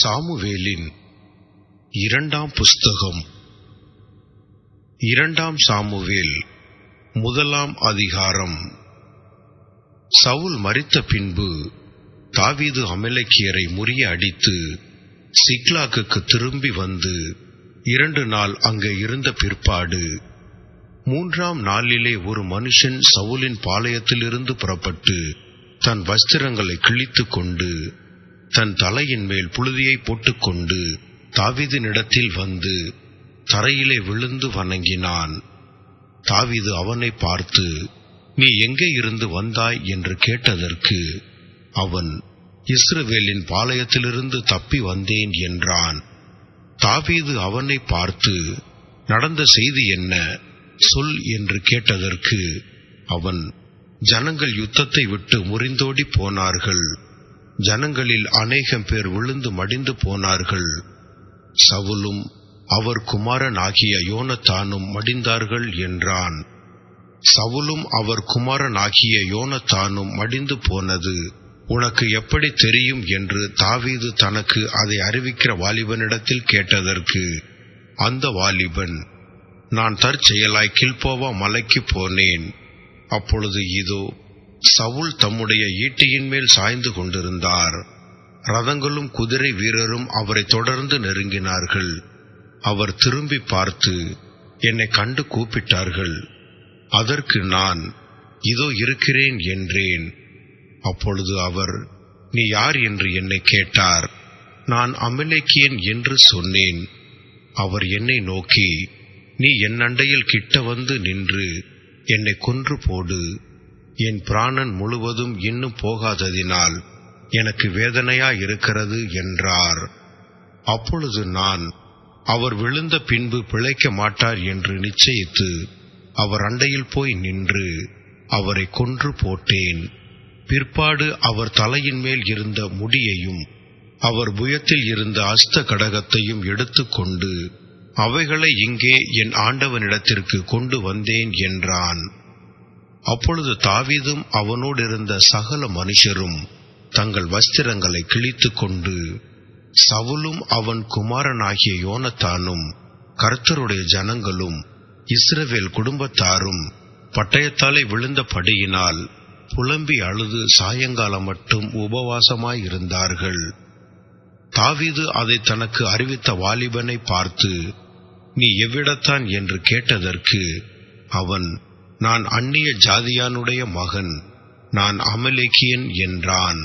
சாமுவேலின் இரண்டாம் புஸ்தகம் இரண்டாம் சாமுவேல் முதலாம் அதிகாரம் சவுல் மரித்த பின்பு தாவீது அமலேக்கியரை முறிய அடித்து சிக்லாக்குக்கு திரும்பி வந்து இரண்டு நாள் அங்கே இருந்த பிற்பாடு மூன்றாம் நாளிலே ஒரு மனுஷன் சவுலின் பாளையத்திலிருந்து புறப்பட்டு தன் வஸ்திரங்களை கிழித்துக் கொண்டு தன் தலையின் மேல் புழுதியை போட்டுக்கொண்டு தாவீதினிடத்தில் வந்து தரையிலே விழுந்து வணங்கினான் தாவீது அவனை பார்த்து நீ எங்கே இருந்து வந்தாய் என்று கேட்டதற்கு அவன் இஸ்ரவேலின் பாளையத்திலிருந்து தப்பி வந்தேன் என்றான் தாவீது அவனை பார்த்து நடந்த செய்தி என்ன சொல் என்று கேட்டதற்கு அவன் ஜனங்கள் யுத்தத்தை விட்டு முறிந்தோடி போனார்கள் ஜனங்களில் அநேகம் பேர் விழுந்து மடிந்து போனார்கள் சவுலும் அவர் குமாரன் ஆகிய யோனத்தானும் மடிந்தார்கள் என்றான் சவுலும் அவர் குமாரன் ஆகிய யோனத்தானும் மடிந்து போனது உனக்கு எப்படி தெரியும் என்று தாவீது தனக்கு அதை அறிவிக்கிற வாலிபனிடத்தில் கேட்டதற்கு அந்த வாலிபன் நான் தற்செயலாய் கில்போவா மலைக்கு போனேன் அப்பொழுது இதோ சவுல் தம்முடைய ஈட்டியின் மேல் சாய்ந்து கொண்டிருந்தார் ரதங்களும் குதிரை வீரரும் அவரை தொடர்ந்து நெருங்கினார்கள் அவர் திரும்பி பார்த்து என்னை கண்டு கூப்பிட்டார்கள் அதற்கு நான் இதோ இருக்கிறேன் என்றேன் அப்பொழுது அவர் நீ யார் என்று என்னை கேட்டார் நான் அமலேக்கியன் என்று சொன்னேன் அவர் என்னை நோக்கி நீ என் அண்டையில் கிட்ட வந்து நின்று என்னை கொன்று போடு என் பிராணன் முழுவதும் இன்னும் போகாததினால் எனக்கு வேதனையா இருக்கிறது என்றார் அப்பொழுது நான் அவர் விழுந்த பின்பு பிழைக்க மாட்டார் என்று நிச்சயித்து அவர் அண்டையில் போய் நின்று அவரை கொன்று போட்டேன் பிற்பாடு அவர் தலையின் மேல் இருந்த முடியையும் அவர் புயத்தில் இருந்த அஸ்த கடகத்தையும் எடுத்துக்கொண்டு அவைகளை இங்கே என் ஆண்டவனிடத்திற்கு கொண்டு வந்தேன் என்றான் அப்பொழுது தாவீதும் அவனோடு இருந்த சகல மனுஷரும் தங்கள் வஸ்திரங்களை கிழித்துக் கொண்டு சவுலும் அவன் குமாரனாகிய யோனத்தானும் கர்த்தருடைய ஜனங்களும் இஸ்ரவேல் குடும்பத்தாரும் பட்டயத்தாலே விழுந்தபடியினால் புலம்பி அழுது சாயங்காலம் மட்டும் உபவாசமாயிருந்தார்கள் தாவீது அதை தனக்கு அறிவித்த வாலிபனை பார்த்து நீ எவ்விடத்தான் என்று கேட்டதற்கு அவன் நான் அந்நிய ஜாதியானுடைய மகன் நான் அமலேக்கியன் என்றான்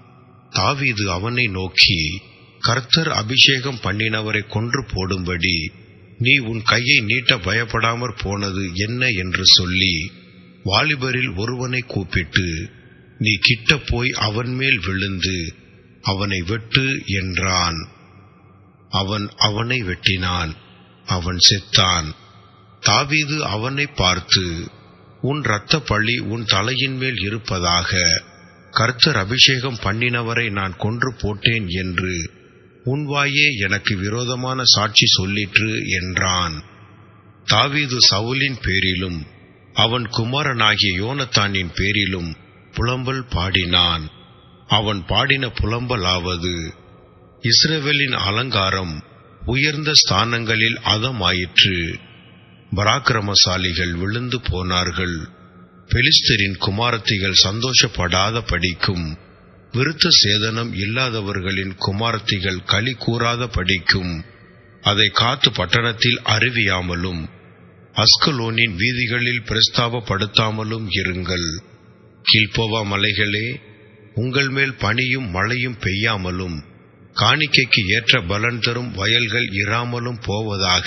தாவீது அவனை நோக்கி கர்த்தர் அபிஷேகம் பண்ணினவரை கொன்று போடும்படி நீ உன் கையை நீட்ட பயப்படாமற் போனது என்ன என்று சொல்லி வாலிபரில் ஒருவனை கூப்பிட்டு நீ கிட்ட போய் அவன் மேல் விழுந்து அவனை வெட்டு என்றான் அவன் அவனை வெட்டினான் அவன் செத்தான் தாவீது அவனை பார்த்து உன் இரத்த பழி உன் தலையின் மேல் இருப்பதாக கர்த்தர் அபிஷேகம் பண்ணினவரை நான் கொன்று போட்டேன் என்று உன் வாயே எனக்கு விரோதமான சாட்சி சொல்லிற்று என்றான் தாவீது சவுலின் பேரிலும் அவன் குமாரனாகிய யோனத்தானின் பேரிலும் புலம்பல் பாடினான் அவன் பாடின புலம்பலாவது இஸ்ரவேலின் அலங்காரம் உயர்ந்த ஸ்தானங்களில் அதமாயிற்று பராக்கிரமசாலிகள் விழுந்து போனார்கள் பெலிஸ்தரின் குமாரத்திகள் சந்தோஷப்படாத படிக்கும் விருத்த சேதனம் இல்லாதவர்களின் குமாரத்திகள் களி கூறாத படிக்கும் அதை காத்து பட்டணத்தில் அறிவியாமலும் அஸ்கலோனின் வீதிகளில் பிரஸ்தாபப்படுத்தாமலும் இருங்கள் கீழ்போவா மலைகளே உங்கள் மேல் பனியும் மழையும் பெய்யாமலும் காணிக்கைக்கு ஏற்ற பலன் தரும் வயல்கள் இராமலும் போவதாக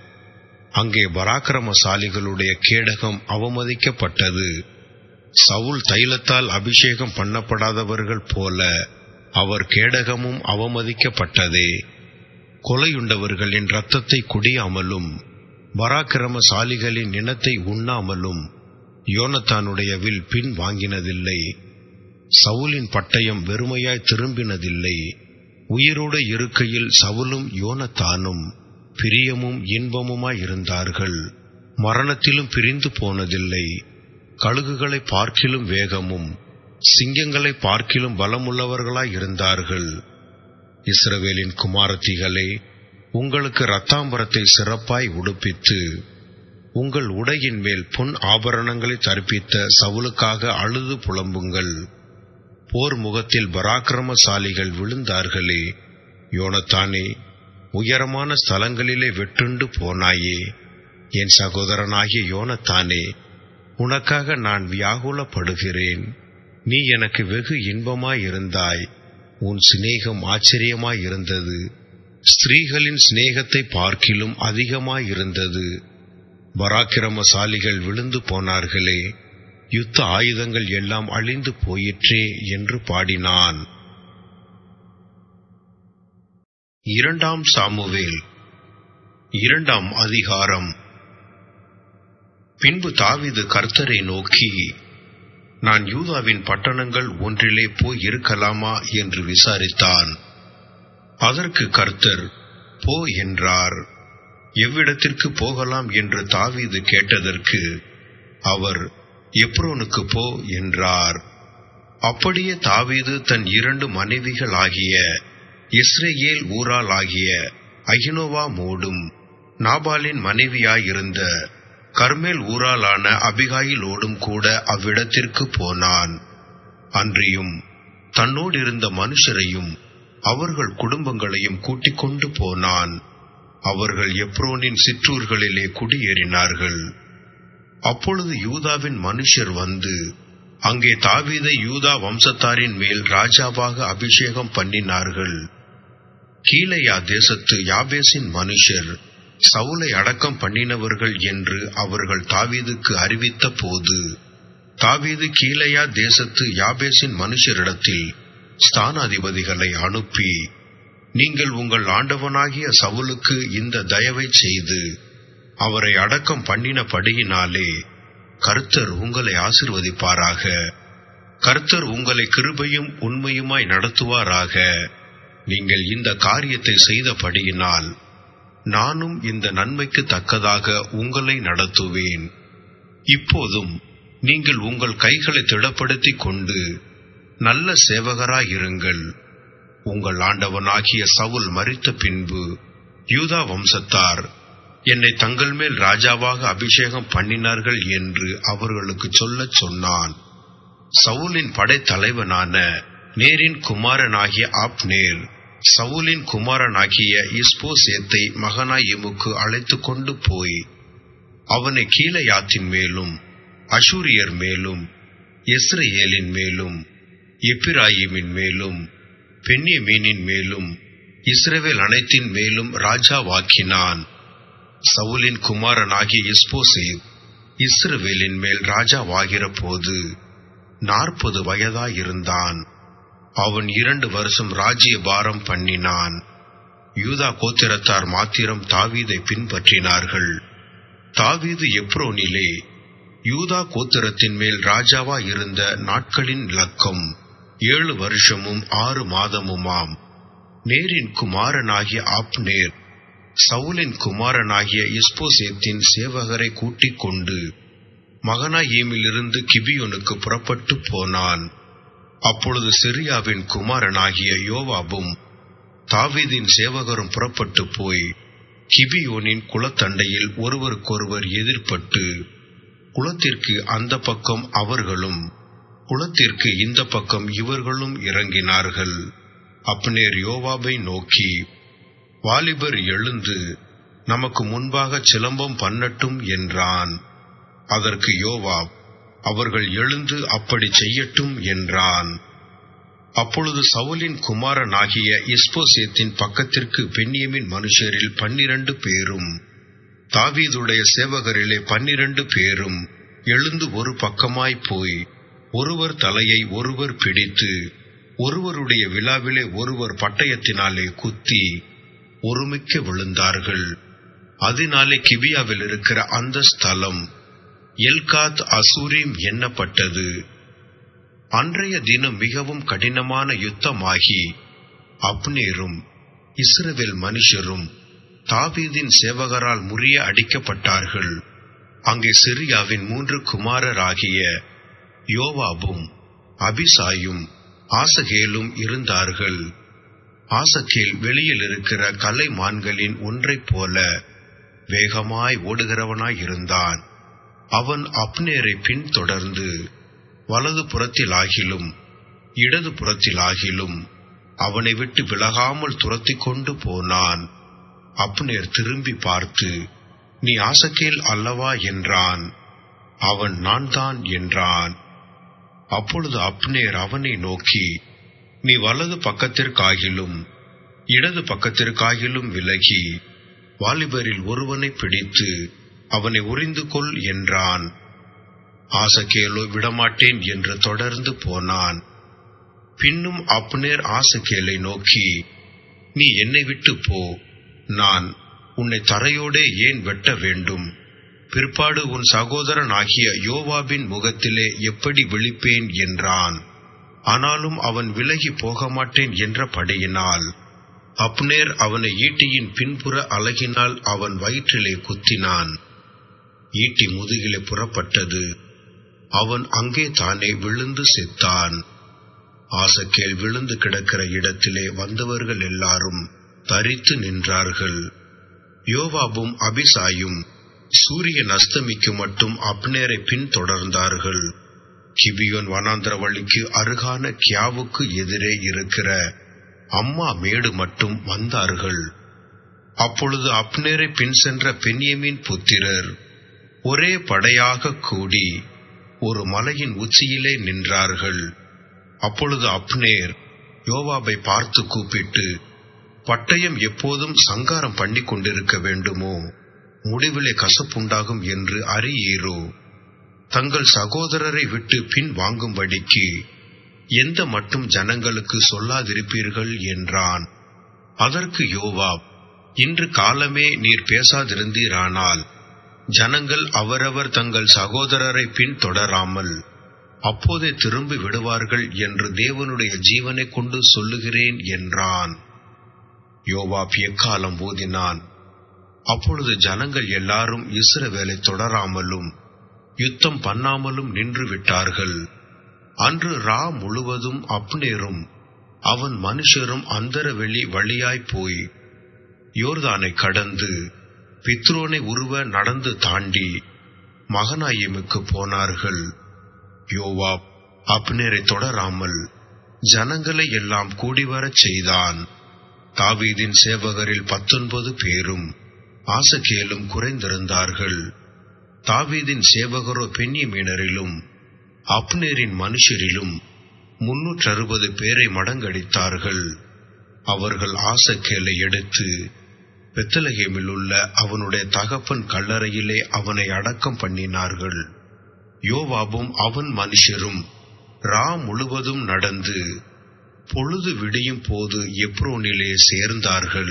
அங்கே பராக்கிரமசாலிகளுடைய கேடகம் அவமதிக்கப்பட்டது சவுல் தைலத்தால் அபிஷேகம் பண்ணப்படாதவர்கள் போல அவர் கேடகமும் அவமதிக்கப்பட்டதே கொலையுண்டவர்களின் இரத்தத்தை குடியாமலும் பராக்கிரமசாலிகளின் இனத்தை உண்ணாமலும் யோனத்தானுடைய வில் பின் வாங்கினதில்லை சவுலின் பட்டயம் வெறுமையாய் திரும்பினதில்லை உயிரோடு இருக்கையில் சவுலும் யோனத்தானும் பிரியமும் இன்பமுமாயிருந்தார்கள் மரணத்திலும் பிரிந்து போனதில்லை கழுகுகளை பார்க்கிலும் வேகமும் சிங்கங்களை பார்க்கிலும் பலமுள்ளவர்களாய் இருந்தார்கள் இஸ்ரவேலின் குமாரத்திகளே உங்களுக்கு இரத்தாம்பரத்தை சிறப்பாய் உடுப்பித்து உங்கள் உடையின் மேல் பொன் ஆபரணங்களை தரிப்பித்த சவுலுக்காக அழுது புலம்புங்கள் போர் முகத்தில் பராக்கிரமசாலிகள் விழுந்தார்களே யோனத்தானே உயரமான ஸ்தலங்களிலே வெட்டுண்டு போனாயே என் சகோதரனாகிய யோனத்தானே உனக்காக நான் வியாகுலப்படுகிறேன் நீ எனக்கு வெகு இன்பமாயிருந்தாய் உன் சிநேகம் ஆச்சரியமாயிருந்தது ஸ்திரீகளின் சிநேகத்தை பார்க்கிலும் அதிகமாயிருந்தது பராக்கிரமசாலிகள் விழுந்து போனார்களே யுத்த ஆயுதங்கள் எல்லாம் அழிந்து போயிற்றே என்று பாடினான் இரண்டாம் சாமுவேல் இரண்டாம் அதிகாரம் பின்பு தாவீது கர்த்தரை நோக்கி நான் யூதாவின் பட்டணங்கள் ஒன்றிலே போய் இருக்கலாமா என்று விசாரித்தான் அதற்கு கர்த்தர் போ என்றார் எவ்விடத்திற்கு போகலாம் என்று தாவீது கேட்டதற்கு அவர் எப்ரோனுக்கு போ என்றார் அப்படியே தாவீது தன் இரண்டு மனைவிகள் ஆகிய இஸ்ரேல் ஊரால் ஆகிய அகினோவா மோடும் நாபாலின் மனைவியாயிருந்த கர்மேல் ஊராலான அபிகாயிலோடும் கூட அவ்விடத்திற்கு போனான் அன்றியும் தன்னோடு இருந்த மனுஷரையும் அவர்கள் குடும்பங்களையும் கூட்டிக் கொண்டு போனான் அவர்கள் எப்ரோனின் சிற்றூர்களிலே குடியேறினார்கள் அப்பொழுது யூதாவின் மனுஷர் வந்து அங்கே தாவீதை யூதா வம்சத்தாரின் மேல் ராஜாவாக அபிஷேகம் பண்ணினார்கள் கீழையா தேசத்து யாபேசின் மனுஷர் சவுலை அடக்கம் பண்ணினவர்கள் என்று அவர்கள் தாவீதுக்கு அறிவித்த போது தாவீது கீழையா தேசத்து யாபேசின் மனுஷரிடத்தில் ஸ்தானாதிபதிகளை அனுப்பி நீங்கள் உங்கள் ஆண்டவனாகிய சவுலுக்கு இந்த தயவை செய்து அவரை அடக்கம் பண்ணினபடியினாலே கர்த்தர் உங்களை ஆசிர்வதிப்பாராக கர்த்தர் உங்களை கிருபையும் உண்மையுமாய் நடத்துவாராக நீங்கள் இந்த காரியத்தை செய்தபடியினால் நானும் இந்த நன்மைக்கு தக்கதாக உங்களை நடத்துவேன் இப்போதும் நீங்கள் உங்கள் கைகளை திடப்படுத்திக் கொண்டு நல்ல சேவகராயிருங்கள் உங்கள் ஆண்டவனாகிய சவுல் மரித்த பின்பு யூதா வம்சத்தார் என்னை தங்கள் மேல் ராஜாவாக அபிஷேகம் பண்ணினார்கள் என்று அவர்களுக்கு சொல்லச் சொன்னான் சவுலின் படைத்தலைவனான நேரின் குமாரனாகிய ஆப்னேர் சவுலின் குமாரனாகிய இஸ்போசேத்தை மகனாயிமுக்கு அழைத்து கொண்டு போய் அவனை கீழையாத்தின் மேலும் அஷூரியர் மேலும் எஸ்ரேலின் மேலும் எப்பிராயிமின் மேலும் பென்யமீனின் மேலும் இஸ்ரவேல் அனைத்தின் மேலும் ராஜாவாக்கினான் சவுலின் குமாரனாகிய இஸ்போசேத் இஸ்ரவேலின் மேல் ராஜாவாகிற போது நாற்பது வயதாயிருந்தான் அவன் இரண்டு வருஷம் ராஜ்ய பாரம் பண்ணினான் யூதா கோத்திரத்தார் மாத்திரம் தாவீதை பின்பற்றினார்கள் தாவீது எப்ரோனிலே யூதா கோத்திரத்தின் மேல் ராஜாவா இருந்த நாட்களின் லக்கம் ஏழு வருஷமும் ஆறு மாதமுமாம் நேரின் குமாரனாகிய ஆப்னேர் சவுலின் குமாரனாகிய இஸ்போசேத்தின் சேவகரை கூட்டிக் கொண்டு மகனாயீமிலிருந்து கிபியோனுக்கு புறப்பட்டு போனான் அப்பொழுது சிரியாவின் குமாரனாகிய யோவாபும் தாவீதின் சேவகரும் புறப்பட்டு போய் கிபியோனின் குளத்தண்டையில் ஒருவருக்கொருவர் எதிர்ப்பட்டு குளத்திற்கு அந்த பக்கம் அவர்களும் குளத்திற்கு இந்த பக்கம் இவர்களும் இறங்கினார்கள் அப்னேர் யோவாபை நோக்கி வாலிபர் எழுந்து நமக்கு முன்பாக சிலம்பம் பண்ணட்டும் என்றான் அதற்கு யோவாப் அவர்கள் எழுந்து அப்படி செய்யட்டும் என்றான் அப்பொழுது சவுலின் குமாரனாகிய இஸ்போசேத்தின் பக்கத்திற்கு பெண்ணியமின் மனுஷரில் பன்னிரண்டு பேரும் தாவீதுடைய சேவகரிலே பன்னிரண்டு பேரும் எழுந்து ஒரு பக்கமாய் போய் ஒருவர் தலையை ஒருவர் பிடித்து ஒருவருடைய விழாவிலே ஒருவர் பட்டயத்தினாலே குத்தி ஒருமிக்க விழுந்தார்கள் அதனாலே கிபியாவில் இருக்கிற அந்த ஸ்தலம் எல்காத் அசூரிம் எண்ணப்பட்டது அன்றைய தினம் மிகவும் கடினமான யுத்தமாகி அப்னேரும் இஸ்ரவேல் மனுஷரும் தாவீதின் சேவகரால் முறிய அடிக்கப்பட்டார்கள் அங்கே சிரியாவின் மூன்று குமாரராகிய யோவாபும் அபிசாயும் ஆசகேலும் இருந்தார்கள் ஆசகேல் வெளியில் இருக்கிற கலைமான்களின் ஒன்றைப் போல வேகமாய் ஓடுகிறவனாய் இருந்தான் அவன் அப்னேரை பின்தொடர்ந்து வலது புறத்திலாகிலும் இடது புறத்திலாகிலும் அவனை விட்டு விலகாமல் துரத்திக் கொண்டு போனான் அப்னேர் திரும்பி பார்த்து நீ ஆசகேல் அல்லவா என்றான் அவன் நான் தான் என்றான் அப்பொழுது அப்னேர் அவனை நோக்கி நீ வலது பக்கத்திற்காகிலும் இடது பக்கத்திற்காகிலும் விலகி வாலிபரில் ஒருவனை பிடித்து அவனை உரிந்து கொள் என்றான் ஆசகேலோ விடமாட்டேன் என்று தொடர்ந்து போனான் பின்னும் அப்னேர் ஆசகேலை நோக்கி நீ என்னை விட்டு போ நான் உன்னை தரையோடே ஏன் வெட்ட வேண்டும் பிற்பாடு உன் சகோதரன் ஆகிய யோவாபின் முகத்திலே எப்படி விழிப்பேன் என்றான் ஆனாலும் அவன் விலகி போக மாட்டேன் என்றபடியினால் அப்னேர் அவனை ஈட்டியின் பின்புற அலகினால் அவன் வயிற்றிலே குத்தினான் ஈட்டி முதுகிலே புறப்பட்டது அவன் அங்கே தானே விழுந்து செத்தான் ஆசக்கேல் விழுந்து கிடக்கிற இடத்திலே வந்தவர்கள் எல்லாரும் தரித்து நின்றார்கள் யோவாபும் அபிசாயும் சூரியன் அஸ்தமிக்கு மட்டும் அப்னேரை பின்தொடர்ந்தார்கள் கிபியோன் வனாந்திர வழிக்கு அருகான கியாவுக்கு எதிரே இருக்கிற அம்மா மேடு மட்டும் வந்தார்கள் அப்பொழுது அப்னேரை பின் சென்ற பென்யமின் புத்திரர் ஒரே படையாக கூடி ஒரு மலையின் உச்சியிலே நின்றார்கள் அப்பொழுது அப்னேர் யோவாபை பார்த்து கூப்பிட்டு பட்டயம் எப்போதும் சங்காரம் பண்ணி கொண்டிருக்க வேண்டுமோ முடிவிலே கசப்புண்டாகும் என்று அறியீரோ தங்கள் சகோதரரை விட்டு பின் வாங்கும்படிக்கு எந்த மட்டும் ஜனங்களுக்கு சொல்லாதிருப்பீர்கள் என்றான் அதற்கு யோவாப் இன்று காலமே நீர் பேசாதிருந்தீரானால் ஜனங்கள் அவரவர் தங்கள் சகோதரரை பின் தொடராமல் அப்போதே திரும்பி விடுவார்கள் என்று தேவனுடைய ஜீவனை கொண்டு சொல்லுகிறேன் என்றான் யோவாப் எக்காலம் ஊதினான் அப்பொழுது ஜனங்கள் எல்லாரும் இஸ்ரவேலை தொடராமலும் யுத்தம் பண்ணாமலும் நின்று விட்டார்கள் அன்று ரா முழுவதும் அப்னேரும் அவன் மனுஷரும் அந்தரவெளி வழியாய் போய் யோர்தானை கடந்து பித்ரோனை உருவ நடந்து தாண்டி மகனாயிமுக்கு போனார்கள் யோவாப் அப்னேரை தொடராமல் ஜனங்களை எல்லாம் கூடிவரச் செய்தான் தாவீதின் சேவகரில் பத்தொன்பது பேரும் ஆசகேலும் குறைந்திருந்தார்கள் தாவீதின் சேவகரோ பெண்ணியமீனரிலும் அப்னேரின் மனுஷரிலும் முன்னூற்று அறுபது பேரை மடங்கடித்தார்கள் அவர்கள் ஆசக்கேலை எடுத்து பெத்தலகேமில் உள்ள அவனுடைய தகப்பன் கல்லறையிலே அவனை அடக்கம் பண்ணினார்கள் யோவாபும் அவன் மனுஷரும் ரா முழுவதும் நடந்து பொழுது விடியும் போது எப்ரோனிலே சேர்ந்தார்கள்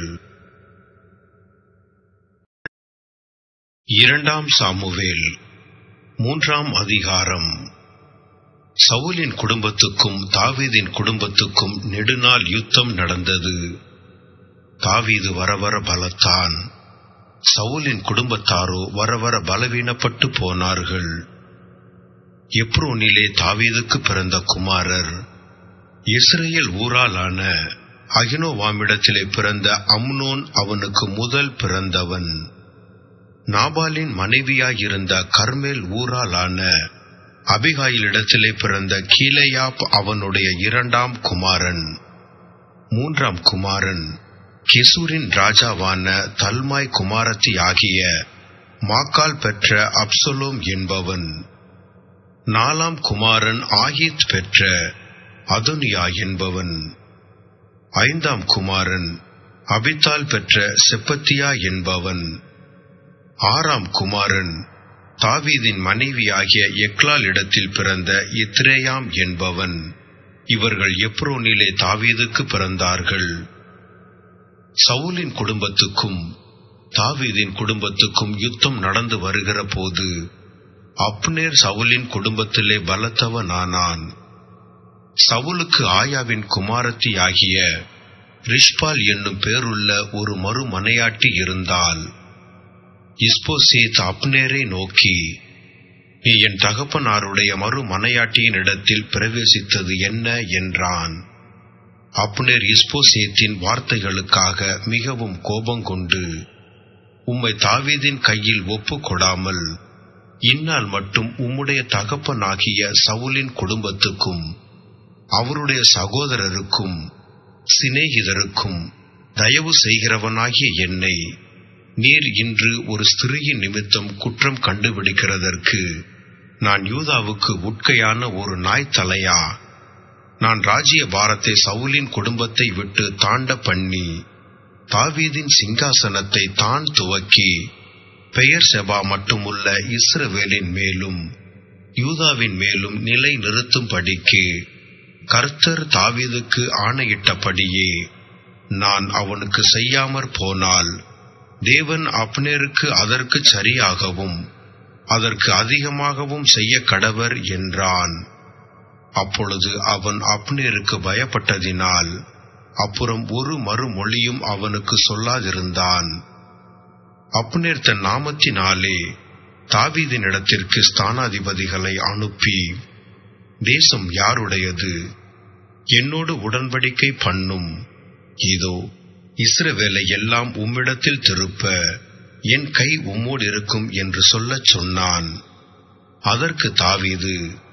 இரண்டாம் சாமுவேல் மூன்றாம் அதிகாரம் சவுலின் குடும்பத்துக்கும் தாவீதின் குடும்பத்துக்கும் நெடுநாள் யுத்தம் நடந்தது தாவீது வரவர பலத்தான் சவுலின் குடும்பத்தாரோ வரவர பலவீனப்பட்டு போனார்கள் எப்ரோனிலே தாவீதுக்கு பிறந்த குமாரர் இஸ்ரேல் ஊராலான அகினோவாமிடத்திலே பிறந்த அம்னோன் அவனுக்கு முதல் பிறந்தவன் நாபாலின் மனைவியாயிருந்த கர்மேல் ஊராலான அபிகாயிலிடத்திலே பிறந்த கீலேயாப் அவனுடைய இரண்டாம் குமாரன் மூன்றாம் குமாரன் கெசூரின் ராஜாவான தல்மாய் குமாரத்தி ஆகிய மாக்கால் பெற்ற அப்சலோம் என்பவன் நாலாம் குமாரன் ஆயித் பெற்ற அதுனியா என்பவன் ஐந்தாம் குமாரன் அபித்தால் பெற்ற செப்பத்தியா என்பவன் ஆறாம் குமாரன் தாவீதின் மனைவியாகிய எக்லால் இடத்தில் பிறந்த இத்ரேயாம் என்பவன் இவர்கள் எப்ரோனிலே தாவீதுக்கு பிறந்தார்கள் சவுலின் குடும்பத்துக்கும் தாவீதின் குடும்பத்துக்கும் யுத்தம் நடந்து வருகிற போது அப்னேர் சவுலின் குடும்பத்திலே பலத்தவனானான் சவுலுக்கு ஆயாவின் குமாரத்தி ஆகிய ரிஷ்பால் என்னும் பேருள்ள ஒரு மறுமனையாட்டி இருந்தால் இஸ்போசேத் அப்னேரை நோக்கி நீ என் தகப்பனாருடைய மறுமனையாட்டியின் இடத்தில் பிரவேசித்தது என்ன என்றான் அப்னேர் இஸ்போசேத்தின் வார்த்தைகளுக்காக மிகவும் கோபம் கொண்டு உம்மை தாவீதின் கையில் ஒப்புக் கொடாமல் இந்நாள் மட்டும் உம்முடைய தகப்பனாகிய சவுலின் குடும்பத்துக்கும் அவருடைய சகோதரருக்கும் சிநேகிதருக்கும் தயவு செய்கிறவனாகிய என்னை நீர் இன்று ஒரு ஸ்திரீயின் நிமித்தம் குற்றம் கண்டுபிடிக்கிறதற்கு நான் யூதாவுக்கு உட்கையான ஒரு நாய் தலையா நான் ராஜ்ய பாரத்தை சவுலின் குடும்பத்தை விட்டு தாண்ட பண்ணி தாவீதின் சிங்காசனத்தை தான் துவக்கி பெயர் செபா மட்டுமுள்ள இஸ்ரவேலின் மேலும் யூதாவின் மேலும் நிலை நிறுத்தும்படிக்கு கர்த்தர் தாவீதுக்கு ஆணையிட்டபடியே நான் அவனுக்கு செய்யாமற் போனால் தேவன் அப்னேருக்கு அதற்கு சரியாகவும் அதற்கு அதிகமாகவும் செய்ய கடவர் என்றான் அப்பொழுது அவன் அப்னேருக்கு பயப்பட்டதினால் அப்புறம் ஒரு மறுமொழியும் அவனுக்கு சொல்லாதிருந்தான் அப்னேர் தன் நாமத்தினாலே தாவீதினிடத்திற்கு ஸ்தானாதிபதிகளை அனுப்பி தேசம் யாருடையது என்னோடு உடன்படிக்கை பண்ணும் இதோ இஸ்ரவேலை எல்லாம் உம்மிடத்தில் திருப்ப என் கை உம்மோடு இருக்கும் என்று சொல்லச் சொன்னான் அதற்கு தாவீது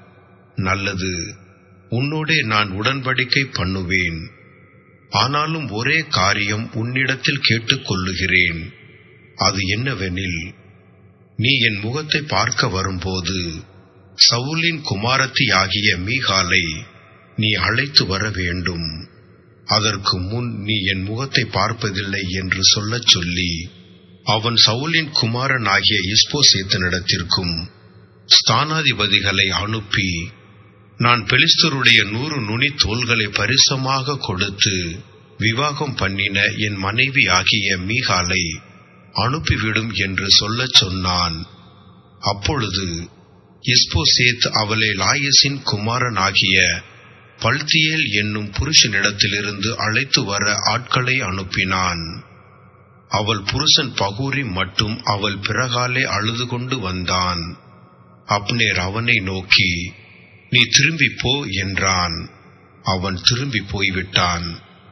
நல்லது உன்னோடே நான் உடன்படிக்கை பண்ணுவேன் ஆனாலும் ஒரே காரியம் உன்னிடத்தில் கேட்டுக்கொள்ளுகிறேன் அது என்னவெனில் நீ என் முகத்தை பார்க்க வரும்போது சவுலின் குமாரத்தி ஆகிய மீகாலை நீ அழைத்து வர வேண்டும் அதற்கு முன் நீ என் முகத்தை பார்ப்பதில்லை என்று சொல்லச் சொல்லி அவன் சவுலின் குமாரன் ஆகிய இஸ்போசேத்தனிடத்திற்கும் ஸ்தானாதிபதிகளை அனுப்பி நான் பெலிஸ்தருடைய நூறு நுனி தோள்களை பரிசமாக கொடுத்து விவாகம் பண்ணின என் மனைவி ஆகிய மீகாலை அனுப்பிவிடும் என்று சொல்லச் சொன்னான் அப்பொழுது இஸ்போசேத் அவளை லாயசின் குமாரன் ஆகிய பல்தியேல் என்னும் புருஷனிடத்திலிருந்து அழைத்து வர ஆட்களை அனுப்பினான் அவள் புருஷன் பகூரி மட்டும் அவள் பிறகாலே அழுது கொண்டு வந்தான் அப்னேர் அவனை நோக்கி நீ திரும்பி போ என்றான் அவன் திரும்பி போய்விட்டான்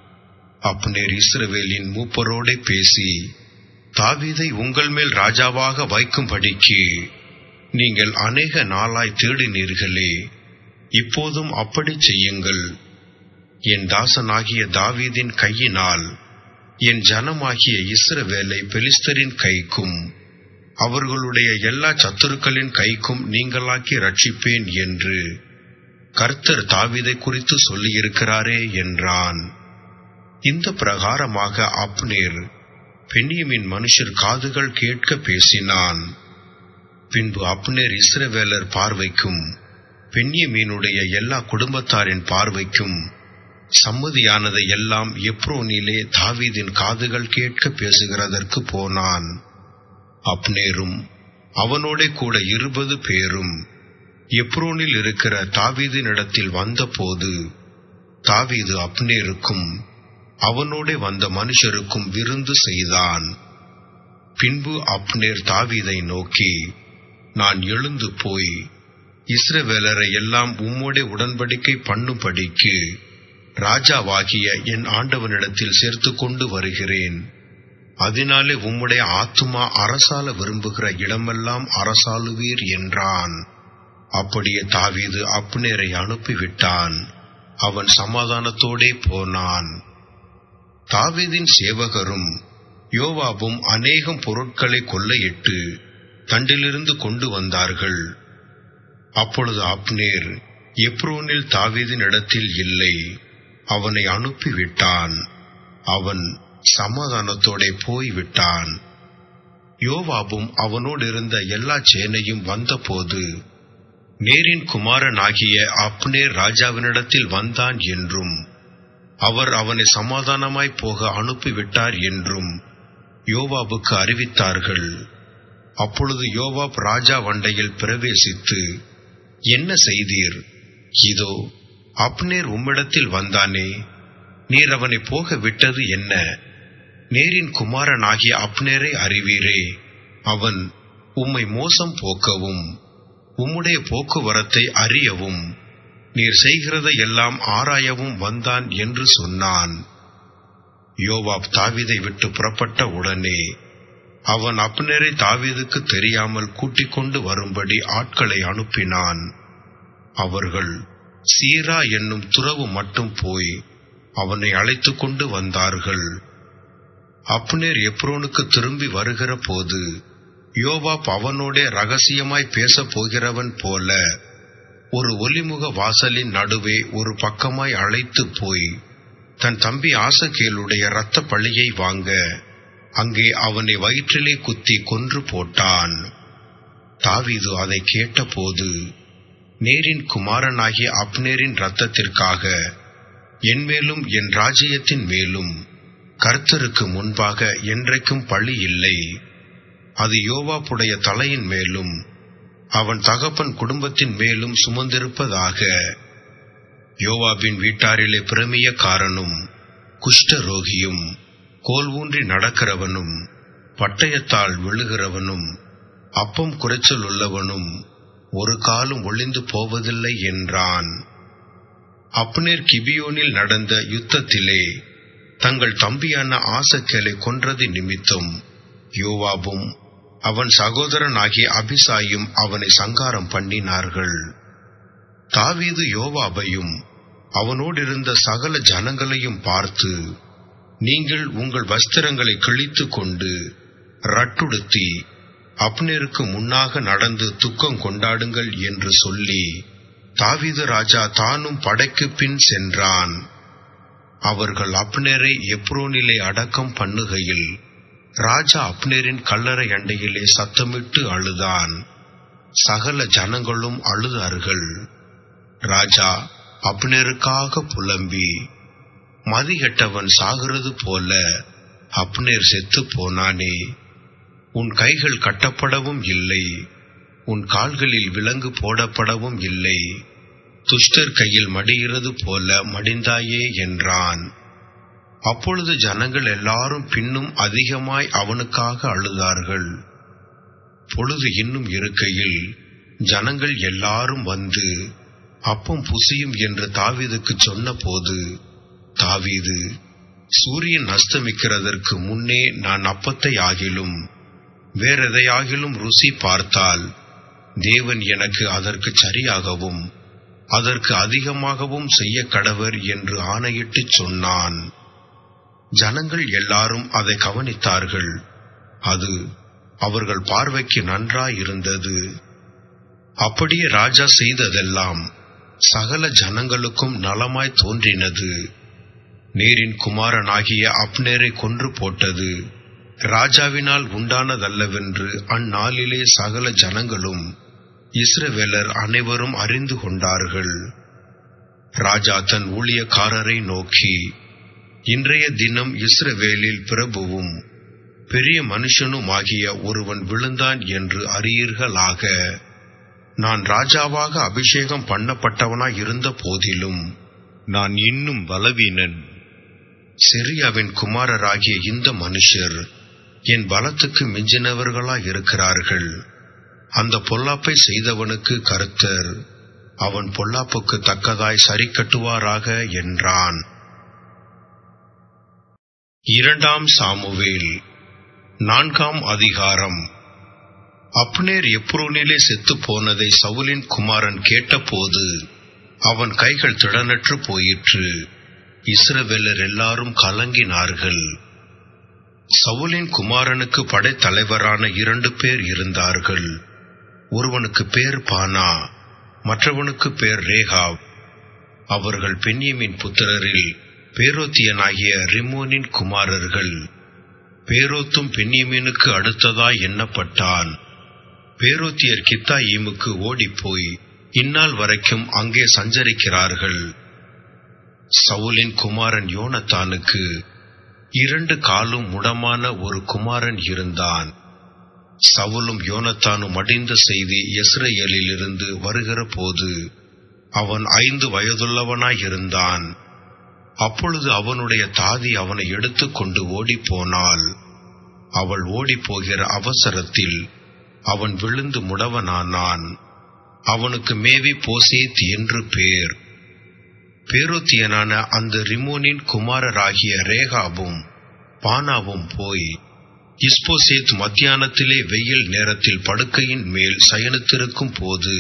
அப்னேர் இஸ்ரவேலின் மூப்பரோடே பேசி தாவீதை உங்கள் மேல் ராஜாவாக வைக்கும்படிக்கு நீங்கள் அநேக நாளாய் தேடினீர்களே இப்போதும் அப்படி செய்யுங்கள் என் தாசனாகிய தாவீதின் கையினால் என் ஜனமாகிய இஸ்ரவேலை பெலிஸ்தரின் கைக்கும் அவர்களுடைய எல்லா சத்துருக்களின் கைக்கும் நீங்களாக்கி ரட்சிப்பேன் என்று கர்த்தர் தாவீதை குறித்து சொல்லியிருக்கிறாரே என்றான் இந்த பிரகாரமாக அப்னேர் பெண்ணியமின் மனுஷர் காதுகள் கேட்க பேசினான் பின்பு அப்னேர் இஸ்ரவேலர் பார்வைக்கும் பெண்ணியமீனுடைய எல்லா குடும்பத்தாரின் பார்வைக்கும் சம்மதியானதை எல்லாம் எப்ரோனிலே தாவீதின் காதுகள் கேட்க பேசுகிறதற்கு போனான் அப்னேரும் அவனோட கூட இருபது பேரும் எப்ரோனில் இருக்கிற தாவீதினிடத்தில் வந்தபோது தாவீது அப்னேருக்கும் அவனோட வந்த மனுஷருக்கும் விருந்து செய்தான் பின்பு அப்னேர் தாவீதை நோக்கி நான் எழுந்து போய் இஸ்ரவேலரை எல்லாம் உம்மோட உடன்படிக்கை பண்ணும்படிக்கு ராஜாவாகிய என் ஆண்டவனிடத்தில் சேர்த்து கொண்டு வருகிறேன் அதனாலே உம்முடைய ஆத்துமா அரசால விரும்புகிற இடமெல்லாம் அரசாளுவீர் என்றான் அப்படியே தாவீது அப்னேரை அனுப்பிவிட்டான் அவன் சமாதானத்தோடே போனான் தாவீதின் சேவகரும் யோவாபும் அநேகம் பொருட்களை கொள்ளையிட்டு தண்டிலிருந்து கொண்டு வந்தார்கள் அப்பொழுது அப்னேர் எப்ரோனில் தாவீதின் இடத்தில் இல்லை அவனை அனுப்பிவிட்டான் அவன் சமாதானத்தோட போய்விட்டான் யோவாபும் அவனோடு இருந்த எல்லா சேனையும் வந்தபோது நேரின் குமாரனாகிய அப்னேர் ராஜாவினிடத்தில் வந்தான் என்றும் அவர் அவனை சமாதானமாய் போக அனுப்பிவிட்டார் என்றும் யோவாபுக்கு அறிவித்தார்கள் அப்பொழுது யோவாப் ராஜா வண்டையில் பிரவேசித்து என்ன செய்தீர் இதோ அப்னேர் உம்மிடத்தில் வந்தானே நீர் அவனை போக விட்டது என்ன நேரின் குமாரனாகிய அப்னேரை அறிவீரே அவன் உம்மை மோசம் போக்கவும் உம்முடைய போக்குவரத்தை அறியவும் நீர் செய்கிறதை எல்லாம் ஆராயவும் வந்தான் என்று சொன்னான் யோவாப் தாவீதை விட்டு புறப்பட்ட உடனே அவன் அப்னேரை தாவீதுக்கு தெரியாமல் கூட்டிக் கொண்டு வரும்படி ஆட்களை அனுப்பினான் அவர்கள் சீரா என்னும் துறவு மட்டும் போய் அவனை அழைத்துக் கொண்டு வந்தார்கள் அப்னேர் எப்ரோனுக்கு திரும்பி வருகிற போது யோவாப் அவனோடே ரகசியமாய் பேசப் போகிறவன் போல ஒரு ஒலிமுக வாசலின் நடுவே ஒரு பக்கமாய் அழைத்து போய் தன் தம்பி ஆசகேலுடைய இரத்த பழியை வாங்க அங்கே அவனை வயிற்றிலே குத்தி கொன்று போட்டான் தாவீது அதை கேட்டபோது நேரின் குமாரனாகிய அப்னேரின் இரத்தத்திற்காக என் மேலும் என் ராஜ்யத்தின் மேலும் கர்த்தருக்கு முன்பாக என்றைக்கும் பழி இல்லை அது யோவாப்புடைய தலையின் மேலும் அவன் தகப்பன் குடும்பத்தின் மேலும் சுமந்திருப்பதாக யோவாபின் வீட்டாரிலே பிரமியக்காரனும் குஷ்டரோகியும் கோல் ஊன்றி நடக்கிறவனும் பட்டயத்தால் விழுகிறவனும் அப்பம் குறைச்சல் உள்ளவனும் ஒரு காலும் ஒளிந்து போவதில்லை என்றான் அப்னேர் கிபியோனில் நடந்த யுத்தத்திலே தங்கள் தம்பியான ஆசக்கேலை கொன்றது நிமித்தம் யோவாபும் அவன் சகோதரனாகிய அபிசாயும் அவனை சங்காரம் பண்ணினார்கள் தாவீது யோவாபையும் அவனோடிருந்த சகல ஜனங்களையும் பார்த்து நீங்கள் உங்கள் வஸ்திரங்களை கிழித்துக் கொண்டு ரட்டுடுத்தி அப்னேருக்கு முன்னாக நடந்து துக்கம் கொண்டாடுங்கள் என்று சொல்லி தாவீது ராஜா தானும் படைக்கு பின் சென்றான் அவர்கள் அப்னேரை எப்ரோனிலே அடக்கம் பண்ணுகையில் ராஜா அப்னேரின் கல்லறை அண்டையிலே சத்தமிட்டு அழுதான் சகல ஜனங்களும் அழுதார்கள் ராஜா அப்னேருக்காக புலம்பி மதிகெட்டவன் சாகிறது போல அப்னேர் செத்து போனானே உன் கைகள் கட்டப்படவும் இல்லை உன் கால்களில் விலங்கு போடப்படவும் இல்லை துஷ்டர் கையில் மடிகிறது போல மடிந்தாயே என்றான் அப்பொழுது ஜனங்கள் எல்லாரும் பின்னும் அதிகமாய் அவனுக்காக அழுதார்கள் பொழுது இன்னும் இருக்கையில் ஜனங்கள் எல்லாரும் வந்து அப்பம் புசியும் என்று தாவீதுக்கு சொன்னபோது தாவீது சூரியன் அஸ்தமிக்கிறதற்கு முன்னே நான் அப்பத்தை ஆகிலும் வேறெதையாகிலும் ருசி பார்த்தால் தேவன் எனக்கு அதற்கு சரியாகவும் அதற்கு அதிகமாகவும் செய்ய கடவர் என்று ஆணையிட்டுச் சொன்னான் ஜனங்கள் எல்லாரும் அதை கவனித்தார்கள் அது அவர்கள் பார்வைக்கு நன்றாயிருந்தது அப்படியே ராஜா செய்ததெல்லாம் சகல ஜனங்களுக்கும் நலமாய் தோன்றினது நேரின் குமாரனாகிய அப்னேரை கொன்று போட்டது ராஜாவினால் உண்டானதல்லவென்று அந்நாளிலே சகல ஜனங்களும் இஸ்ரவேலர் அனைவரும் அறிந்து கொண்டார்கள் ராஜா தன் ஊழியக்காரரை நோக்கி இன்றைய தினம் இஸ்ரவேலில் பிரபுவும் பெரிய மனுஷனுமாகிய ஒருவன் விழுந்தான் என்று அறியீர்களாக நான் ராஜாவாக அபிஷேகம் பண்ணப்பட்டவனாய் இருந்த போதிலும் நான் இன்னும் பலவீனன் செரியாவின் குமாரராகிய இந்த மனுஷர் என் பலத்துக்கு மிஞ்சினவர்களாய் இருக்கிறார்கள் அந்த பொல்லாப்பை செய்தவனுக்கு கருத்தர் அவன் பொல்லாப்புக்கு தக்கதாய் சரி கட்டுவாராக என்றான் இரண்டாம் சாமுவேல் நான்காம் அதிகாரம் அப்னேர் எப்ரோனிலே செத்துப் போனதை சவுலின் குமாரன் கேட்டபோது அவன் கைகள் திடனற்று போயிற்று இஸ்ரவேலர் எல்லாரும் கலங்கினார்கள் சவுலின் குமாரனுக்கு படைத்தலைவரான இரண்டு பேர் இருந்தார்கள் ஒருவனுக்கு பேர் பானா மற்றவனுக்கு பேர் ரேகாவ் அவர்கள் பென்யமின் புத்திரரில் பேரோத்தியனாகிய ரிமோனின் குமாரர்கள் பேரோத்தும் பென்யமீனுக்கு அடுத்ததாய் எண்ணப்பட்டான் பேரோத்தியர் கித்தாயீமுக்கு ஓடிப்போய் இந்நாள் வரைக்கும் அங்கே சஞ்சரிக்கிறார்கள் சவுலின் குமாரன் யோனத்தானுக்கு இரண்டு காலும் முடமான ஒரு குமாரன் இருந்தான் சவுலும் யோனத்தானும் அடிந்த செய்தி இஸ்ரேலிலிருந்து வருகிற போது அவன் ஐந்து வயதுள்ளவனாயிருந்தான் அப்பொழுது அவனுடைய தாதி அவனை எடுத்துக்கொண்டு ஓடிப்போனாள் அவள் ஓடிப்போகிற அவசரத்தில் அவன் விழுந்து முடவனானான் அவனுக்கு மேவி போசேத் என்று பேர் பேரோத்தியனான அந்த ரிமோனின் குமாரராகிய ரேகாபும் பானாவும் போய் இஸ்போசேத் மத்தியானத்திலே வெயில் நேரத்தில் படுக்கையின் மேல் சயனித்திருக்கும் போது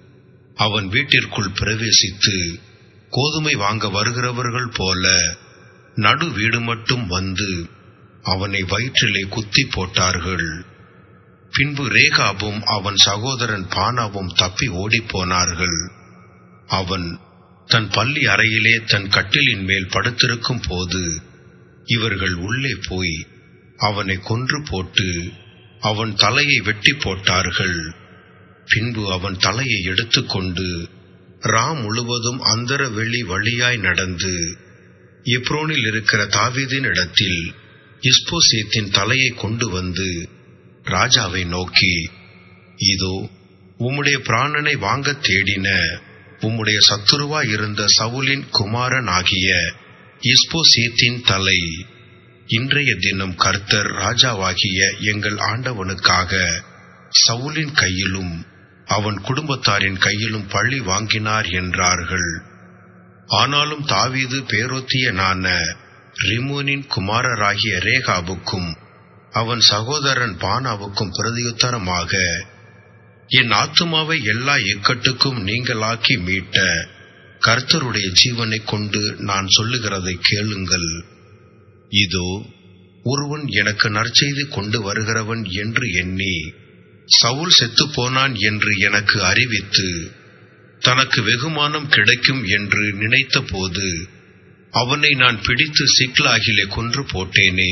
அவன் வீட்டிற்குள் பிரவேசித்து கோதுமை வாங்க வருகிறவர்கள் போல நடு வீடு மட்டும் வந்து அவனை வயிற்றிலே குத்தி போட்டார்கள் பின்பு ரேகாபும் அவன் சகோதரன் பானாவும் தப்பி ஓடிப்போனார்கள் அவன் தன் பள்ளி அறையிலே தன் கட்டிலின் மேல் படுத்திருக்கும் போது இவர்கள் உள்ளே போய் அவனை கொன்று போட்டு அவன் தலையை வெட்டி போட்டார்கள் பின்பு அவன் தலையை எடுத்துக்கொண்டு ரா முழுவதும் அந்தர வெளி வழியாய் நடந்து எப்ரோனில் இருக்கிற தாவீதின் இடத்தில் இஸ்போசேத்தின் தலையை கொண்டு வந்து ராஜாவை நோக்கி இதோ உம்முடைய பிராணனை வாங்கத் தேடின உம்முடைய சத்துருவாய் இருந்த சவுலின் குமாரன் ஆகிய இஸ்போசேத்தின் தலை இன்றைய தினம் கர்த்தர் ராஜாவாகிய எங்கள் ஆண்டவனுக்காக சவுலின் கையிலும் அவன் குடும்பத்தாரின் கையிலும் பழி வாங்கினார் என்றார்கள் ஆனாலும் தாவீது பேரோத்தியனான ரிமோனின் குமாரராகிய ரேகாவுக்கும் அவன் சகோதரன் பானாவுக்கும் பிரதியுத்தரமாக என் ஆத்துமாவை எல்லா இக்கட்டுக்கும் நீங்களாக்கி மீட்ட கர்த்தருடைய ஜீவனை கொண்டு நான் சொல்லுகிறதை கேளுங்கள் இதோ ஒருவன் எனக்கு நற்செய்தி கொண்டு வருகிறவன் என்று எண்ணி சவுல் செத்துப் போனான் என்று எனக்கு அறிவித்து தனக்கு வெகுமானம் கிடைக்கும் என்று நினைத்தபோது அவனை நான் பிடித்து சிக்லாகிலே கொன்று போட்டேனே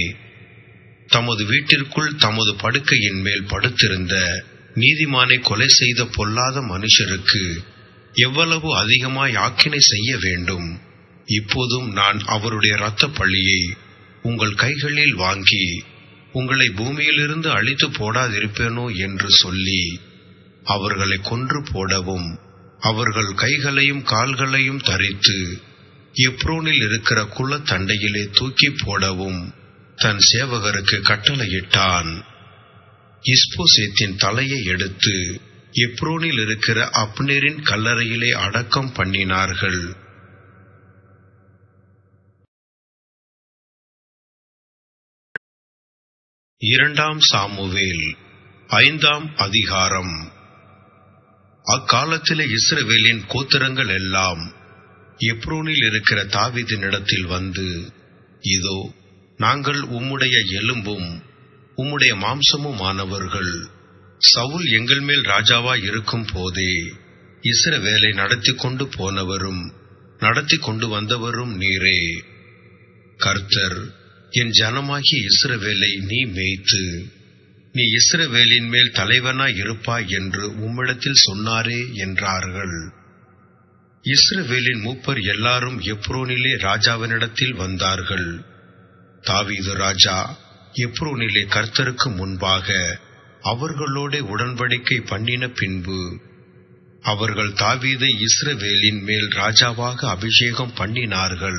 தமது வீட்டிற்குள் தமது படுக்கையின் மேல் படுத்திருந்த நீதிமானை கொலை செய்த பொல்லாத மனுஷருக்கு எவ்வளவு அதிகமாய் ஆக்கினை செய்ய வேண்டும் இப்போதும் நான் அவருடைய இரத்த பழியை உங்கள் கைகளில் வாங்கி உங்களை பூமியிலிருந்து அழித்து போடாதிருப்பேனோ என்று சொல்லி அவர்களை கொன்று போடவும் அவர்கள் கைகளையும் கால்களையும் தரித்து எப்ரோனில் இருக்கிற குளத்தண்டையிலே தூக்கி போடவும் தன் சேவகருக்கு கட்டளையிட்டான் இஸ்போசேத்தின் தலையை எடுத்து எப்ரோனில் இருக்கிற அப்னேரின் கல்லறையிலே அடக்கம் பண்ணினார்கள் இரண்டாம் சாமுவேல் ஐந்தாம் அதிகாரம் அக்காலத்திலே இஸ்ரவேலின் கோத்திரங்கள் எல்லாம் எப்ரோனில் இருக்கிற தாவீதினிடத்தில் வந்து இதோ நாங்கள் உம்முடைய எலும்பும் உம்முடைய மாம்சமுமானவர்கள் சவுல் எங்கள் மேல் ராஜாவாய் இருக்கும் போதே இஸ்ரவேலை நடத்தி கொண்டு போனவரும் நடத்தி கொண்டு வந்தவரும் நீரே கர்த்தர் என் ஜனமாகிய இஸ்ரவேலை நீ மேய்த்து நீ இஸ்ரவேலின் மேல் தலைவனாய் இருப்பாய் என்று உம்மிடத்தில் சொன்னாரே என்றார்கள் இஸ்ரவேலின் மூப்பர் எல்லாரும் எப்ரோனிலே ராஜாவினிடத்தில் வந்தார்கள் தாவீது ராஜா எப்ரோனிலே கர்த்தருக்கு முன்பாக அவர்களோட உடன்படிக்கை பண்ணின பின்பு அவர்கள் தாவீதை இஸ்ரவேலின் மேல் ராஜாவாக அபிஷேகம் பண்ணினார்கள்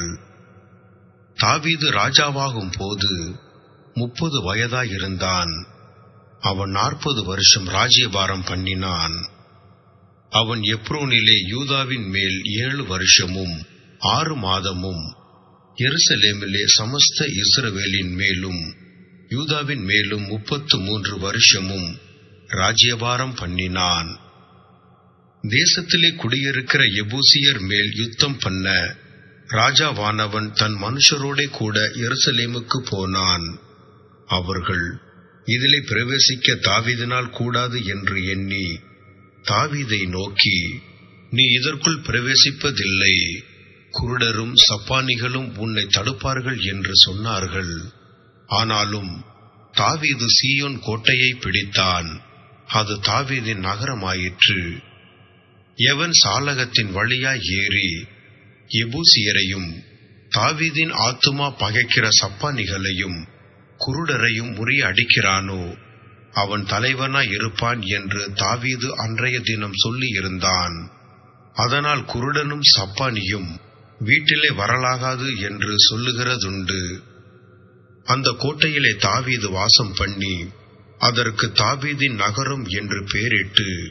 தாவீது ராஜாவாகும் போது முப்பது வயதாயிருந்தான் அவன் நாற்பது வருஷம் ராஜ்யபாரம் பண்ணினான் அவன் எப்ரோனிலே யூதாவின் மேல் ஏழு வருஷமும் ஆறு மாதமும் எருசலேமிலே சமஸ்த இஸ்ரவேலின் மேலும் யூதாவின் மேலும் முப்பத்து மூன்று வருஷமும் ராஜ்யபாரம் பண்ணினான் தேசத்திலே குடியிருக்கிற எபூசியர் மேல் யுத்தம் பண்ண ராஜாவானவன் தன் மனுஷரோடே கூட எருசலேமுக்கு போனான் அவர்கள் இதிலே பிரவேசிக்க தாவீதினால் கூடாது என்று எண்ணி தாவீதை நோக்கி நீ இதற்குள் பிரவேசிப்பதில்லை குருடரும் சப்பானிகளும் உன்னை தடுப்பார்கள் என்று சொன்னார்கள் ஆனாலும் தாவீது சீயோன் கோட்டையை பிடித்தான் அது தாவீதின் நகரமாயிற்று எவன் சாலகத்தின் வழியாய் ஏறி எபூசியரையும் தாவீதின் ஆத்துமா பகைக்கிற சப்பானிகளையும் குருடரையும் முறியடிக்கிறானோ அவன் தலைவனாய் இருப்பான் என்று தாவீது அன்றைய தினம் சொல்லி இருந்தான் அதனால் குருடனும் சப்பானியும் வீட்டிலே வரலாகாது என்று சொல்லுகிறதுண்டு அந்த கோட்டையிலே தாவீது வாசம் பண்ணி அதற்கு தாவீதின் நகரம் என்று பெயரிட்டு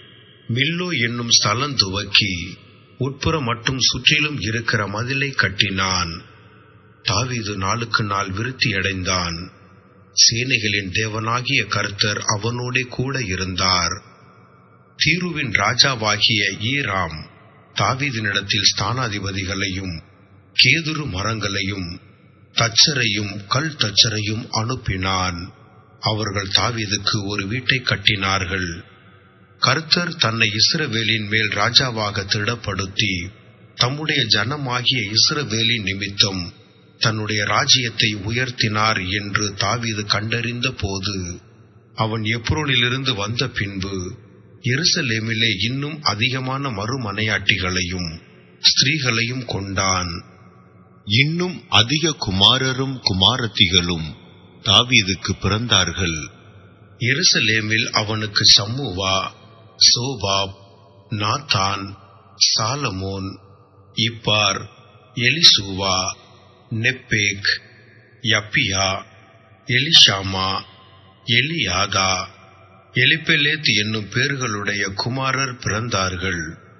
மில்லோ என்னும் ஸ்தலம் துவக்கி உட்புற மட்டும் சுற்றிலும் இருக்கிற மதிலை கட்டினான் தாவீது நாளுக்கு நாள் விருத்தியடைந்தான் சேனைகளின் தேவனாகிய கர்த்தர் அவனோடே கூட இருந்தார் தீருவின் ராஜாவாகிய ஈராம் தாவீதினிடத்தில் ஸ்தானாதிபதிகளையும் கேதுரு மரங்களையும் தச்சரையும் கல் தச்சரையும் அனுப்பினான் அவர்கள் தாவீதுக்கு ஒரு வீட்டை கட்டினார்கள் கர்த்தர் தன்னை இஸ்ரவேலின் மேல் ராஜாவாக திடப்படுத்தி தம்முடைய ஜனமாகிய இஸ்ரவேலின் நிமித்தம் தன்னுடைய ராஜ்யத்தை உயர்த்தினார் என்று தாவீது கண்டறிந்த போது அவன் எப்ரோனிலிருந்து வந்த பின்பு எருசலேமிலே இன்னும் அதிகமான மறுமனையாட்டிகளையும் ஸ்திரீகளையும் கொண்டான் இன்னும் அதிக குமாரரும் குமாரத்திகளும் தாவீதுக்கு பிறந்தார்கள் எருசலேமில் அவனுக்கு Shammua Shobab Nathan Solomon Ibhar Elishua Nepheg Japhia Elishama Eliada Eliphelet என்னும் பேர்களுடைய குமாரர் பிறந்தார்கள்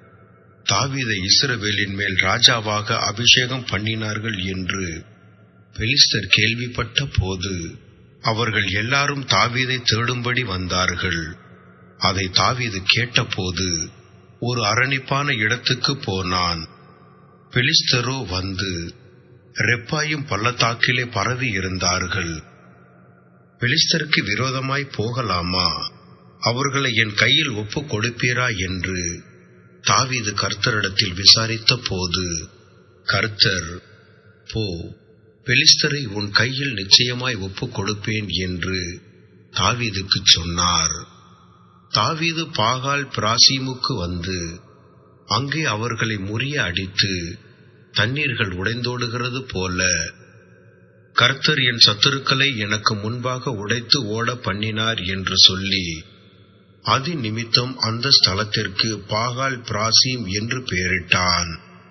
தாவீதை இஸ்ரவேலின் மேல் ராஜாவாக அபிஷேகம் பண்ணினார்கள் என்று பெலிஸ்தர் கேள்விப்பட்ட போது அவர்கள் எல்லாரும் தாவீதை தேடும்படி வந்தார்கள் அதை தாவீது கேட்டபோது ஒரு அரணிப்பான இடத்துக்கு போனான் பெலிஸ்தரோ வந்து ரெப்பாயும் பள்ளத்தாக்கிலே பரவி இருந்தார்கள் பெலிஸ்தருக்கு விரோதமாய் போகலாமா அவர்களை என் கையில் ஒப்புக் கொடுப்பீரா என்று தாவீது கர்த்தரிடத்தில் விசாரித்த போது கர்த்தர் போ பெலிஸ்தரை உன் கையில் நிச்சயமாய் ஒப்புக் கொடுப்பேன் என்று தாவீதுக்கு சொன்னார் தாவீது பாகால் பிராசீமுக்கு வந்து அங்கே அவர்களை முறிய அடித்து தண்ணீர்கள் உடைந்தோடுகிறது போல கர்த்தர் என் சத்துருக்களை எனக்கு முன்பாக உடைத்து ஓட பண்ணினார் என்று சொல்லி அதி நிமித்தம் அந்த ஸ்தலத்திற்கு பாகால் பிராசீம் என்று பெயரிட்டான்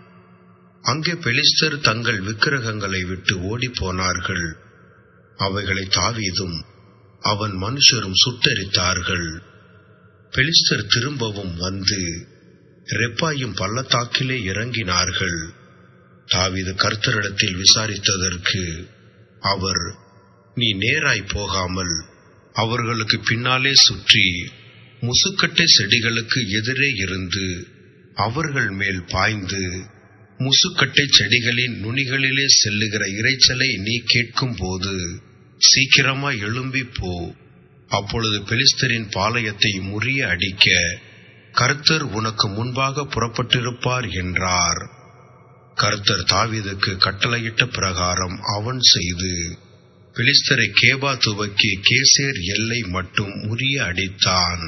அங்கே பெலிஸ்தர் தங்கள் விக்கிரகங்களை விட்டு ஓடிப் போனார்கள் அவைகளை தாவீதும் அவன் மனுஷரும் சுட்டெரித்தார்கள் பெலிஸ்தர் திரும்பவும் வந்து ரெப்பாயும் பள்ளத்தாக்கிலே இறங்கினார்கள் தாவீது கர்த்தரிடத்தில் விசாரித்ததற்கு அவர் நீ நேராய் போகாமல் அவர்களுக்கு பின்னாலே சுற்றி முசுக்கட்டை செடிகளுக்கு எதிரே இருந்து அவர்கள் மேல் பாய்ந்து முசுக்கட்டை செடிகளின் நுனிகளிலே செல்லுகிற இரைச்சலை நீ கேட்கும்போது சீக்கிரமா எழும்பி போ அப்பொழுது பெலிஸ்தரின் பாளையத்தை முறிய அடிக்க கர்த்தர் உனக்கு முன்பாக புறப்பட்டிருப்பார் என்றார் கர்த்தர் தாவீதுக்கு கட்டளையிட்ட பிரகாரம் அவன் செய்து பெலிஸ்தரை கேபா துவக்கி கேசேர் எல்லை மட்டும் முறிய அடித்தான்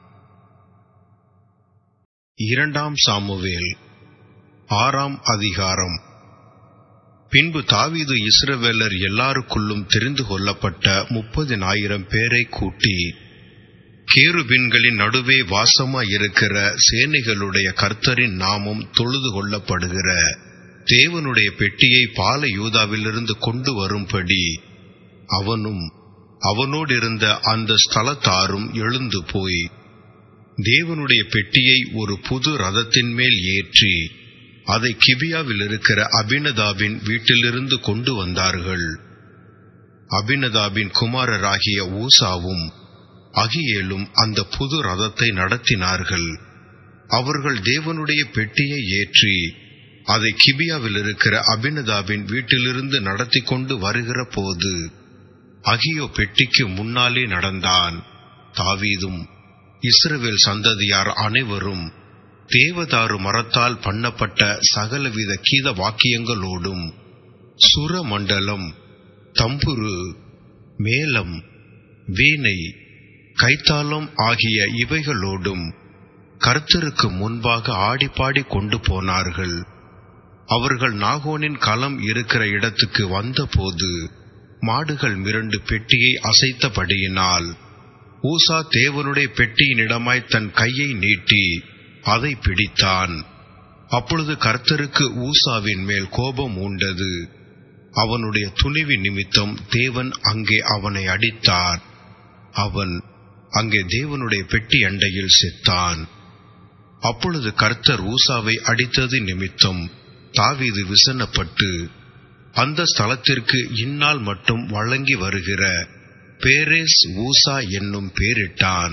இரண்டாம் சாமுவேல் ஆறாம் அதிகாரம் பின்பு தாவீது இஸ்ரவேலர் எல்லாருக்குள்ளும் தெரிந்து கொள்ளப்பட்ட முப்பதினாயிரம் பேரை கூட்டி கேருபின்களின் நடுவே வாசமாயிருக்கிற சேனைகளுடைய கர்த்தரின் நாமம் தொழுது கொள்ளப்படுகிற தேவனுடைய பெட்டியை பால யூதாவிலிருந்து கொண்டு வரும்படி அவனும் அவனோடிருந்த அந்த ஸ்தலத்தாரும் எழுந்து போய் தேவனுடைய பெட்டியை ஒரு புது ரதத்தின் மேல் ஏற்றி அதை கிபியாவில் இருக்கிற அபினதாபின் வீட்டிலிருந்து கொண்டு வந்தார்கள் அபினதாபின் குமாரராகிய ஊசாவும் அகியேலும் அந்த புது ரதத்தை நடத்தினார்கள் அவர்கள் தேவனுடைய பெட்டியை ஏற்றி அதை கிபியாவில் இருக்கிற அபினதாபின் வீட்டிலிருந்து நடத்தி கொண்டு வருகிற போது அகியோ பெட்டிக்கு முன்னாலே நடந்தான் தாவீதும் இஸ்ரவேல் சந்ததியார் அனைவரும் தேவதாரு மரத்தால் பண்ணப்பட்ட சகலவித கீத வாக்கியங்களோடும் சுரமண்டலம் தம்புரு மேலம் வீணை கைத்தாளம் ஆகிய இவைகளோடும் கர்த்தருக்கு முன்பாக ஆடிப்பாடி கொண்டு போனார்கள் அவர்கள் நாகோனின் களம் இருக்கிற இடத்துக்கு வந்தபோது மாடுகள் மிரண்டு பெட்டியை அசைத்தபடியினால் ஊசா தேவனுடைய பெட்டியினிடமாய் தன் கையை நீட்டி அதை பிடித்தான் அப்பொழுது கர்த்தருக்கு ஊசாவின் மேல் கோபம் உண்டது அவனுடைய துணிவி நிமித்தம் தேவன் அங்கே அவனை அடித்தார் அவன் அங்கே தேவனுடைய பெட்டி அண்டையில் செத்தான் அப்பொழுது கர்த்தர் ஊசாவை அடித்தது நிமித்தம் தாவீது விசனப்பட்டு அந்த ஸ்தலத்திற்கு இந்நாள் மட்டும் வழங்கி வருகிற பேரேஸ் ஊசா என்னும் பேரிட்டான்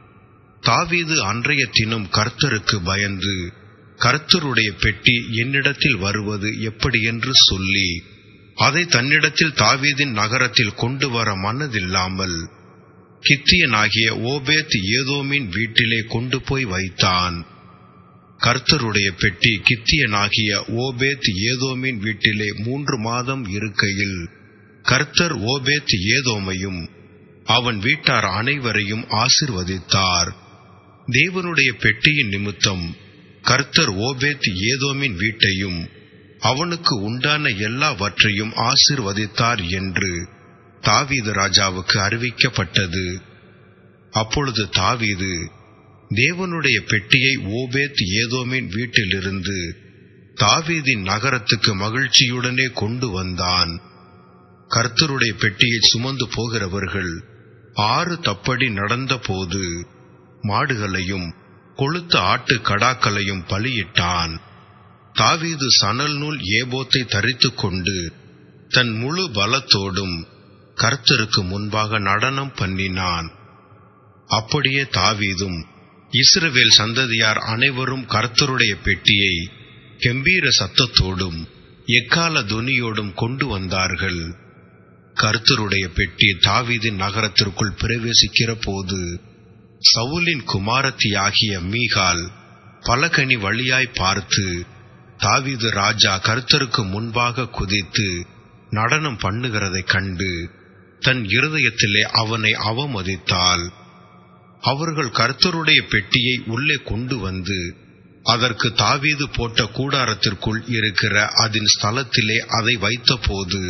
தாவீது அன்றைய தினம் கர்த்தருக்கு பயந்து கர்த்தருடைய பெட்டி என்னிடத்தில் வருவது எப்படியென்று சொல்லி அதை தன்னிடத்தில் தாவீதின் நகரத்தில் கொண்டு வர மனதில்லாமல் கித்தியனாகிய ஓபேத் ஏதோமின் வீட்டிலே கொண்டு போய் வைத்தான் கர்த்தருடைய பெட்டி கித்தியனாகிய ஓபேத் ஏதோமின் வீட்டிலே மூன்று மாதம் இருக்கையில் கர்த்தர் ஓபேத் ஏதோமையும் அவன் வீட்டார் அனைவரையும் ஆசிர்வதித்தார் தேவனுடைய பெட்டியின் நிமித்தம் கர்த்தர் ஓபேத் ஏதோமின் வீட்டையும் அவனுக்கு உண்டான எல்லாவற்றையும் ஆசிர்வதித்தார் என்று தாவீது ராஜாவுக்கு அறிவிக்கப்பட்டது அப்பொழுது தாவீது தேவனுடைய பெட்டியை ஓபேத் ஏதோமின் வீட்டிலிருந்து தாவீதின் நகரத்துக்கு மகிழ்ச்சியுடனே கொண்டு வந்தான் கர்த்தருடைய பெட்டியை சுமந்து போகிறவர்கள் ஆறு தப்படி நடந்தபோது மாடுகளையும் கொளுத்த ஆட்டு கடாக்களையும் பலியிட்டான் தாவீது சணல் நூல் ஏபோத்தை தரித்துக் கொண்டு தன் முழு பலத்தோடும் கர்த்தருக்கு முன்பாக நடனம் பண்ணினான் அப்படியே தாவீதும் இஸ்ரவேல் சந்ததியார் அனைவரும் கர்த்தருடைய பெட்டியை கெம்பீர சத்தத்தோடும் எக்கால துனியோடும் கொண்டு வந்தார்கள் கர்த்தருடைய பெட்டி தாவீதின் நகரத்திற்குள் பிரவேசிக்கிற போது சவுலின் குமாரத்தியாகிய மீகால் பலகனி வழியாய் பார்த்து தாவீது ராஜா கர்த்தருக்கு முன்பாக குதித்து நடனம் பண்ணுகிறதைக் கண்டு தன் இருதயத்திலே அவனை அவமதித்தாள் அவர்கள் கர்த்தருடைய பெட்டியை உள்ளே கொண்டு வந்து அதற்கு தாவீது போட்ட கூடாரத்திற்குள் இருக்கிற அதன் ஸ்தலத்திலே அதை வைத்தபோது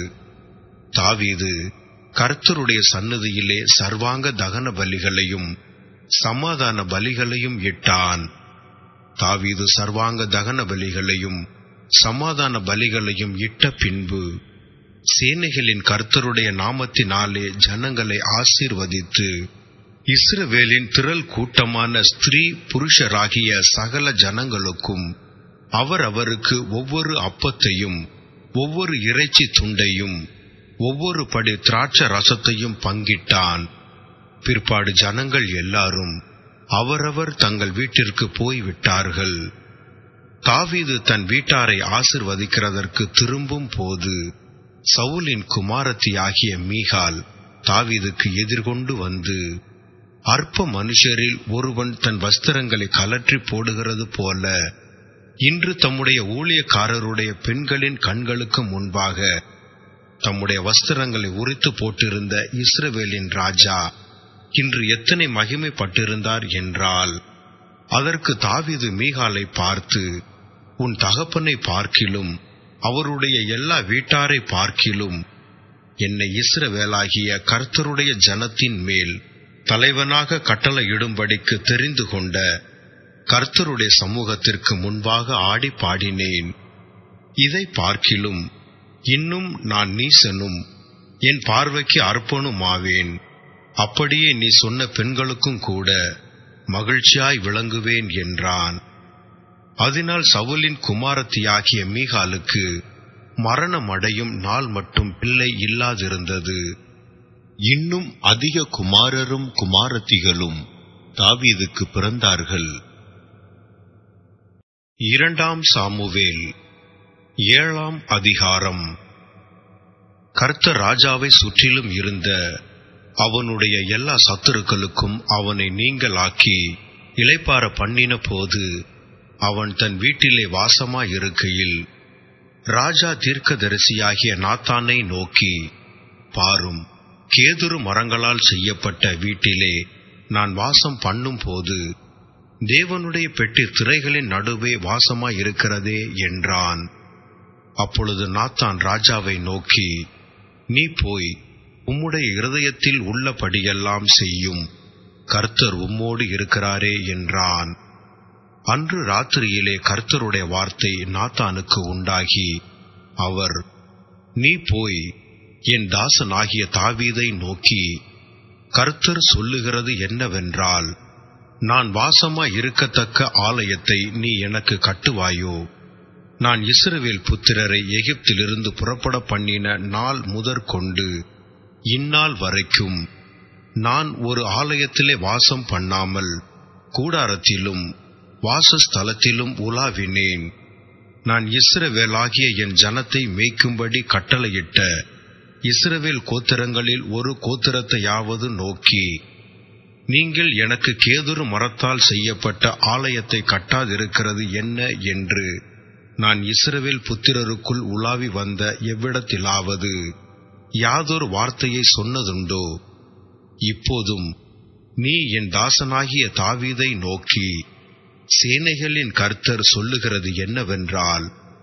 தாவீது கர்த்தருடைய சன்னதியிலே சர்வாங்க தகன பலிகளையும் சமாதான பலிகளையும் இட்டான் தாவீது சர்வாங்க தகன பலிகளையும் சமாதான பலிகளையும் இட்ட பின்பு சேனைகளின் கர்த்தருடைய நாமத்தினாலே ஜனங்களை ஆசீர்வதித்து இஸ்ரவேலின் திரள் கூட்டமான ஸ்திரீ புருஷராகிய சகல ஜனங்களுக்கும் அவர் அவருக்கு ஒவ்வொரு அப்பத்தையும் ஒவ்வொரு இறைச்சி துண்டையும் ஒவ்வொரு படி திராட்ச ரசத்தையும் பங்கிட்டான் பிற்பாடு ஜனங்கள் எல்லாரும் அவரவர் தங்கள் வீட்டிற்கு போய்விட்டார்கள் தாவீது தன் வீட்டாரை ஆசிர்வதிக்கிறதற்கு திரும்பும் போது சவுலின் குமாரத்தியாகிய மீகால் தாவீதுக்கு எதிர்கொண்டு வந்து அற்ப மனுஷரில் ஒருவன் தன் வஸ்திரங்களை கலற்றி போடுகிறது போல இன்று தம்முடைய ஊழியக்காரருடைய பெண்களின் கண்களுக்கு முன்பாக தம்முடைய வஸ்திரங்களை உரித்து போட்டிருந்த இஸ்ரவேலின் ராஜா இன்று எத்தனை மகிமைப்பட்டிருந்தார் என்றால் அதற்கு தாவீது மீகாலை பார்த்து உன் தகப்பனை பார்க்கிலும் அவருடைய எல்லா வீட்டாரை பார்க்கிலும் என்னை இஸ்ரவேலாகிய கர்த்தருடைய ஜனத்தின் மேல் தலைவனாக கட்டளையிடும்படிக்கு தெரிந்து கொண்ட கர்த்தருடைய சமூகத்திற்கு முன்பாக ஆடி பாடினேன் இதை பார்க்கிலும் இன்னும் நான் நீசனும் என் பார்வைக்கு அர்ப்பணுமாவேன் அப்படியே நீ சொன்ன பெண்களுக்கும் கூட மகிழ்ச்சியாய் விளங்குவேன் என்றான் அதனால் சவுலின் குமாரத்தியாகிய மீகாலுக்கு மரணம் அடையும் நாள் மட்டும் பிள்ளை இல்லாதிருந்தது இன்னும் அதிக குமாரரும் குமாரத்திகளும் தாவீதுக்கு பிறந்தார்கள் இரண்டாம் சாமுவேல் ஏழாம் அதிகாரம் கர்த்தர் ராஜாவை சுற்றிலும் இருந்த அவனுடைய எல்லா சத்துருக்களுக்கும் அவனை நீங்களாக்கி இளைப்பார பண்ணின போது அவன் தன் வீட்டிலே வாசமாயிருக்கையில் ராஜா தீர்க்கதரிசியாகிய நாத்தானை நோக்கி பாரும் கேதுரு மரங்களால் செய்யப்பட்ட வீட்டிலே நான் வாசம் பண்ணும் போது தேவனுடைய பெட்டி திரைகளின் நடுவே வாசமாயிருக்கிறதே என்றான் அப்பொழுது நாத்தான் ராஜாவை நோக்கி நீ போய் உம்முடைய இருதயத்தில் உள்ளபடியெல்லாம் செய்யும் கர்த்தர் உம்மோடு இருக்கிறாரே என்றான் அன்று ராத்திரியிலே கர்த்தருடைய வார்த்தை நாத்தானுக்கு உண்டாகி அவர் நீ போய் என் தாசனாகிய தாவீதை நோக்கி கர்த்தர் சொல்லுகிறது என்னவென்றால் நான் வாசமாய் இருக்கத்தக்க ஆலயத்தை நீ எனக்கு கட்டுவாயோ நான் இஸ்ரவேல் புத்திரரை எகிப்திலிருந்து புறப்பட பண்ணின நாள் முதற்கொண்டு இந்நாள் வரைக்கும் நான் ஒரு ஆலயத்திலே வாசம் பண்ணாமல் கூடாரத்திலும் வாசஸ்தலத்திலும் உலாவினேன் நான் இஸ்ரவேலாகிய என் ஜனத்தை மேய்க்கும்படி கட்டளையிட்ட இஸ்ரவேல் கோத்திரங்களில் ஒரு கோத்திரத்தையாவது நோக்கி நீங்கள் எனக்கு கேதுரு மரத்தால் செய்யப்பட்ட ஆலயத்தை கட்டாதிருக்கிறது என்ன என்று நான் இஸ்ரவேல் புத்திரருக்குள் உலாவி வந்த எவ்விடத்திலாவது யாதொரு வார்த்தையை சொன்னதுண்டோ இப்போதும் நீ என் தாசனாகிய தாவீதை நோக்கி சேனைகளின் கர்த்தர் சொல்லுகிறது என்னவென்றால்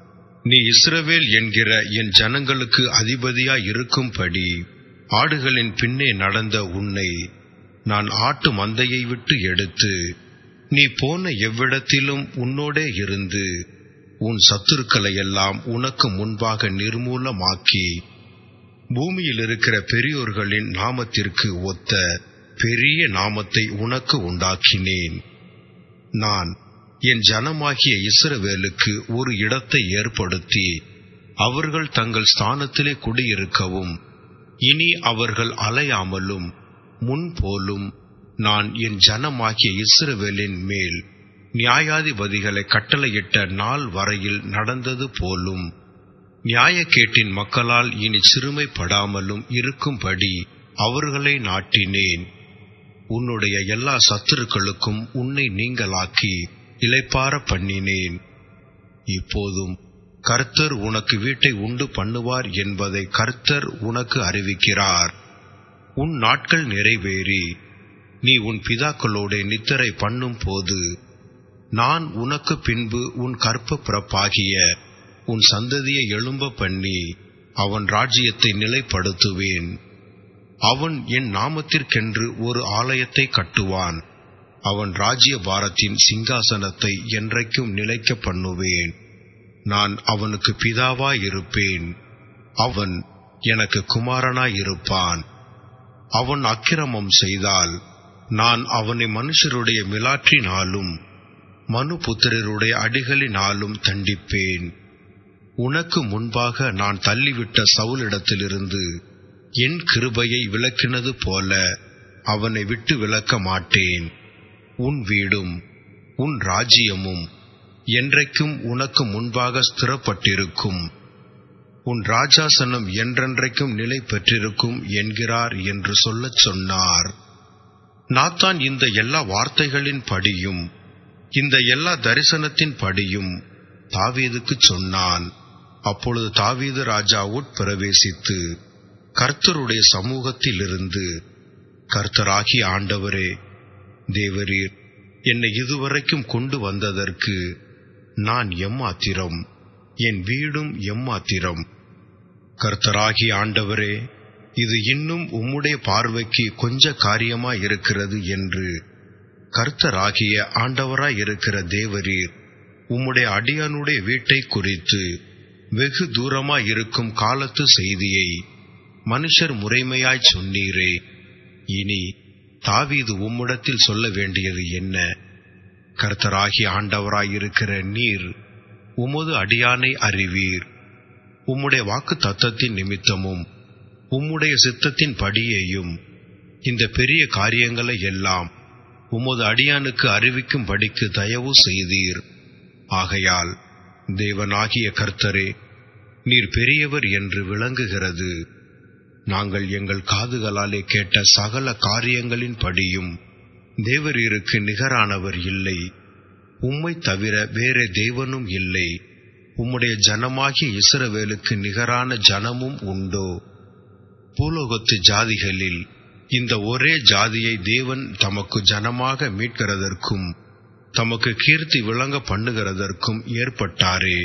நீ இஸ்ரவேல் என்கிற என் ஜனங்களுக்கு அதிபதியாய் இருக்கும்படி ஆடுகளின் பின்னே நடந்த உன்னை நான் ஆட்டு மந்தையை விட்டு எடுத்து நீ போன எவ்விடத்திலும் உன்னோடே இருந்து உன் சத்துருக்களை எல்லாம் உனக்கு முன்பாக நிர்மூலமாக்கி பூமியில் இருக்கிற பெரியோர்களின் நாமத்திற்கு ஒத்த பெரிய நாமத்தை உனக்கு உண்டாக்கினேன் நான் என் ஜனமாகிய இஸ்ரவேலுக்கு ஒரு இடத்தை ஏற்படுத்தி அவர்கள் தங்கள் ஸ்தானத்திலே குடியிருக்கவும் இனி அவர்கள் அலையாமலும் முன்போலும் நான் என் ஜனமாகிய இஸ்ரவேலின் மேல் நியாயாதிபதிகளை கட்டளையிட்ட நாள் வரையில் நடந்தது போலும் நியாயக்கேட்டின் மக்களால் இனி சிறுமைப்படாமலும் இருக்கும்படி அவர்களை நாட்டினேன் உன்னுடைய எல்லா சத்துருக்களுக்கும் உன்னை நீங்களாக்கி இளைப்பார பண்ணினேன் இப்போதும் கர்த்தர் உனக்கு வீட்டை உண்டு பண்ணுவார் என்பதை கர்த்தர் உனக்கு அறிவிக்கிறார் உன் நாட்கள் நிறைவேறி நீ உன் பிதாக்களோட நித்திரை பண்ணும் போது நான் உனக்கு பின்பு உன் கற்ப பிறப்பாகிய உன் சந்ததியை எழும்ப பண்ணி அவன் ராஜ்யத்தை நிலைப்படுத்துவேன் அவன் என் நாமத்திற்கென்று ஒரு ஆலயத்தை கட்டுவான் அவன் ராஜ்ய பாரத்தின் சிங்காசனத்தை என்றைக்கும் நிலைக்க பண்ணுவேன் நான் அவனுக்கு பிதாவாயிருப்பேன் அவன் எனக்கு குமாரனாயிருப்பான் அவன் அக்கிரமம் செய்தால் நான் அவனை மனுஷருடைய மிலாற்றினாலும் மனு புத்திரருடைய அடிகளினாலும் தண்டிப்பேன் உனக்கு முன்பாக நான் தள்ளிவிட்ட சவுலிடத்திலிருந்து என் கிருபையை விளக்கினது போல அவனை விட்டு விலக்க மாட்டேன் உன் வீடும் உன் ராஜ்யமும் என்றைக்கும் உனக்கு முன்பாக ஸ்திரப்பட்டிருக்கும் உன் ராஜாசனம் என்றென்றைக்கும் நிலை பெற்றிருக்கும் என்கிறார் என்று சொல்லச் சொன்னார் நாத்தான் இந்த எல்லா வார்த்தைகளின் படியும் இந்த எல்லா தரிசனத்தின் படியும் தாவீதுக்குச் சொன்னான் அப்பொழுது தாவீது ராஜா உட்பிரவேசித்து கர்த்தருடைய சமூகத்திலிருந்து கர்த்தராகிய ஆண்டவரே தேவரீர் என்னை இதுவரைக்கும் கொண்டு வந்ததற்கு நான் எம்மாத்திரம் என் வீடும் எம்மாத்திரம் கர்த்தராகிய ஆண்டவரே இது இன்னும் உம்முடைய பார்வைக்கு கொஞ்ச காரியமாய் இருக்கிறது என்று கர்த்தராகிய ஆண்டவராய் இருக்கிற தேவரீர் உம்முடைய அடியானுடைய வீட்டை குறித்து வெகு தூரமாய் இருக்கும் காலத்து செய்தியை மனுஷர் முறைமையாய் சொன்னீரே இனி தாவீது உம்மிடத்தில் சொல்ல வேண்டியது என்ன கர்த்தராகிய ஆண்டவராயிருக்கிற நீர் உமது அடியானை அறிவீர் உம்முடைய வாக்கு தத்தத்தின் நிமித்தமும் உம்முடைய சித்தத்தின் படியையும் இந்த பெரிய காரியங்களை எல்லாம் உமது அடியானுக்கு அறிவிக்கும் படிக்கு தயவு செய்தீர் ஆகையால் தேவனாகிய கர்த்தரே நீர் பெரியவர் என்று விளங்குகிறது நாங்கள் எங்கள் காதுகளாலே கேட்ட சகல காரியங்களின் படியும் தேவரீருக்கு நிகரானவர் இல்லை உம்மை தவிர வேற தேவனும் இல்லை உம்முடைய ஜனமாகிய இஸ்ரவேலுக்கு நிகரான ஜனமும் உண்டோ பூலோகத்து ஜாதிகளில் இந்த ஒரே ஜாதியை தேவன் தமக்கு ஜனமாக மீட்கிறதற்கும் தமக்கு கீர்த்தி விளங்க பண்ணுகிறதற்கும் ஏற்பட்டாரே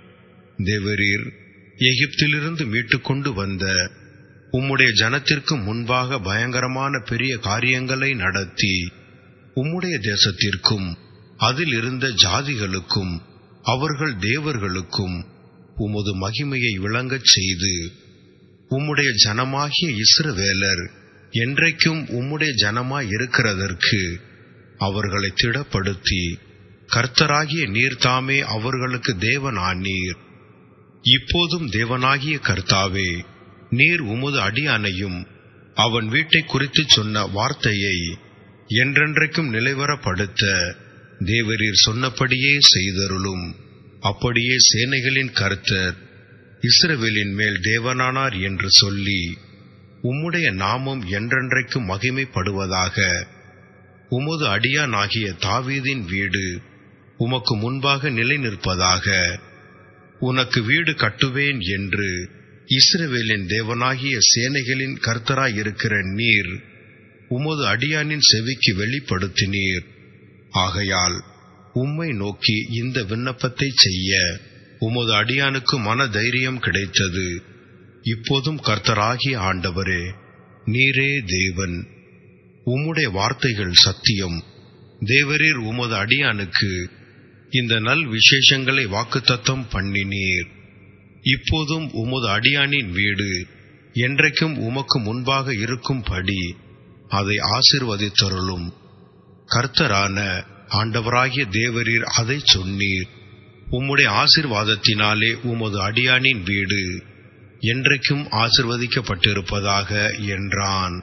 தேவரீர் எகிப்திலிருந்து மீட்டுக்கொண்டு வந்த உம்முடைய ஜனத்திற்கு முன்பாக பயங்கரமான பெரிய காரியங்களை நடத்தி உம்முடைய தேசத்திற்கும் அதில் இருந்த ஜாதிகளுக்கும் அவர்கள் தேவர்களுக்கும் உமது மகிமையை விளங்கச் செய்து உம்முடைய ஜனமாகிய இஸ்ரவேலர் என்றைக்கும் உம்முடைய ஜனமாய் இருக்கிறதற்கு அவர்களை திடப்படுத்தி கர்த்தராகிய நீர் தாமே அவர்களுக்கு தேவன் ஆனீர் இப்போதும் தேவனாகிய கர்த்தாவே நீர் உமது அடியானையும் அவன் வீட்டை குறித்துச் சொன்ன வார்த்தையை என்றென்றைக்கும் நிலைவரப்படுத்த தேவரீர் சொன்னபடியே செய்தருளும் அப்படியே சேனைகளின் கர்த்தர் இஸ்ரவேலின் மேல் தேவனானார் என்று சொல்லி உம்முடைய நாமம் என்றென்றைக்கும் மகிமைப்படுவதாக உமது அடியானாகிய தாவீதின் வீடு உமக்கு முன்பாக நிலை நிற்பதாக உனக்கு வீடு கட்டுவேன் என்று இஸ்ரவேலின் தேவனாகிய சேனைகளின் கர்த்தராயிருக்கிற நீர் உமது அடியானின் செவிக்கு வெளிப்படுத்தினீர் ஆகையால் உம்மை நோக்கி இந்த விண்ணப்பத்தை செய்ய உமது அடியானுக்கு மன தைரியம் கிடைத்தது இப்போதும் கர்த்தராகிய ஆண்டவரே நீரே தேவன் உம்முடைய வார்த்தைகள் சத்தியம் தேவரீர் உமது அடியானுக்கு இந்த நல் விசேஷங்களை வாக்குத்தத்தம் பண்ணினீர் இப்போதும் உமது அடியானின் வீடு என்றைக்கும் உமக்கு முன்பாக இருக்கும்படி அதை ஆசிர்வதித்தருளும் கர்த்தரான ஆண்டவராகிய தேவரீர் அதை சொன்னீர் உம்முடைய ஆசிர்வாதத்தினாலே உமது அடியானின் வீடு என்றைக்கும் ஆசிர்வதிக்கப்பட்டிருப்பதாக என்றான்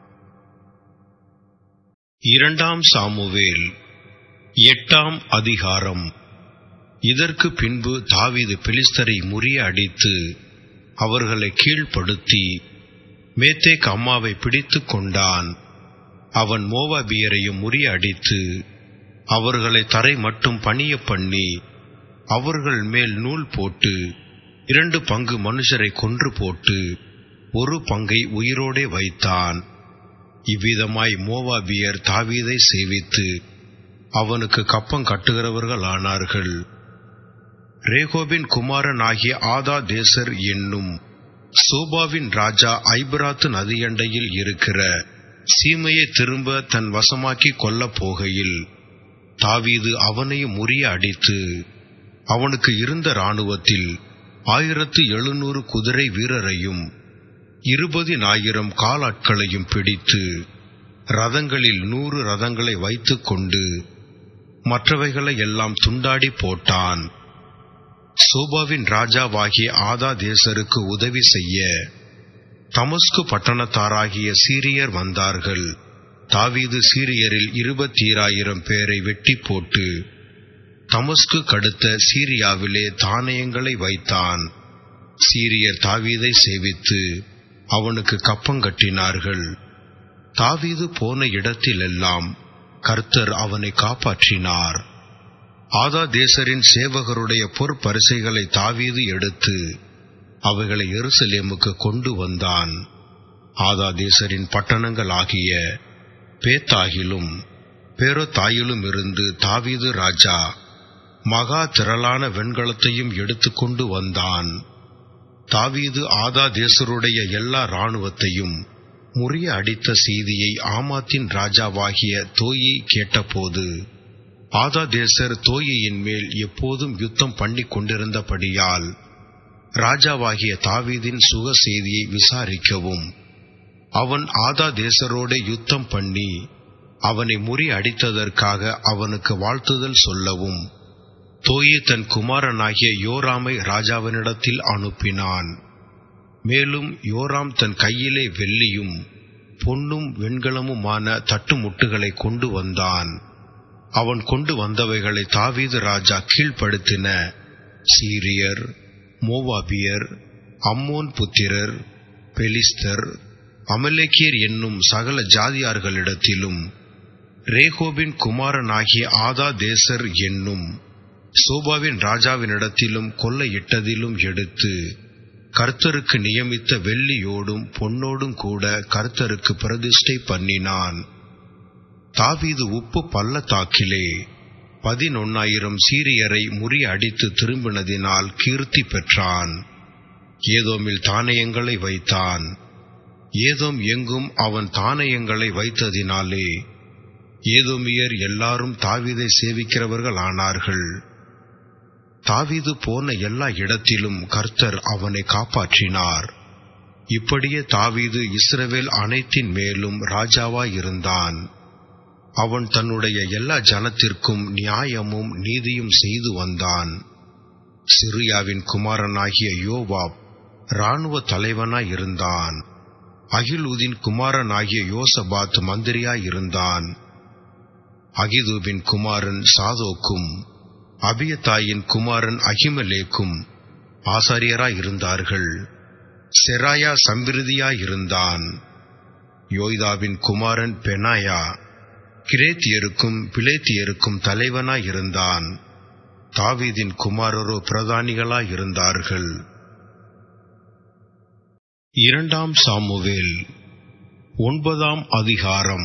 இரண்டாம் சாமுவேல் எட்டாம் அதிகாரம் இதற்கு பின்பு தாவீது பெலிஸ்தரை முறிய அடித்து அவர்களை கீழ்ப்படுத்தி மேத்தேக் அம்மாவை பிடித்துக் கொண்டான் அவன் மோவாபியரையும் முறிய அடித்து அவர்களை தரை மட்டும் பணிய பண்ணி அவர்கள் மேல் நூல் போட்டு இரண்டு பங்கு மனுஷரை கொன்று போட்டு ஒரு பங்கை உயிரோடே வைத்தான் இவ்விதமாய் மோவாபியர் தாவீதை சேவித்து அவனுக்கு கப்பம் கட்டுகிறவர்கள் ஆனார்கள் ரேகோபின் குமாரன் ஆகிய ஆதா தேசர் என்னும் சோபாவின் ராஜா ஐபிராத்து நதியண்டையில் இருக்கிற சீமையை திரும்ப தன் வசமாக்கி கொல்லப் போகையில் தாவீது அவனையும் முறிய அடித்து அவனுக்கு இருந்த இராணுவத்தில் ஆயிரத்து எழுநூறு குதிரை வீரரையும் இருபதினாயிரம் காலாட்களையும் பிடித்து ரதங்களில் நூறு ரதங்களை வைத்துக் கொண்டு மற்றவைகளை எல்லாம் துண்டாடி போட்டான் சோபாவின் ராஜாவாகிய ஆதா தேசருக்கு உதவி செய்ய தமஸ்கு பட்டணத்தாராகிய சீரியர் வந்தார்கள் தாவீது சீரியரில் இருபத்தீராயிரம் பேரை வெட்டி போட்டு தமஸ்கு கடுத்த சீரியாவிலே தானியங்களை வைத்தான் சீரியர் தாவீதை சேவித்து அவனுக்கு கப்பங்கட்டினார்கள் தாவீது போன இடத்திலெல்லாம் கர்த்தர் அவனை காப்பாற்றினார் ஆதா தேசரின் சேவகருடைய பொற்பரிசைகளை தாவீது எடுத்து அவைகளை எருசலேமுக்கு கொண்டு வந்தான் ஆதா தேசரின் பட்டணங்கள் ஆகிய பேத்தாகிலும் பேரோத்தாயிலும் இருந்து தாவீது ராஜா மகா திரளான வெண்கலத்தையும் எடுத்துக்கொண்டு வந்தான் தாவீது ஆதா தேசருடைய எல்லா இராணுவத்தையும் முறிய அடித்த செய்தியை ஆமாத்தின் ராஜாவாகிய தோயி கேட்டபோது ஆதா தேசர் தோயியின் மேல் எப்போதும் யுத்தம் பண்ணிக் கொண்டிருந்தபடியால் ராஜாவாகிய தாவீதின் சுக செய்தியை விசாரிக்கவும் அவன் ஆதா தேசரோட யுத்தம் பண்ணி அவனை முறி அடித்ததற்காக அவனுக்கு வாழ்த்துதல் சொல்லவும் தோயி தன் குமாரனாகிய யோராமை ராஜாவினிடத்தில் அனுப்பினான் மேலும் யோராம் தன் கையிலே வெள்ளியும் பொன்னும் வெண்கலமுமான தட்டுமுட்டுகளை கொண்டு வந்தான் அவன் கொண்டு வந்தவைகளை தாவீது ராஜா கீழ்ப்படுத்தின சீரியர் மோவாபியர் அம்மோன் புத்திரர் பெலிஸ்தர் அமலேக்கியர் என்னும் சகல ஜாதியார்களிடத்திலும் ரேகோபின் குமாரனாகிய ஆதா தேசர் என்னும் சோபாவின் ராஜாவினிடத்திலும் கொள்ளையிட்டதிலும் எடுத்து கர்த்தருக்கு நியமித்த வெள்ளியோடும் பொன்னோடும் கூட கர்த்தருக்கு பிரதிஷ்டை பண்ணினான் தாவீது உப்பு பள்ளத்தாக்கிலே பதினொன்னாயிரம் சீரியரை முறியடித்து திரும்பினதினால் கீர்த்தி பெற்றான் ஏதோமில் தானியங்களை வைத்தான் ஏதோம் எங்கும் அவன் தானியங்களை வைத்ததினாலே ஏதோமியர் எல்லாரும் தாவீதை சேவிக்கிறவர்கள் ஆனார்கள் தாவீது போன எல்லா இடத்திலும் கர்த்தர் அவனை காப்பாற்றினார் இப்படியே தாவீது இஸ்ரவேல் அனைத்தின் மேலும் ராஜாவாயிருந்தான் அவன் தன்னுடைய எல்லா ஜனத்திற்கும் நியாயமும் நீதியும் செய்து வந்தான் சிரியாவின் குமாரனாகிய யோவாப் இராணுவ தலைவனாய் இருந்தான் அகிலூதின் குமாரனாகிய யோசபாத் மந்திரியாய் இருந்தான் அகிதூபின் குமாரன் சாதோக்கும் அபியத்தாயின் குமாரன் அகிமலேக்கும் ஆசாரியராய் இருந்தார்கள் செராயா சம்பிருதியாய் இருந்தான் யோய்தாவின் குமாரன் பெனாயா கிரேத்தியருக்கும் பிளேத்தியருக்கும் தலைவனாய் இருந்தான் தாவீதின் குமாரரோ பிரதானிகளாய் இருந்தார்கள் இரண்டாம் சாமுவேல் ஒன்பதாம் அதிகாரம்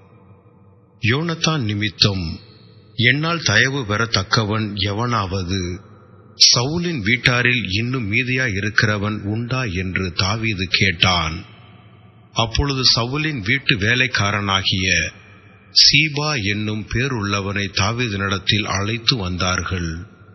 யோனத்தான் நிமித்தம் என்னால் தயவு பெறத்தக்கவன் எவனாவது சவுலின் வீட்டாரில் இன்னும் மீதியாய் இருக்கிறவன் உண்டா என்று தாவீது கேட்டான் அப்பொழுது சவுலின் வீட்டு வேலைக்காரனாகிய சீபா என்னும் பேருள்ளவனை தாவீதினிடத்தில் அழைத்து வந்தார்கள்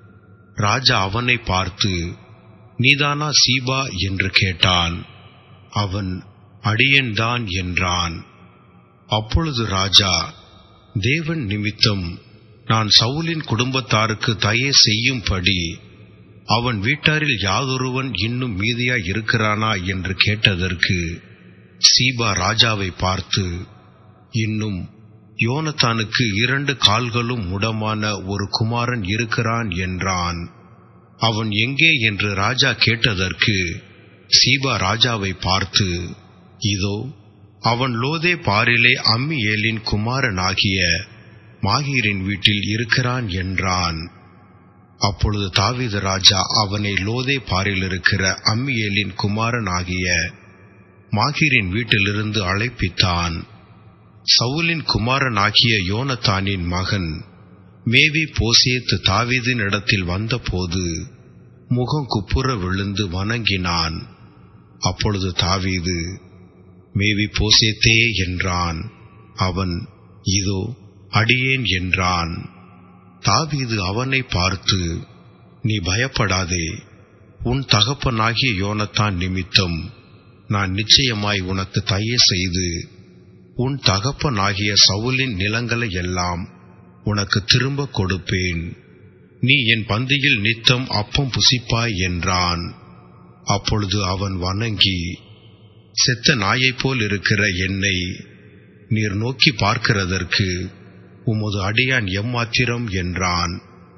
ராஜா அவனை பார்த்து நீதானா சீபா என்று கேட்டான் அவன் அடியன்தான் என்றான் அப்பொழுது ராஜா தேவன் நிமித்தம் நான் சவுலின் குடும்பத்தாருக்கு தயை செய்யும்படி அவன் வீட்டாரில் யாதொருவன் இன்னும் மீதியாய் இருக்கிறானா என்று கேட்டதற்கு சீபா ராஜாவை பார்த்து இன்னும் யோனத்தானுக்கு இரண்டு கால்களும் முடமான ஒரு குமாரன் இருக்கிறான் என்றான் அவன் எங்கே என்று ராஜா கேட்டதற்கு சீபா ராஜாவை பார்த்து இதோ அவன் லோதே பாரிலே அம்மியேலின் குமாரனாகிய மாகீரின் வீட்டில் இருக்கிறான் என்றான் அப்பொழுது தாவீது ராஜா அவனை லோதே பாரில் இருக்கிற அம்மியேலின் குமாரனாகிய மாகீரின் வீட்டிலிருந்து அழைப்பித்தான் சவுலின் குமாரனாகிய யோனத்தானின் மகன் மேவி போசேத்து தாவீதின் இடத்தில் வந்தபோது முகம் குப்புற விழுந்து வணங்கினான் அப்பொழுது தாவீது மேவி போசேத்தே என்றான் அவன் இதோ அடியேன் என்றான் தாவீது அவனை பார்த்து நீ பயப்படாதே உன் தகப்பனாகிய யோனத்தான் நிமித்தம் நான் நிச்சயமாய் உனக்கு தயை செய்து உன் தகப்பனாகிய சவுலின் நிலங்களை எல்லாம் உனக்கு திரும்ப கொடுப்பேன் நீ என் பந்தியில் நித்தம் அப்பம் புசிப்பாய் என்றான் அப்பொழுது அவன் வணங்கி செத்த நாயைப் போல் இருக்கிற என்னை நீர் நோக்கி பார்க்கிறதற்கு உமது அடியான் எம்மாத்திரம் என்றான்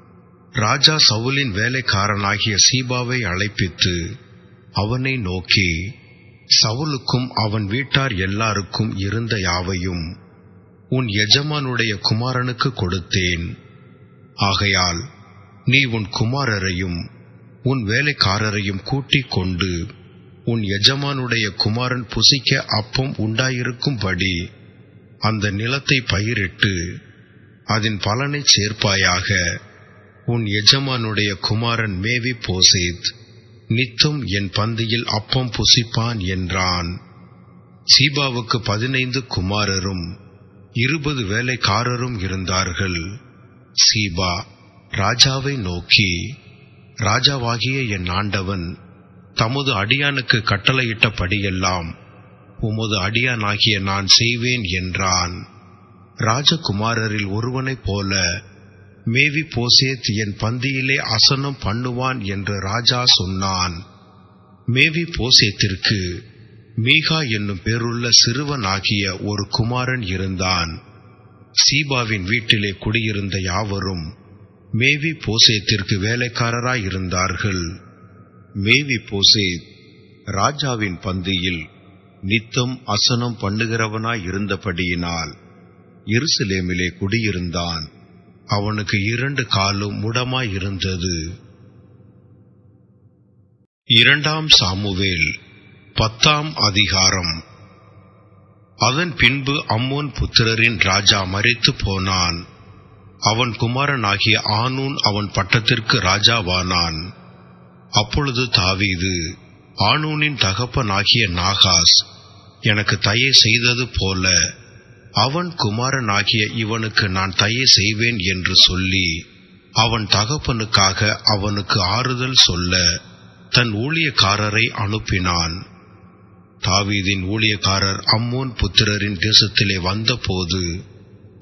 ராஜா சவுலின் வேலைக்காரனாகிய சீபாவை அழைப்பித்து அவனை நோக்கி சவுலுக்கும் அவன் வீட்டார் எல்லாருக்கும் இருந்த யாவையும் உன் எஜமானுடைய குமாரனுக்கு கொடுத்தேன் ஆகையால் நீ உன் குமாரரையும் உன் வேலைக்காரரையும் கூட்டிக் கொண்டு உன் எஜமானுடைய குமாரன் புசிக்க அப்பம் உண்டாயிருக்கும்படி அந்த நிலத்தை பயிரிட்டு அதன் பலனை சேர்ப்பாயாக உன் எஜமானுடைய குமாரன் மேவி போசேத் நித்தம் என் பந்தியில் அப்பம் புசிப்பான் என்றான் சீபாவுக்கு பதினைந்து குமாரரும் இருபது வேலைக்காரரும் இருந்தார்கள் சீபா ராஜாவை நோக்கி ராஜாவாகிய என் ஆண்டவன் தமது அடியானுக்கு கட்டளையிட்டபடியெல்லாம் உமது அடியானாகிய நான் செய்வேன் என்றான் ராஜகுமாரரில் ஒருவனைப் போல மேவி போசேத் என் பந்தியிலே அசனம் பண்ணுவான் என்று ராஜா சொன்னான் மேவி போசேத்திற்கு மீகா என்னும் பேருள்ள சிறுவனாகிய ஒரு குமாரன் இருந்தான் சீபாவின் வீட்டிலே குடியிருந்த யாவரும் மேவி போசேத்திற்கு வேலைக்காரராய் இருந்தார்கள் மேவி போசேத் ராஜாவின் பந்தியில் நித்தம் அசனம் பண்ணுகிறவனாய் இருந்தபடியினால் எருசலேமிலே குடியிருந்தான் அவனுக்கு இரண்டு காலும் முடமாய் இருந்தது இரண்டாம் சாமுவேல் பத்தாம் அதிகாரம் அதன் பின்பு அம்மோன் புத்திரரின் ராஜா மரித்து போனான் அவன் குமாரனாகிய ஆனூன் அவன் பட்டத்திற்கு ராஜாவானான் அப்பொழுது தாவீது ஆனூனின் தகப்பனாகிய நாகாஸ் எனக்கு தயை செய்தது போல அவன் குமாரனாகிய இவனுக்கு நான் தயை செய்வேன் என்று சொல்லி அவன் தகப்பனுக்காக அவனுக்கு ஆறுதல் சொல்ல தன் ஊழியக்காரரை அனுப்பினான் தாவீதின் ஊழியக்காரர் அம்மோன் புத்திரரின் தேசத்திலே வந்தபோது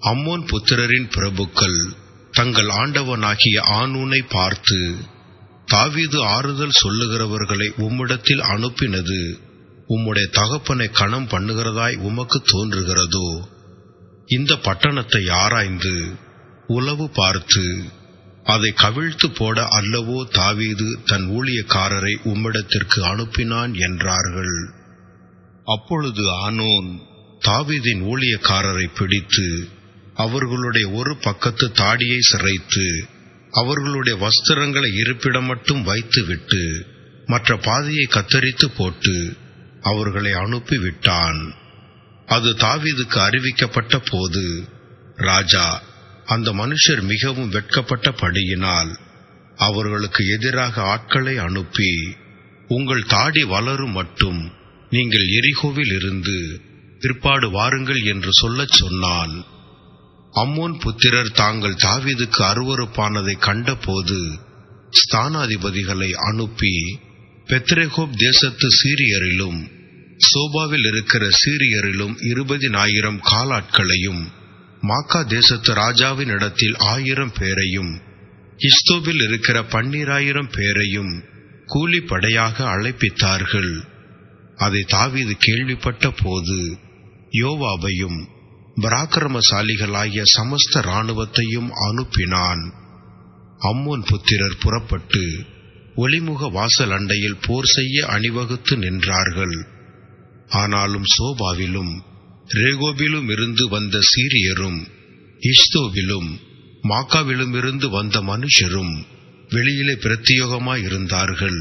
அம்மோன் புத்திரரின் பிரபுக்கள் தங்கள் ஆண்டவனாகிய ஆனூனை பார்த்து தாவீது ஆறுதல் சொல்லுகிறவர்களை உம்மிடத்தில் அனுப்பினது உம்முடைய தகப்பனை கணம் பண்ணுகிறதாய் உமக்கு தோன்றுகிறதோ இந்த பட்டணத்தை ஆராய்ந்து உளவு பார்த்து அதை கவிழ்த்து போட அல்லவோ தாவீது தன் ஊழியக்காரரை உம்மிடத்திற்கு அனுப்பினான் என்றார்கள் அப்பொழுது ஆனோன் தாவீதின் ஊழியக்காரரை பிடித்து அவர்களுடைய ஒரு பக்கத்து தாடியை சிரைத்து அவர்களுடைய வஸ்திரங்களை இருப்பிடம் மட்டும் வைத்துவிட்டு மற்ற பாதியை கத்தரித்து போட்டு அவர்களை அனுப்பி விட்டான் அது தாவீதுக்கு அறிவிக்கப்பட்ட போது ராஜா அந்த மனுஷர் மிகவும் வெட்கப்பட்டபடியினால் அவர்களுக்கு எதிராக ஆட்களை அனுப்பி உங்கள் தாடி வளரும் மட்டும் நீங்கள் எரிகோவில் இருந்து பிற்பாடு வாருங்கள் என்று சொல்லச் சொன்னான் அம்மோன் புத்திரர் தாங்கள் தாவீதுக்கு அருவறுப்பானதை கண்டபோது ஸ்தானாதிபதிகளை அனுப்பி பெத்ரெகோப் தேசத்து சீரியரிலும் சோபாவில் இருக்கிற சீரியரிலும் இருபதினாயிரம் காலாட்களையும் மாக்கா தேசத்து ராஜாவின் இடத்தில் ஆயிரம் பேரையும் இஸ்தோவில் இருக்கிற பன்னிராயிரம் பேரையும் கூலிப்படையாக அழைப்பித்தார்கள் அதை தாவீது கேள்விப்பட்ட போது யோவாபையும் பராக்கிரமசாலிகளாகிய சமஸ்த இராணுவத்தையும் அனுப்பினான் அம்மோன் புத்திரர் புறப்பட்டு ஒளிமுக வாசல் அண்டையில் போர் செய்ய அணிவகுத்து நின்றார்கள் ஆனாலும் சோபாவிலும் ரேகோபிலும் இருந்து வந்த சீரியரும் இஸ்தோவிலும் மாக்காவிலும் இருந்து வந்த மனுஷரும் வெளியிலே பிரத்தியோகமாயிருந்தார்கள்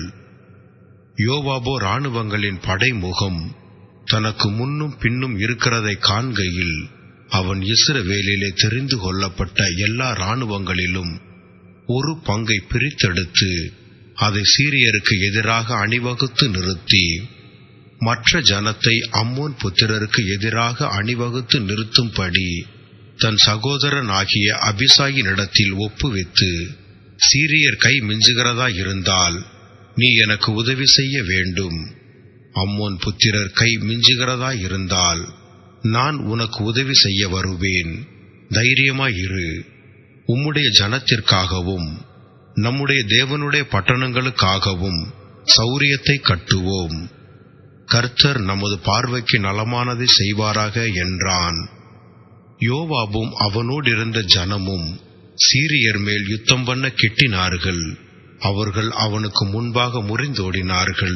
யோவாபோ இராணுவங்களின் படைமுகம் தனக்கு முன்னும் பின்னும் இருக்கிறதை காண்கையில் அவன் இஸ்ரவேலிலே தெரிந்து கொள்ளப்பட்ட எல்லா இராணுவங்களிலும் ஒரு பங்கை பிரித்தெடுத்து அதை சீரியருக்கு எதிராக அணிவகுத்து நிறுத்தி மற்ற ஜனத்தை அம்மோன் புத்திரருக்கு எதிராக அணிவகுத்து நிறுத்தும்படி தன் சகோதரனாகிய அபிசாயினிடத்தில் ஒப்புவித்து சீரியர் கை மிஞ்சுகிறதா இருந்தால் நீ எனக்கு உதவி செய்ய வேண்டும் அம்மோன் புத்திரர் கை மிஞ்சுகிறதா இருந்தால் நான் உனக்கு உதவி செய்ய வருவேன் தைரியமாயிரு உம்முடைய ஜனத்திற்காகவும் நம்முடைய தேவனுடைய பட்டணங்களுக்காகவும் சௌரியத்தை கட்டுவோம் கர்த்தர் நமது பார்வைக்கு நலமானதை செய்வாராக என்றான் யோவாபும் அவனோடிருந்த ஜனமும் சீரியர் மேல் யுத்தம் பண்ண கிட்டினார்கள் அவர்கள் அவனுக்கு முன்பாக முறிந்தோடினார்கள்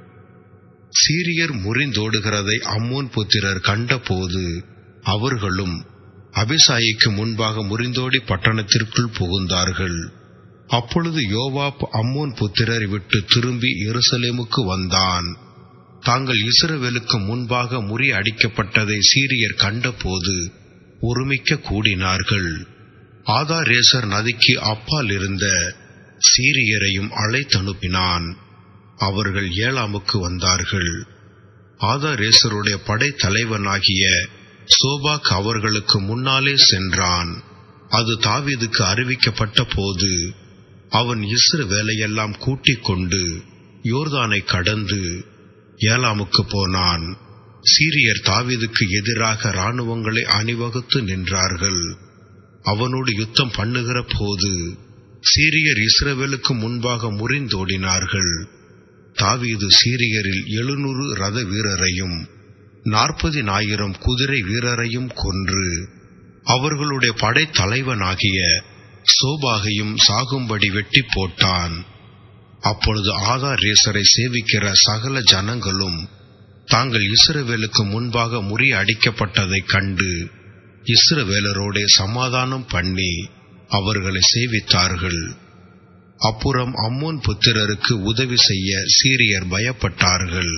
சீரியர் முறிந்தோடுகிறதை அம்மோன் புத்திரர் கண்டபோது அவர்களும் அபிசாயிக்கு முன்பாக முறிந்தோடி பட்டணத்திற்குள் புகுந்தார்கள் அப்பொழுது யோவாப் அம்மோன் புத்திரரை விட்டு திரும்பி எருசலேமுக்கு வந்தான் தாங்கள் இஸ்ரவேலுக்கு முன்பாக முறி அடிக்கப்பட்டதை சீரியர் கண்டபோது ஒருமிக்க கூடினார்கள் ஆதாரேசர் நதிக்கு அப்பால் இருந்த சீரியரையும் அழைத்தனுப்பினான் அவர்கள் ஏழாமுக்கு வந்தார்கள் ஆதாரேசருடைய படை தலைவனாகிய சோபாக் அவர்களுக்கு முன்னாலே சென்றான் அது தாவீதுக்கு அறிவிக்கப்பட்ட போது அவன் இஸ்ர வேலையெல்லாம் கூட்டிக் கொண்டு யோர்தானை கடந்து ஏலாமுக்கு போனான் சீரியர் தாவீதுக்கு எதிராக இராணுவங்களை அணிவகுத்து நின்றார்கள் அவனோடு யுத்தம் பண்ணுகிற போது சீரியர் இஸ்ரவேலுக்கு முன்பாக முறிந்தோடினார்கள் தாவீது சீரியரில் எழுநூறு ரத வீரரையும் நாற்பதினாயிரம் குதிரை வீரரையும் கொன்று அவர்களுடைய படைத்தலைவனாகிய சோபாகையும் சாகும்படி வெட்டி போட்டான் அப்பொழுது ஆதார் ரேசரை சேவிக்கிற சகல ஜனங்களும் தாங்கள் இஸ்ரவேலுக்கு முன்பாக முறி அடிக்கப்பட்டதைக் கண்டு இஸ்ரவேலரோடே சமாதானம் பண்ணி அவர்களை சேவித்தார்கள் அப்புறம் அம்மோன் புத்திரருக்கு உதவி செய்ய சீரியர் பயப்பட்டார்கள்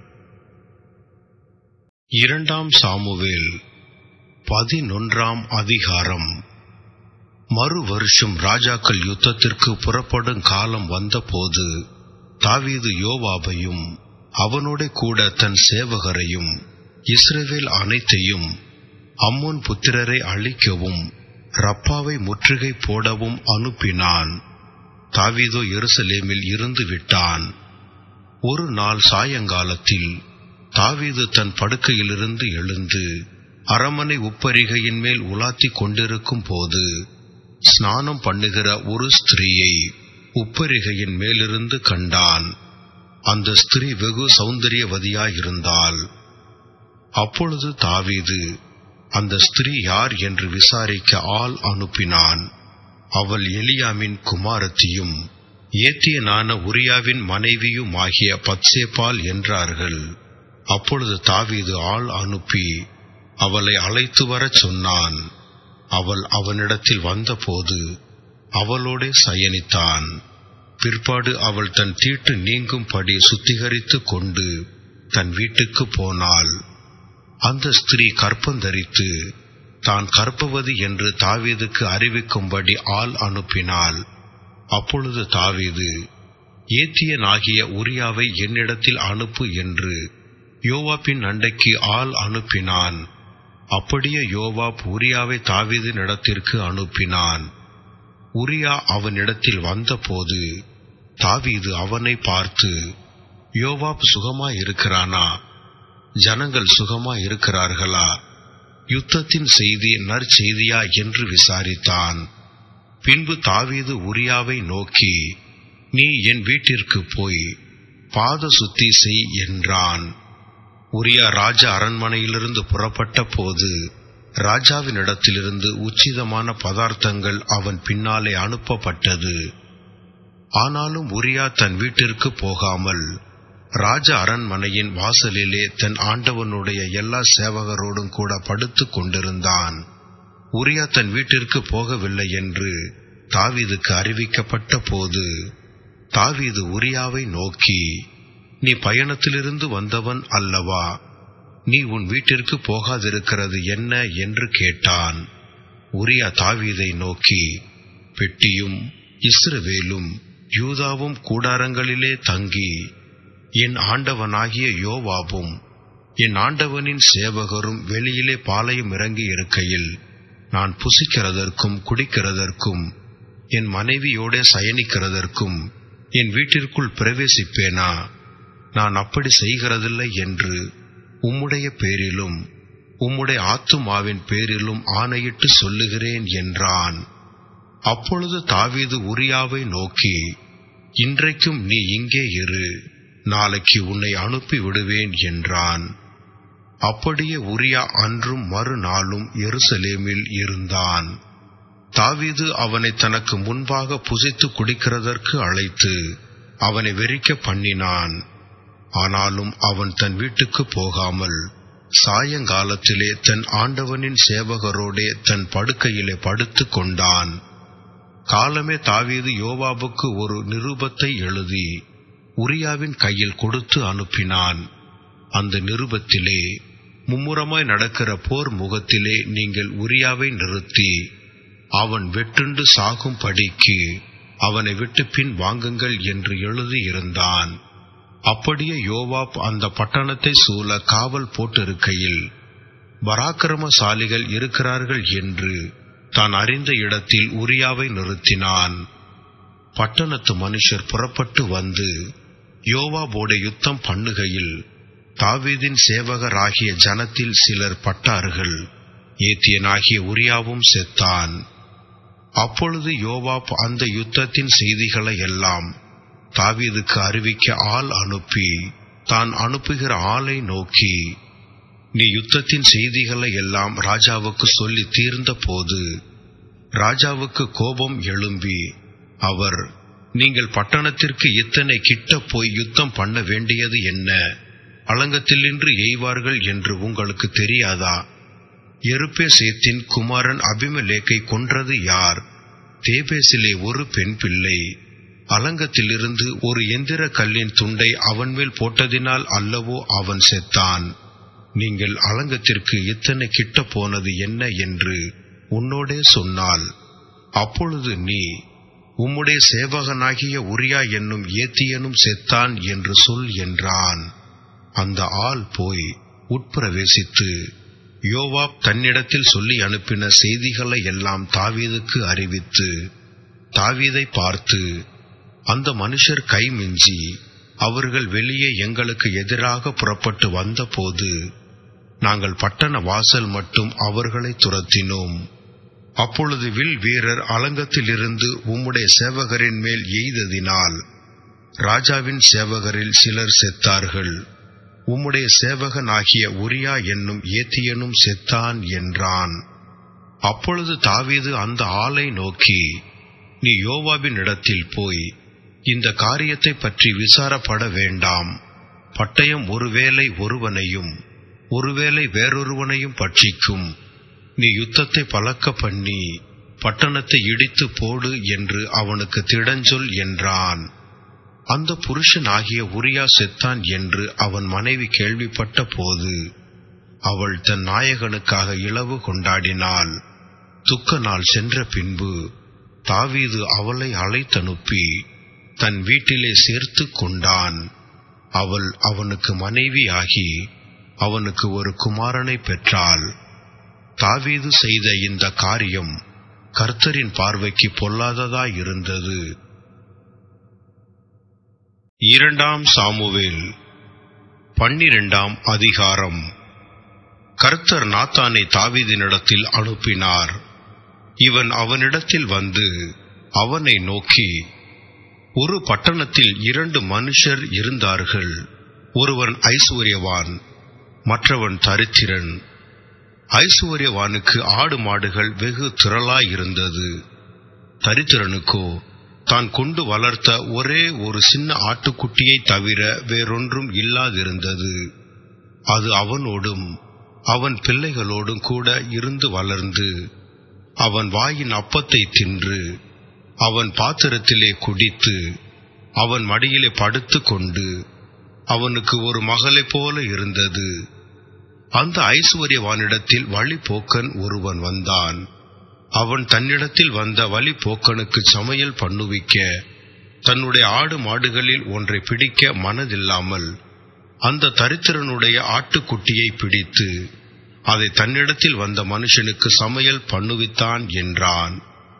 இரண்டாம் சாமுவேல் பதினொன்றாம் அதிகாரம் மறு வருஷம் ராஜாக்கள் யுத்தத்திற்கு புறப்படும் காலம் வந்தபோது தாவீது யோவாபையும் அவனோட கூட தன் சேவகரையும் இஸ்ரவேல் அனைத்தையும் அம்மோன் புத்திரரை அழிக்கவும் ரப்பாவை முற்றுகை போடவும் அனுப்பினான் தாவீதோ எருசலேமில் இருந்து விட்டான் ஒரு நாள் சாயங்காலத்தில் தாவீது தன் படுக்கையிலிருந்து எழுந்து அரமனை உப்பரிகையின் மேல் உலாத்திக் கொண்டிருக்கும் போது ஸ்நானம் பண்ணுகிற ஒரு ஸ்திரீயை உப்பரிகையின் மேலிருந்து கண்டான் அந்த ஸ்திரீ வெகு சௌந்தரியவதியாயிருந்தாள் அப்பொழுது தாவீது அந்த ஸ்திரீ யார் என்று விசாரிக்க ஆள் அனுப்பினான் அவள் எலியாமின் குமாரத்தியும் ஏத்தியனான உரியாவின் மனைவியுமாகிய பத்சேபால் என்றார்கள் அப்பொழுது தாவீது ஆள் அனுப்பி அவளை அழைத்து வரச் சொன்னான் அவள் அவனிடத்தில் வந்தபோது அவளோடே சயனித்தான் பிற்பாடு அவள் தன் தீட்டு நீங்கும்படி சுத்திகரித்துக் கொண்டு தன் வீட்டுக்கு போனாள் அந்த ஸ்திரீ கற்பந்தரித்து தான் கற்பவதி என்று தாவீதுக்கு அறிவிக்கும்படி ஆள் அனுப்பினாள் அப்பொழுது தாவீது ஏத்தியனாகிய உரியாவை என்னிடத்தில் அனுப்பு என்று யோவாப்பின் அண்டைக்கு ஆள் அனுப்பினான் அப்படியே யோவாப் உரியாவை தாவீதின் இடத்திற்கு அனுப்பினான் உரியா அவனிடத்தில் வந்தபோது தாவீது அவனை பார்த்து யோவாப் சுகமா இருக்கிறானா ஜனங்கள் சுகமா இருக்கிறார்களா யுத்தத்தின் செய்தி நற்செய்தியா என்று விசாரித்தான் பின்பு தாவீது உரியாவை நோக்கி நீ என் வீட்டிற்கு போய் பாத சுத்தி செய் என்றான் உரியா ராஜ அரண்மனையிலிருந்து புறப்பட்ட போது ராஜாவினிடத்திலிருந்து உச்சிதமான பதார்த்தங்கள் அவன் பின்னாலே அனுப்பப்பட்டது ஆனாலும் உரியா தன் வீட்டிற்கு போகாமல் ராஜ அரண்மனையின் வாசலிலே தன் ஆண்டவனுடைய எல்லா சேவகரோடும் கூட படுத்துக் கொண்டிருந்தான் உரியா தன் வீட்டிற்கு போகவில்லை என்று தாவீதுக்கு அறிவிக்கப்பட்ட போது தாவீது உரியாவை நோக்கி நீ பயணத்திலிருந்து வந்தவன் அல்லவா நீ உன் வீட்டிற்கு போகாதிருக்கிறது என்ன என்று கேட்டான் உரியா தாவீதை நோக்கி பெட்டியும் இஸ்ரவேலும் யூதாவும் கூடாரங்களிலே தங்கி என் ஆண்டவனாகிய யோவாபும் என் ஆண்டவனின் சேவகரும் வெளியிலே பாளையம் இறங்கி இருக்கையில் நான் புசிக்கிறதற்கும் குடிக்கிறதற்கும் என் மனைவியோடே சயனிக்கிறதற்கும் என் வீட்டிற்குள் பிரவேசிப்பேனா நான் அப்படி செய்கிறதில்லை என்று உம்முடைய பேரிலும் உம்முடைய ஆத்துமாவின் பேரிலும் ஆணையிட்டு சொல்லுகிறேன் என்றான் அப்பொழுது தாவீது உரியாவை நோக்கி இன்றைக்கும் நீ இங்கே இரு நாளைக்கு உன்னை அனுப்பி விடுவேன் என்றான் அப்படியே உரியா அன்றும் மறுநாளும் எருசலேமில் இருந்தான் தாவீது அவனை தனக்கு முன்பாக புசித்து குடிக்கிறதற்கு அழைத்து அவனை வெறிக்க பண்ணினான் ஆனாலும் அவன் தன் வீட்டுக்கு போகாமல் சாயங்காலத்திலே தன் ஆண்டவனின் சேவகரோடே தன் படுக்கையிலே படுத்துக் கொண்டான் காலமே தாவீது யோவாபுக்கு ஒரு நிருபத்தை எழுதி உரியாவின் கையில் கொடுத்து அனுப்பினான் அந்த நிருபத்திலே மும்முரமாய் நடக்கிற போர் முகத்திலே நீங்கள் உரியாவை நிறுத்தி அவன் வெட்டுண்டு சாகும் படிக்கு அவனை விட்டு பின் வாங்குங்கள் என்று எழுதியிருந்தான் அப்படியே யோவாப் அந்த பட்டணத்தை சூழ காவல் போட்டிருக்கையில் பராக்கிரமசாலிகள் இருக்கிறார்கள் என்று தான் அறிந்த இடத்தில் உரியாவை நிறுத்தினான் பட்டணத்து மனுஷர் புறப்பட்டு வந்து யோவாபோட யுத்தம் பண்ணுகையில் தாவீதின் சேவகராகிய ஜனத்தில் சிலர் பட்டார்கள் ஏத்தியனாகிய உரியாவும் செத்தான் அப்பொழுது யோவாப் அந்த யுத்தத்தின் செய்திகளை எல்லாம் தாவீதுக்கு அறிவிக்க ஆள் அனுப்பி தான் அனுப்புகிற ஆளை நோக்கி நீ யுத்தத்தின் செய்திகளை எல்லாம் ராஜாவுக்கு சொல்லி தீர்ந்த போது ராஜாவுக்கு கோபம் எழும்பி அவர் நீங்கள் பட்டணத்திற்கு இத்தனை கிட்ட போய் யுத்தம் பண்ண வேண்டியது என்ன அலங்கத்திலின்று எய்வார்கள் என்று உங்களுக்கு தெரியாதா எருப்பேசேத்தின் குமாரன் அபிமலேக்கை கொன்றது யார் தேபேசிலே ஒரு பெண் பிள்ளை அலங்கத்திலிருந்து ஒரு எந்திர கல்லின் துண்டை அவன் மேல் போட்டதினால் அல்லவோ அவன் செத்தான் நீங்கள் அலங்கத்திற்கு இத்தனை கிட்ட போனது என்ன என்று உன்னோடே சொன்னால் அப்பொழுது நீ உம்முடைய சேவகனாகிய உரியா என்னும் ஏத்தியனும் செத்தான் என்று சொல் என்றான் அந்த ஆள் போய் உட்பிரவேசித்து யோவாப் தன்னிடத்தில் சொல்லி அனுப்பின செய்திகளை எல்லாம் தாவீதுக்கு அறிவித்து தாவீதை பார்த்து அந்த மனுஷர் கை மிஞ்சி அவர்கள் வெளியே எங்களுக்கு எதிராக புறப்பட்டு வந்தபோது நாங்கள் பட்டண வாசல் மட்டும் அவர்களை துரத்தினோம் அப்பொழுது வில் வீரர் அலங்கத்திலிருந்து உம்முடைய சேவகரின் மேல் எய்ததினால் ராஜாவின் சேவகரில் சிலர் செத்தார்கள் உம்முடைய சேவகனாகிய உரியா என்னும் ஏத்தியனும் செத்தான் என்றான் அப்பொழுது தாவீது அந்த ஆளை நோக்கி நீ யோவாபின் இடத்தில் போய் இந்த காரியத்தை பற்றி விசாரப்பட வேண்டாம் பட்டயம் ஒருவேளை ஒருவனையும் ஒருவேளை வேறொருவனையும் பட்சிக்கும் நீ யுத்தத்தை பழக்க பண்ணி பட்டணத்தை இடித்து போடு என்று அவனுக்கு திடஞ்சொல் என்றான் அந்த புருஷன் ஆகிய உரியா செத்தான் என்று அவன் மனைவி கேள்விப்பட்ட போது அவள் தன் நாயகனுக்காக இளவு கொண்டாடினாள் துக்க நாள் சென்ற பின்பு தாவீது அவளை அழைத்தனுப்பி தன் வீட்டிலே சேர்த்து கொண்டான் அவள் அவனுக்கு மனைவி ஆகி அவனுக்கு ஒரு குமாரனை பெற்றாள் தாவீது செய்த இந்த காரியம் கர்த்தரின் பார்வைக்கு பொல்லாததாயிருந்தது இரண்டாம் சாமுவேல் பன்னிரண்டாம் அதிகாரம் கர்த்தர் நாத்தானை தாவீதினிடத்தில் அனுப்பினார் இவன் அவனிடத்தில் வந்து அவனை நோக்கி ஒரு பட்டணத்தில் இரண்டு மனுஷர் இருந்தார்கள் ஒருவன் ஐஸ்வர்யவான் மற்றவன் தரித்திரன் ஐஸ்வர்யவானுக்கு ஆடு மாடுகள் வெகு திரளாயிருந்தது தரித்திரனுக்கோ தான் கொண்டு வளர்த்த ஒரே ஒரு சின்ன ஆட்டுக்குட்டியை தவிர வேறொன்றும் இல்லாதிருந்தது அது அவனோடும் அவன் பிள்ளைகளோடும் கூட இருந்து வளர்ந்து அவன் வாயின் அப்பத்தை தின்று அவன் பாத்திரத்திலே குடித்து அவன் மடியிலே படுத்து கொண்டு அவனுக்கு ஒரு மகளைப் போல இருந்தது அந்த ஐஸ்வர்யவானிடத்தில் வழிபோக்கன் ஒருவன் வந்தான் அவன் தன்னிடத்தில் வந்த வழிபோக்கனுக்கு சமையல் பண்ணுவிக்க தன்னுடைய ஆடு மாடுகளில் ஒன்றை பிடிக்க மனதில்லாமல் அந்த தரித்திரனுடைய ஆட்டுக்குட்டியை பிடித்து அதை தன்னிடத்தில் வந்த மனுஷனுக்கு சமையல் பண்ணுவித்தான் என்றான்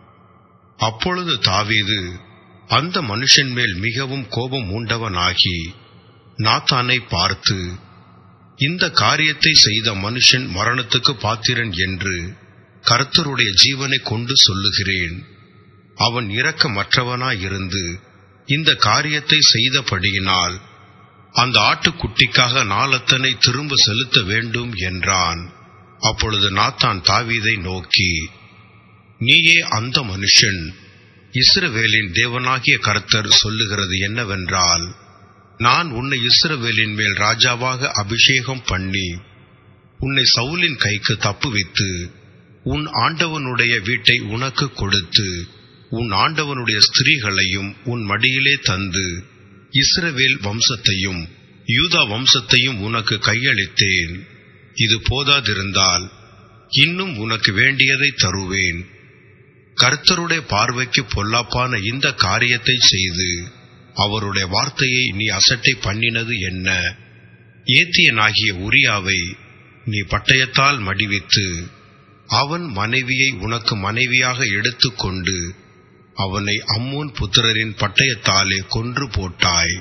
அப்பொழுது தாவீது அந்த மனுஷன் மேல் மிகவும் கோபம் மூண்டவனாகி நாத்தானை பார்த்து இந்த காரியத்தை செய்த மனுஷன் மரணத்துக்கு பாத்திரன் என்று கர்த்தருடைய ஜீவனை கொண்டு சொல்லுகிறேன் அவன் இரக்கமற்றவனாயிருந்து இந்த காரியத்தை செய்தபடியினால் அந்த ஆட்டுக்குட்டிக்காக நாளத்தனை திரும்ப செலுத்த வேண்டும் என்றான் அப்பொழுது நாத்தான் தாவீதை நோக்கி நீயே அந்த மனுஷன் இஸ்ரவேலின் தேவனாகிய கர்த்தர் சொல்லுகிறது என்னவென்றால் நான் உன்னை இஸ்ரவேலின் மேல் ராஜாவாக அபிஷேகம் பண்ணி உன்னை சவுலின் கைக்கு தப்புவித்து உன் ஆண்டவனுடைய வீட்டை உனக்கு கொடுத்து உன் ஆண்டவனுடைய ஸ்திரீகளையும் உன் மடியிலே தந்து இஸ்ரவேல் வம்சத்தையும் யூதா வம்சத்தையும் உனக்கு கையளித்தேன் இது போதாதிருந்தால் இன்னும் உனக்கு வேண்டியதை தருவேன் கர்த்தருடைய பார்வைக்கு பொல்லாப்பான இந்த காரியத்தை செய்து அவருடைய வார்த்தையை நீ அசட்டை பண்ணினது என்ன ஏத்தியனாகிய உரியாவை நீ பட்டயத்தால் மடிவித்து அவன் மனைவியை உனக்கு மனைவியாக எடுத்துக்கொண்டு அவனை அம்மோன் புத்திரரின் பட்டயத்தாலே கொன்று போட்டாய்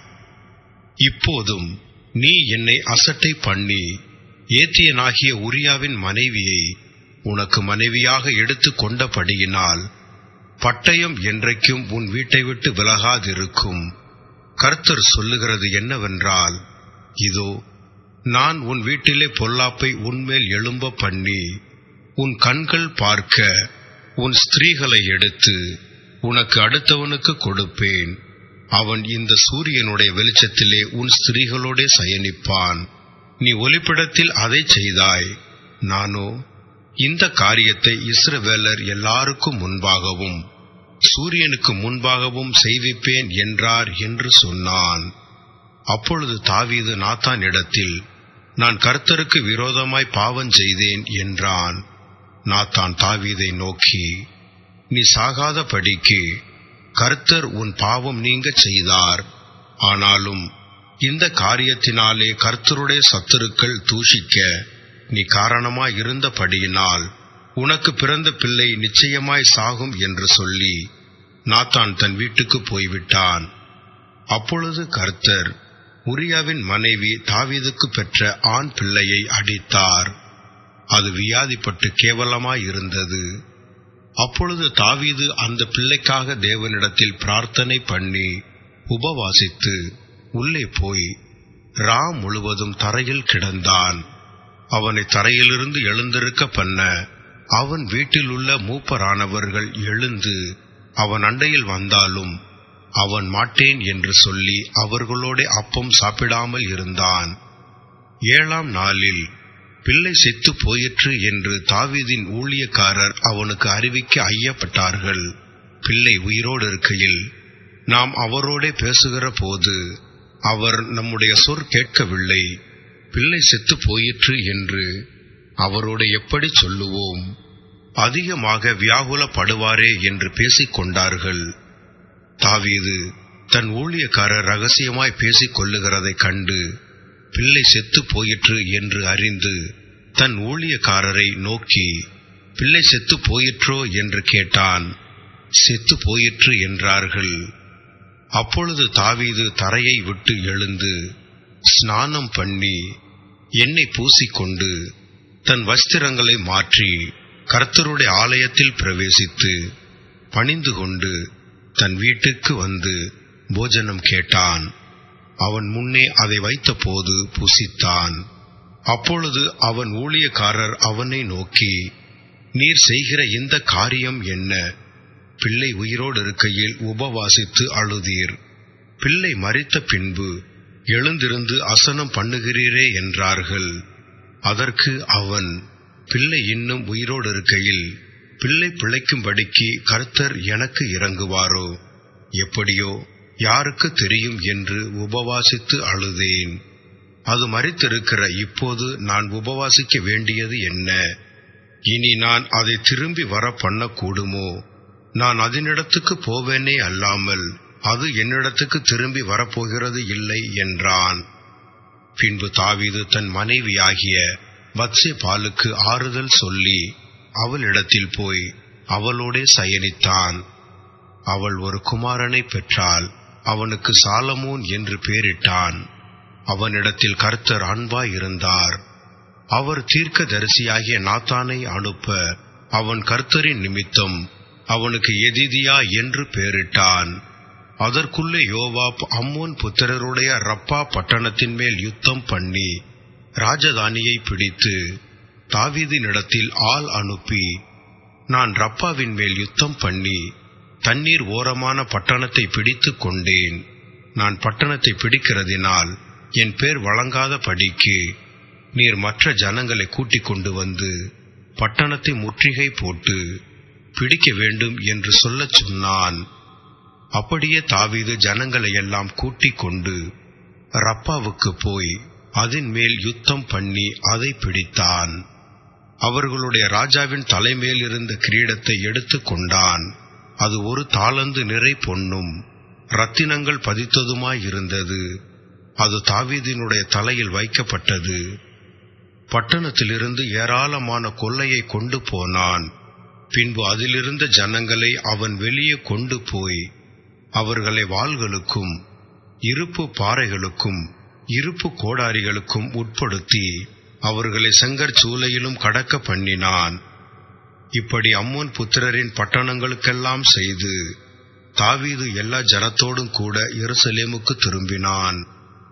இப்போதும் நீ என்னை அசட்டை பண்ணி ஏத்தியனாகிய உரியாவின் மனைவியை உனக்கு மனைவியாக எடுத்து கொண்டபடியினால் பட்டயம் என்றைக்கும் உன் வீட்டை விட்டு விலகாதிருக்கும் கர்த்தர் சொல்லுகிறது என்னவென்றால் இதோ நான் உன் வீட்டிலே பொல்லாப்பை உன்மேல் எழும்ப பண்ணி உன் கண்கள் பார்க்க உன் ஸ்திரீகளை எடுத்து உனக்கு அடுத்தவனுக்கு கொடுப்பேன் அவன் இந்த சூரியனுடைய வெளிச்சத்திலே உன் ஸ்திரீகளோடே சயனிப்பான் நீ ஒலிப்பிடத்தில் அதை செய்தாய் நானோ இந்த காரியத்தை இஸ்ரவேலர் எல்லாருக்கும் முன்பாகவும் சூரியனுக்கு முன்பாகவும் செய்விப்பேன் என்றார் என்று சொன்னான் அப்பொழுது தாவீது நாத்தான் இடத்தில் நான் கர்த்தருக்கு விரோதமாய் பாவம் செய்தேன் என்றான் நாத்தான் தாவீதை நோக்கி நீ சாகாத படிக்கு கர்த்தர் உன் பாவம் நீங்கச் செய்தார் ஆனாலும் இந்த காரியத்தினாலே கர்த்தருடைய சத்துருக்கள் தூஷிக்க நீ காரணமாய் இருந்தபடியினால் உனக்கு பிறந்த பிள்ளை நிச்சயமாய் சாகும் என்று சொல்லி நாத்தான் தன் வீட்டுக்கு போய்விட்டான் அப்பொழுது கர்த்தர் உரியாவின் மனைவி தாவீதுக்கு பெற்ற ஆண் பிள்ளையை அடித்தார் அது வியாதிப்பட்டு கேவலமாயிருந்தது அப்பொழுது தாவீது அந்த பிள்ளைக்காக தேவனிடத்தில் பிரார்த்தனை பண்ணி உபவாசித்து உள்ளே போய் ரா முழுவதும் தரையில் கிடந்தான் அவனை தரையிலிருந்து எழுந்திருக்க பண்ண அவன் வீட்டில் உள்ள மூப்பரானவர்கள் எழுந்து அவன் அண்டையில் வந்தாலும் அவன் மாட்டேன் என்று சொல்லி அவர்களோட அப்பம் சாப்பிடாமல் இருந்தான் ஏழாம் நாளில் பிள்ளை செத்து போயிற்று என்று தாவீதின் ஊழியக்காரர் அவனுக்கு அறிவிக்க ஐயப்பட்டார்கள் பிள்ளை உயிரோடு இருக்கையில் நாம் அவரோடே பேசுகிற போது அவர் நம்முடைய சொற் கேட்கவில்லை பிள்ளை செத்து போயிற்று என்று அவரோடு எப்படி சொல்லுவோம் அதிகமாக வியாகுலப்படுவாரே என்று பேசிக் கொண்டார்கள் தாவீது தன் ஊழியக்காரர் ரகசியமாய் பேசிக் கொள்ளுகிறதைக் கண்டு பிள்ளை செத்து போயிற்று என்று அறிந்து தன் ஊழியக்காரரை நோக்கி பிள்ளை செத்து போயிற்றோ என்று கேட்டான் செத்து போயிற்று என்றார்கள் அப்பொழுது தாவீது தரையை விட்டு எழுந்து ஸ்நானம் பண்ணி எண்ணெய் பூசிக்கொண்டு தன் வஸ்திரங்களை மாற்றி கர்த்தருடைய ஆலயத்தில் பிரவேசித்து பணிந்து கொண்டு தன் வீட்டுக்கு வந்து போஜனம் கேட்டான் அவன் முன்னே அதை வைத்தபோது புசித்தான் அப்பொழுது அவன் ஊழியக்காரர் அவனை நோக்கி நீர் செய்கிற இந்த காரியம் என்ன பிள்ளை உயிரோடு இருக்கையில் உபவாசித்து அழுதீர் பிள்ளை மறித்த பின்பு எழுந்திருந்து அசனம் பண்ணுகிறீரே என்றார்கள் அதற்கு அவன் பிள்ளை இன்னும் உயிரோடு இருக்கையில் பிள்ளை பிழைக்கும்படிக்கு கர்த்தர் எனக்கு இறங்குவாரோ எப்படியோ யாருக்கு தெரியும் என்று உபவாசித்து அழுதேன் அது மறித்திருக்கிற இப்போது நான் உபவாசிக்க வேண்டியது என்ன இனி நான் அதை திரும்பி வர பண்ணக்கூடுமோ நான் அதனிடத்துக்கு போவேனே அல்லாமல் அது என்னிடத்துக்கு திரும்பி வரப்போகிறது இல்லை என்றான் பின்பு தாவீது தன் மனைவியாகிய பத்சே பாலுக்கு ஆறுதல் சொல்லி அவளிடத்தில் போய் அவளோடே சயனித்தான் அவள் ஒரு குமாரனை பெற்றாள் அவனுக்கு சாலமோன் என்று பெயரிட்டான் அவனிடத்தில் கர்த்தர் அன்பாய் இருந்தார் அவர் தீர்க்கதரிசியாகிய நாத்தானை அனுப்ப அவன் கர்த்தரின் நிமித்தம் அவனுக்கு எதிதியா என்று பெயரிட்டான் அதற்குள்ளே யோவாப் அம்மோன் புத்திரருடைய ரப்பா பட்டணத்தின் மேல் யுத்தம் பண்ணி ராஜதானியை பிடித்து தாவீதினிடத்தில் ஆள் அனுப்பி நான் ரப்பாவின் மேல் யுத்தம் பண்ணி தண்ணீர் ஓரமான பட்டணத்தை பிடித்துக் கொண்டேன் நான் பட்டணத்தை பிடிக்கிறதினால் என் பேர் வழங்காத படிக்கு நீர் மற்ற ஜனங்களை கூட்டிக் கொண்டு வந்து பட்டணத்தை முற்றுகை போட்டு பிடிக்க வேண்டும் என்று சொல்லச் சொன்னான் அப்படியே தாவீது ஜனங்களை எல்லாம் கூட்டிக் கொண்டு ரப்பாவுக்கு போய் அதன் மேல் யுத்தம் பண்ணி அதை பிடித்தான் அவர்களுடைய ராஜாவின் தலைமேல் இருந்த கிரீடத்தை எடுத்துக் கொண்டான் அது ஒரு தாளந்து நிறை பொன்னும் ரத்தினங்கள் பதித்ததுமாயிருந்தது அது தாவீதினுடைய தலையில் வைக்கப்பட்டது பட்டணத்திலிருந்து ஏராளமான கொள்ளையை கொண்டு போனான் பின்பு அதிலிருந்த ஜனங்களை அவன் வெளியே கொண்டு போய் அவர்களை வாள்களுக்கும் இருப்பு பாறைகளுக்கும் இருப்பு கோடாரிகளுக்கும் உட்படுத்தி அவர்களை செங்கற் சூளையிலும் கடக்க பண்ணினான் இப்படி அம்மோன் புத்திரரின் பட்டணங்களுக்கெல்லாம் செய்து தாவீது எல்லா ஜனத்தோடும் கூட எருசலேமுக்கு திரும்பினான்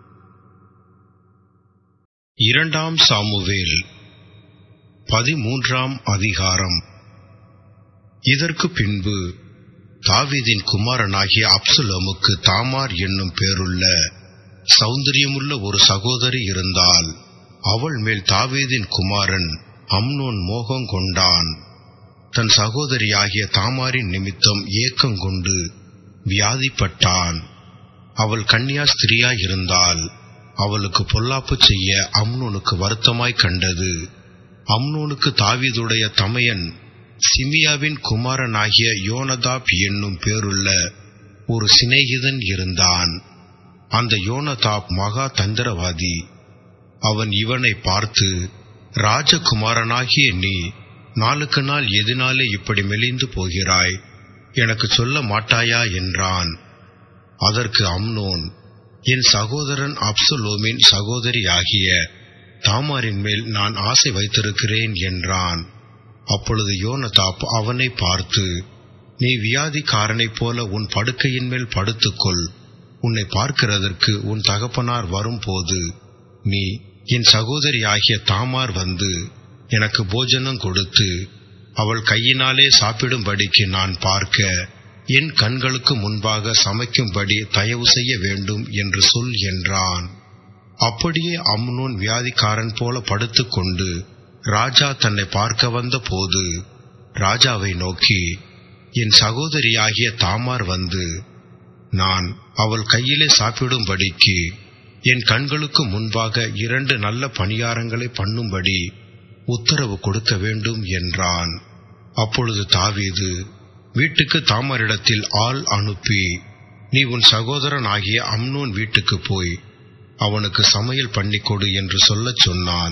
இரண்டாம் சாமுவேல் பதிமூன்றாம் அதிகாரம் இதற்கு பின்பு தாவீதின் குமாரனாகிய அப்சுலமுக்கு தாமார் என்னும் பேருள்ள சௌந்தரியமுள்ள ஒரு சகோதரி இருந்தால் அவள் மேல் தாவீதின் குமாரன் அம்னோன் மோகம் கொண்டான் தன் சகோதரியாகிய தாமாரின் நிமித்தம் ஏக்கம் கொண்டு வியாதிப்பட்டான் அவள் கன்னியா ஸ்திரியாயிருந்தால் அவளுக்கு பொல்லாப்பு செய்ய அம்னோனுக்கு வருத்தமாய் கண்டது அம்னோனுக்கு தாவீதுடைய தமையன் சிமியாவின் குமாரனாகிய யோனதாப் என்னும் பேருள்ள ஒரு சிநேகிதன் இருந்தான் அந்த யோனதாப் மகா தந்திரவாதி அவன் இவனை பார்த்து ராஜகுமாரனாகிய நீ நாளுக்கு நாள் எதினாலே இப்படி மெலிந்து போகிறாய் எனக்கு சொல்ல மாட்டாயா என்றான் அதற்கு அம்னோன் என் சகோதரன் அப்சலோமின் சகோதரியாகிய தாமாரின் மேல் நான் ஆசை வைத்திருக்கிறேன் என்றான் அப்பொழுது யோனதாப் அவனை பார்த்து நீ வியாதிக்காரனைப் போல உன் படுக்கையின் மேல் படுத்துக்கொள் உன்னை பார்க்கிறதற்கு உன் தகப்பனார் வரும்போது நீ என் சகோதரியாகிய தாமார் வந்து எனக்கு போஜனம் கொடுத்து அவள் கையினாலே சாப்பிடும்படிக்கு நான் பார்க்க என் கண்களுக்கு முன்பாக சமைக்கும்படி தயவு செய்ய வேண்டும் என்று சொல் என்றான் அப்படியே அம்னோன் வியாதிக்காரன் போல படுத்துக்கொண்டு ராஜா தன்னை பார்க்க வந்த போது ராஜாவை நோக்கி என் சகோதரியாகிய தாமார் வந்து நான் அவள் கையிலே சாப்பிடும்படிக்கு என் கண்களுக்கு முன்பாக இரண்டு நல்ல பணியாரங்களை பண்ணும்படி உத்தரவு கொடுக்க வேண்டும் என்றான் அப்பொழுது தாவீது வீட்டுக்கு தாமரிடத்தில் ஆள் அனுப்பி நீ உன் சகோதரன் ஆகிய அம்னோன் வீட்டுக்கு போய் அவனுக்கு சமையல் பண்ணிக்கொடு என்று சொல்லச் சொன்னான்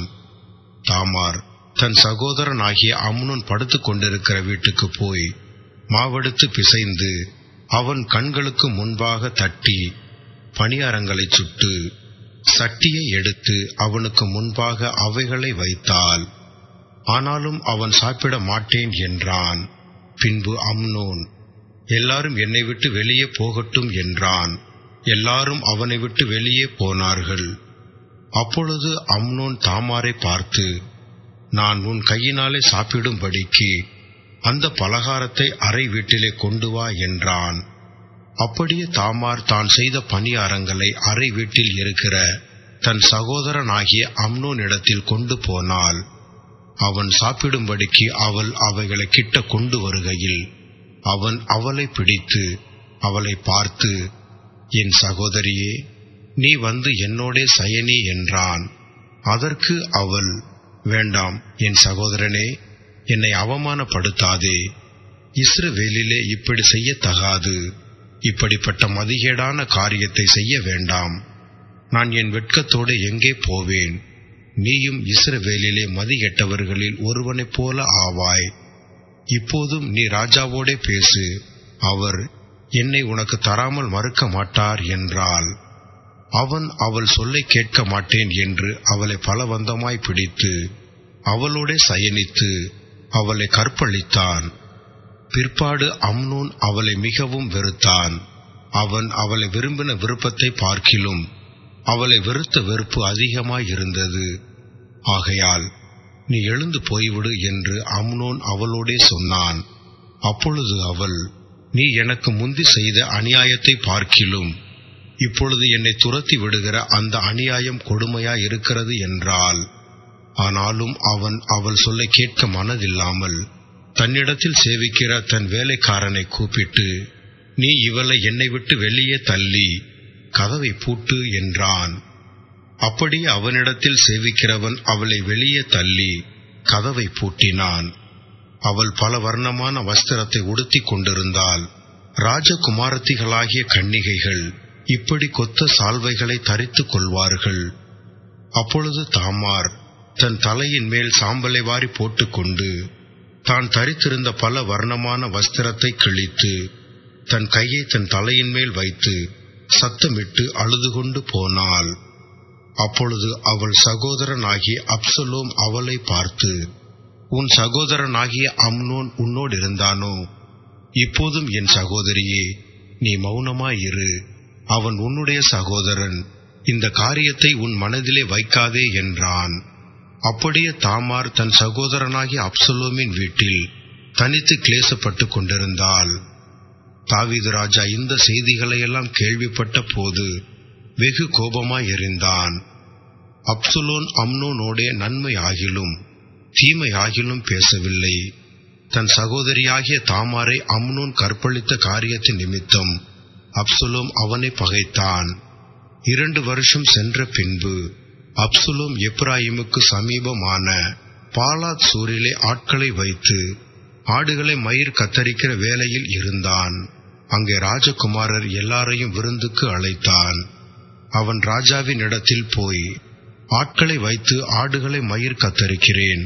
தாமார் தன் சகோதரன் ஆகிய அம்னோன் படுத்துக் கொண்டிருக்கிற வீட்டுக்கு போய் மாவெடுத்து பிசைந்து அவன் கண்களுக்கு முன்பாக தட்டி பணியாரங்களைச் சுட்டு சட்டியை எடுத்து அவனுக்கு முன்பாக அவைகளை வைத்தாள் ஆனாலும் அவன் சாப்பிட மாட்டேன் என்றான் பின்பு அம்னோன் எல்லாரும் என்னை விட்டு வெளியே போகட்டும் என்றான் எல்லாரும் அவனை விட்டு வெளியே போனார்கள் அப்பொழுது அம்னோன் தாமாரை பார்த்து நான் உன் கையினாலே சாப்பிடும்படிக்கு அந்த பலகாரத்தை அறை வீட்டிலே கொண்டு வா என்றான் அப்படியே தாமார் தான் செய்த பணியாரங்களை அறை வீட்டில் இருக்கிற தன் சகோதரனாகிய அம்னோனிடத்தில் கொண்டு போனாள் அவன் சாப்பிடும்படிக்கு அவள் அவைகளை கிட்ட கொண்டு வருகையில் அவன் அவளை பிடித்து அவளை பார்த்து என் சகோதரியே நீ வந்து என்னோடே சயனி என்றான் அதற்கு அவள் வேண்டாம் என் சகோதரனே என்னை அவமானப்படுத்தாதே இஸ்ரவேலிலே இப்படி செய்யத்தகாது இப்படிப்பட்ட மதிகேடான காரியத்தை செய்ய வேண்டாம் நான் என் வெட்கத்தோடு எங்கே போவேன் நீயும் இஸ்ரவேலிலே மதிகெட்டவர்களில் ஒருவனைப் போல ஆவாய் இப்போதும் நீ ராஜாவோடே பேசு அவர் என்னை உனக்கு தராமல் மறுக்க மாட்டார் என்றாள் அவன் அவள் சொல்லை கேட்க மாட்டேன் என்று அவளை பலவந்தமாய் பிடித்து அவளோடே சயனித்து அவளை கற்பழித்தான் பிற்பாடு அம்னோன் அவளை மிகவும் வெறுத்தான் அவன் அவளை விரும்பின விருப்பத்தை பார்க்கிலும் அவளை வெறுத்த வெறுப்பு அதிகமாயிருந்தது ஆகையால் நீ எழுந்து போய்விடு என்று அம்னோன் அவளோடே சொன்னான் அப்பொழுது அவள் நீ எனக்கு முந்தி செய்த அநியாயத்தை பார்க்கிலும் இப்பொழுது என்னை துரத்தி விடுகிற அந்த அநியாயம் கொடுமையாய் இருக்கிறது என்றாள் ஆனாலும் அவன் அவள் சொல்லை கேட்க மனதில்லாமல் தன்னிடத்தில் சேவிக்கிற தன் வேலைக்காரனை கூப்பிட்டு நீ இவளை என்னை விட்டு வெளியே தள்ளி கதவை பூட்டு என்றான் அப்படியே அவனிடத்தில் சேவிக்கிறவன் அவளை வெளியே தள்ளி கதவை பூட்டினான் அவள் பல வர்ணமான வஸ்திரத்தை உடுத்திக் கொண்டிருந்தாள் ராஜகுமாரத்திகளாகிய கன்னிகைகள் இப்படி கொத்த சால்வைகளை தரித்துக் கொள்வார்கள் அப்பொழுது தாமார் தன் தலையின் மேல் சாம்பலை வாரி போட்டுக்கொண்டு தான் தரித்திருந்த பல வர்ணமான வஸ்திரத்தை கிழித்து தன் கையை தன் தலையின் மேல் வைத்து சத்தமிட்டு அழுது கொண்டு போனாள் அப்பொழுது அவள் சகோதரனாகிய அப்சலோம் அவளை பார்த்து உன் சகோதரனாகிய அம்னோன் உன்னோடு இருந்தானோ இப்போதும் என் சகோதரியே நீ மௌனமாயிரு அவன் உன்னுடைய சகோதரன் இந்த காரியத்தை உன் மனதிலே வைக்காதே என்றான் அப்படியே தாமார் தன் சகோதரனாகிய அப்சலோமின் வீட்டில் தனித்து கிளேசப்பட்டு கொண்டிருந்தாள் தாவீது ராஜா இந்த செய்திகளையெல்லாம் கேள்விப்பட்ட போது வெகு கோபமாய் எறிந்தான் அப்சுலோன் அம்னோனோடே நன்மை ஆகிலும் தீமை ஆகிலும் பேசவில்லை தன் சகோதரியாகிய தாமாரை அம்னோன் கற்பழித்த காரியத்தின் நிமித்தம் அப்சுலோம் அவனை பகைத்தான் இரண்டு வருஷம் சென்ற பின்பு அப்சுலோம் எப்ராயிமுக்கு சமீபமான பாலாத் சூரிலே ஆட்களை வைத்து ஆடுகளை மயிர் கத்தரிக்கிற வேலையில் இருந்தான் அங்கே ராஜகுமாரர் எல்லாரையும் விருந்துக்கு அழைத்தான் அவன் ராஜாவின் இடத்தில் போய் ஆட்களை வைத்து ஆடுகளை மயிர் கத்தரிக்கிறேன்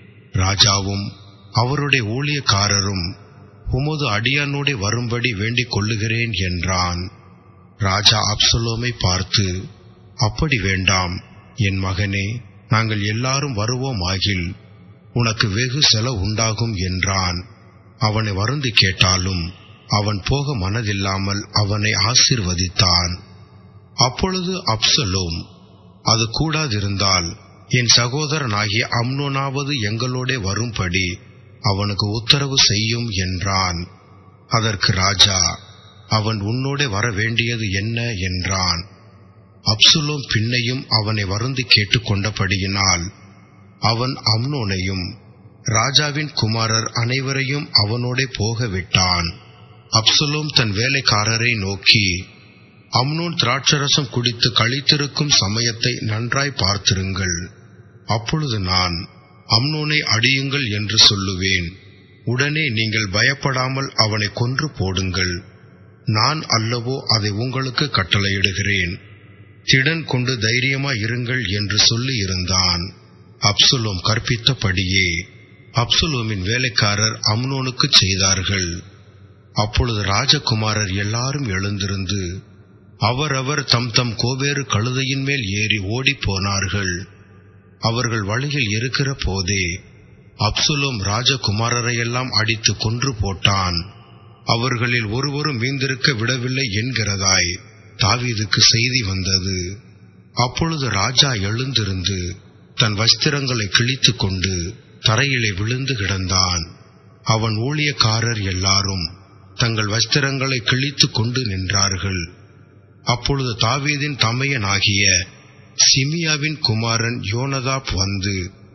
ராஜாவும் அவருடைய ஊழியக்காரரும் உமது அடியானோடே வரும்படி வேண்டிக் கொள்ளுகிறேன் என்றான் ராஜா அப்சலோமை பார்த்து அப்படி வேண்டாம் என் மகனே நாங்கள் எல்லாரும் வருவோமாகில் உனக்கு வெகு செலவு உண்டாகும் என்றான் அவனை வருந்தி கேட்டாலும் அவன் போக மனதில்லாமல் அவனை ஆசிர்வதித்தான் அப்பொழுது அப்சலோம் அது கூடாதிருந்தால் என் சகோதரனாகிய அம்னோனாவது எங்களோடே வரும்படி அவனுக்கு உத்தரவு செய்யும் என்றான் அதற்கு ராஜா அவன் உன்னோடே வர வேண்டியது என்ன என்றான் அப்சுலோம் பின்னையும் அவனை வருந்தி கேட்டுக்கொண்டபடியினால் அவன் அம்னோனையும் ராஜாவின் குமாரர் அனைவரையும் அவனோடே போக விட்டான் அப்சலோம் தன் வேலைக்காரரை நோக்கி அம்னோன் திராட்சரசம் குடித்து கழித்திருக்கும் சமயத்தை நன்றாய் பார்த்திருங்கள் அப்பொழுது நான் அம்னோனை அடியுங்கள் என்று சொல்லுவேன் உடனே நீங்கள் பயப்படாமல் அவனை கொன்று போடுங்கள் நான் அல்லவோ அதை உங்களுக்கு கட்டளையிடுகிறேன் திடன் கொண்டு தைரியமாய் இருங்கள் என்று சொல்லி இருந்தான் அப்சுலோம் கற்பித்தபடியே அப்சுலோமின் வேலைக்காரர் அம்னோனுக்கு செய்தார்கள் அப்பொழுது ராஜகுமாரர் எல்லாரும் எழுந்திருந்து அவரவர் தம் தம் கோவேறு கழுதையின் மேல் ஏறி ஓடிப் போனார்கள் அவர்கள் வழியில் இருக்கிற போதே அப்சுலோம் ராஜகுமாரரையெல்லாம் அடித்து கொன்று போட்டான் அவர்களில் ஒருவரும் மீந்திருக்க விடவில்லை என்கிறதாய் தாவீதுக்கு செய்தி வந்தது அப்பொழுது ராஜா எழுந்திருந்து தன் வஸ்திரங்களை கிழித்து கொண்டு தரையிலே விழுந்து கிடந்தான் அவன் ஊழியக்காரர் எல்லாரும் தங்கள் வஸ்திரங்களை கிழித்து கொண்டு நின்றார்கள் அப்பொழுது தாவீதின் தமையனாகிய சிமியாவின் குமாரன் யோனதாப் வந்து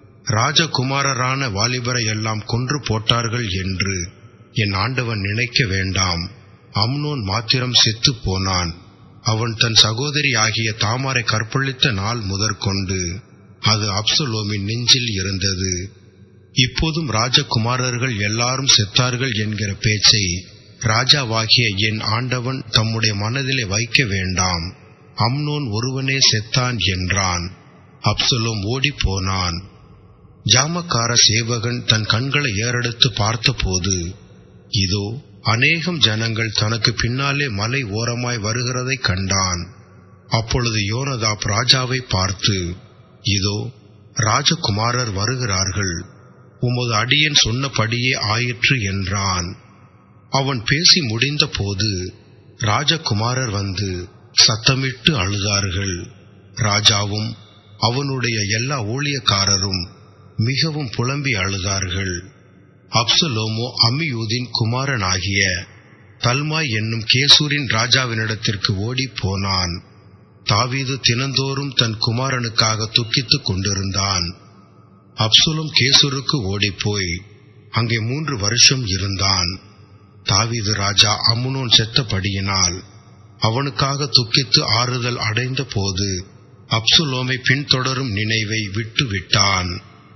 ராஜகுமாரரான வாலிபரை எல்லாம் கொன்று போட்டார்கள் என்று என் ஆண்டவன் நினைக்க வேண்டாம் அம்னோன் மாத்திரம் செத்து போனான் அவன் தன் சகோதரி ஆகிய தாமாரை கற்பழித்த நாள் முதற்கொண்டு அது அப்சலோமின் நெஞ்சில் இருந்தது இப்போதும் ராஜகுமாரர்கள் எல்லாரும் செத்தார்கள் என்கிற பேச்சை ராஜாவாகிய என் ஆண்டவன் தம்முடைய மனதிலே வைக்க வேண்டாம் அம்னோன் ஒருவனே செத்தான் என்றான் அப்சலோம் ஓடிப் போனான் ஜாமக்கார சேவகன் தன் கண்களை ஏறெடுத்து பார்த்தபோது இதோ அநேகம் ஜனங்கள் தனக்கு பின்னாலே மலை ஓரமாய் வருகிறதை கண்டான் அப்பொழுது யோனதாப் ராஜாவை பார்த்து இதோ ராஜகுமாரர் வருகிறார்கள் உமது அடியன் சொன்னபடியே ஆயிற்று என்றான் அவன் பேசி முடிந்தபோது ராஜகுமாரர் வந்து சத்தமிட்டு அழுதார்கள் ராஜாவும் அவனுடைய எல்லா ஊழியக்காரரும் மிகவும் புலம்பி அழுதார்கள் அப்சலோமோ அம்மியூதின் குமாரனாகிய தல்மாய் என்னும் கேசூரின் ராஜாவினிடத்திற்கு ஓடிப் போனான் தாவீது தினந்தோறும் தன் குமாரனுக்காக துக்கித்துக் கொண்டிருந்தான் அப்சுலம் கேசூருக்கு ஓடிப்போய் அங்கே மூன்று வருஷம் இருந்தான் தாவீது ராஜா அம்முனோன் செத்தபடியினால் அவனுக்காக துக்கித்து ஆறுதல் அடைந்த போது அப்சுலோமை பின்தொடரும் நினைவை விட்டு விட்டான்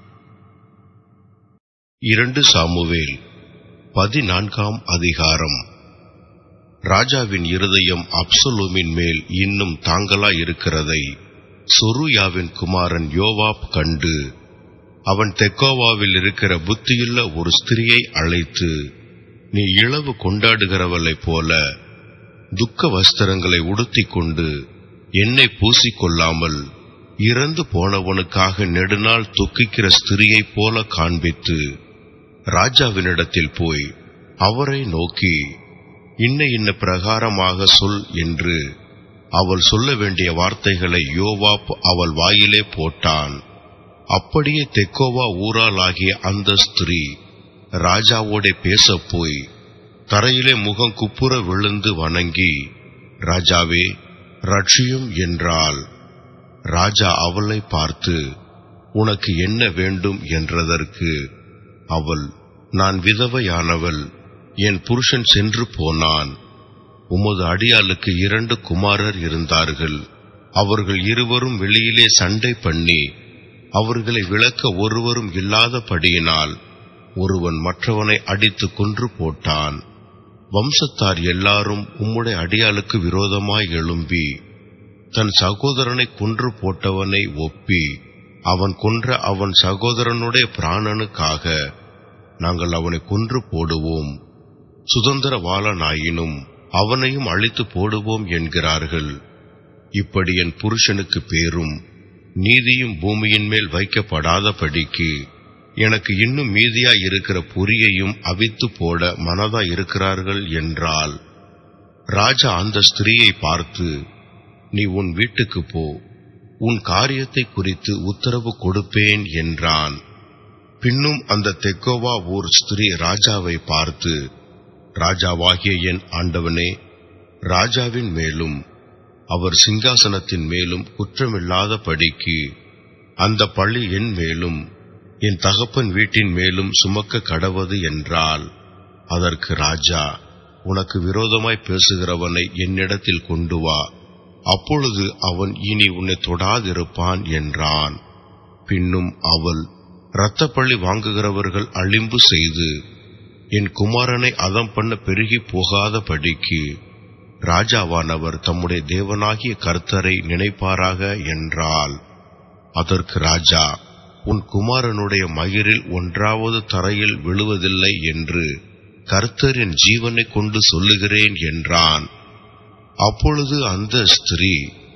இரண்டு சாமுவேல் பதினான்காம் அதிகாரம் ராஜாவின் இருதயம் அப்சலோமின் மேல் இன்னும் தாங்களா இருக்கிறதை சொருயாவின் குமாரன் யோவாப் கண்டு அவன் தெக்கோவாவில் இருக்கிற புத்தியுள்ள ஒரு ஸ்திரியை அழைத்து நீ இளவு கொண்டாடுகிறவளைப் போல துக்க வஸ்திரங்களை உடுத்திக் கொண்டு என்னை பூசிக்கொள்ளாமல் இறந்து போனவனுக்காக நெடுநாள் துக்கிக்கிற ஸ்திரியைப் போல காண்பித்து ராஜாவினிடத்தில் போய் அவரை நோக்கி இன்ன இன்ன பிரகாரமாக சொல் என்று அவள் சொல்ல வேண்டிய வார்த்தைகளை யோவாப் அவள் வாயிலே போட்டான் அப்படியே தெக்கோவா ஊராளாகிய அந்த ஸ்திரீ ராஜாவோடே பேசப் போய் தரையிலே முகம் குப்புற விழுந்து வணங்கி ராஜாவே ரட்சியும் என்றாள் ராஜா அவளை பார்த்து உனக்கு என்ன வேண்டும் என்றதற்கு அவள் நான் விதவையானவள் என் புருஷன் சென்று போனான் உமது அடியாளுக்கு இரண்டு குமாரர் இருந்தார்கள் அவர்கள் இருவரும் வெளியிலே சண்டை பண்ணி அவர்களை விளக்க ஒருவரும் இல்லாதபடியினால் ஒருவன் மற்றவனை அடித்து கொன்று போட்டான் வம்சத்தார் எல்லாரும் உம்முடைய அடியாளுக்கு விரோதமாய் எழும்பி தன் சகோதரனை கொன்று போட்டவனை ஒப்பி அவன் கொன்ற அவன் சகோதரனுடைய பிராணனுக்காக நாங்கள் அவனை கொன்று போடுவோம் சுதந்திரவாளனாயினும் அவனையும் அழித்து போடுவோம் என்கிறார்கள் இப்படி என் புருஷனுக்கு பேரும் நீதியும் பூமியின் மேல் வைக்கப்படாதபடிக்கு எனக்கு இன்னும் மீதியாய் இருக்கிற பொரியையும் அவித்து போட மனதாய் இருக்கிறார்கள் என்றால் ராஜா அந்த ஸ்திரீயை பார்த்து நீ உன் வீட்டுக்கு போ உன் காரியத்தை குறித்து உத்தரவு கொடுப்பேன் என்றான் பின்னும் அந்த தெக்கோவா ஊர் ஸ்திரீ ராஜாவை பார்த்து ராஜாவாகிய என் ஆண்டவனே ராஜாவின் மேலும் அவர் சிங்காசனத்தின் மேலும் குற்றமில்லாத படிக்கு அந்த பள்ளி என் மேலும் என் தகப்பன் வீட்டின் மேலும் சுமக்க கடவது என்றால் அதற்கு ராஜா உனக்கு விரோதமாய் பேசுகிறவனை என்னிடத்தில் கொண்டு வா அப்பொழுது அவன் இனி உன்னை தொடாதிருப்பான் என்றான் பின்னும் அவள் இரத்தப்பள்ளி வாங்குகிறவர்கள் அழிம்பு செய்து என் குமாரனை அதம் பண்ண பெருகி போகாதபடிக்கு ராஜாவானவர் தம்முடைய தேவனாகிய கர்த்தரை நினைப்பாராக என்றால் அதற்கு ராஜா உன் குமாரனுடைய மயிரில் ஒன்றாவது தரையில் விழுவதில்லை என்று கர்த்தரின் ஜீவனை கொண்டு சொல்லுகிறேன் என்றான் அப்பொழுது அந்த ஸ்திரீ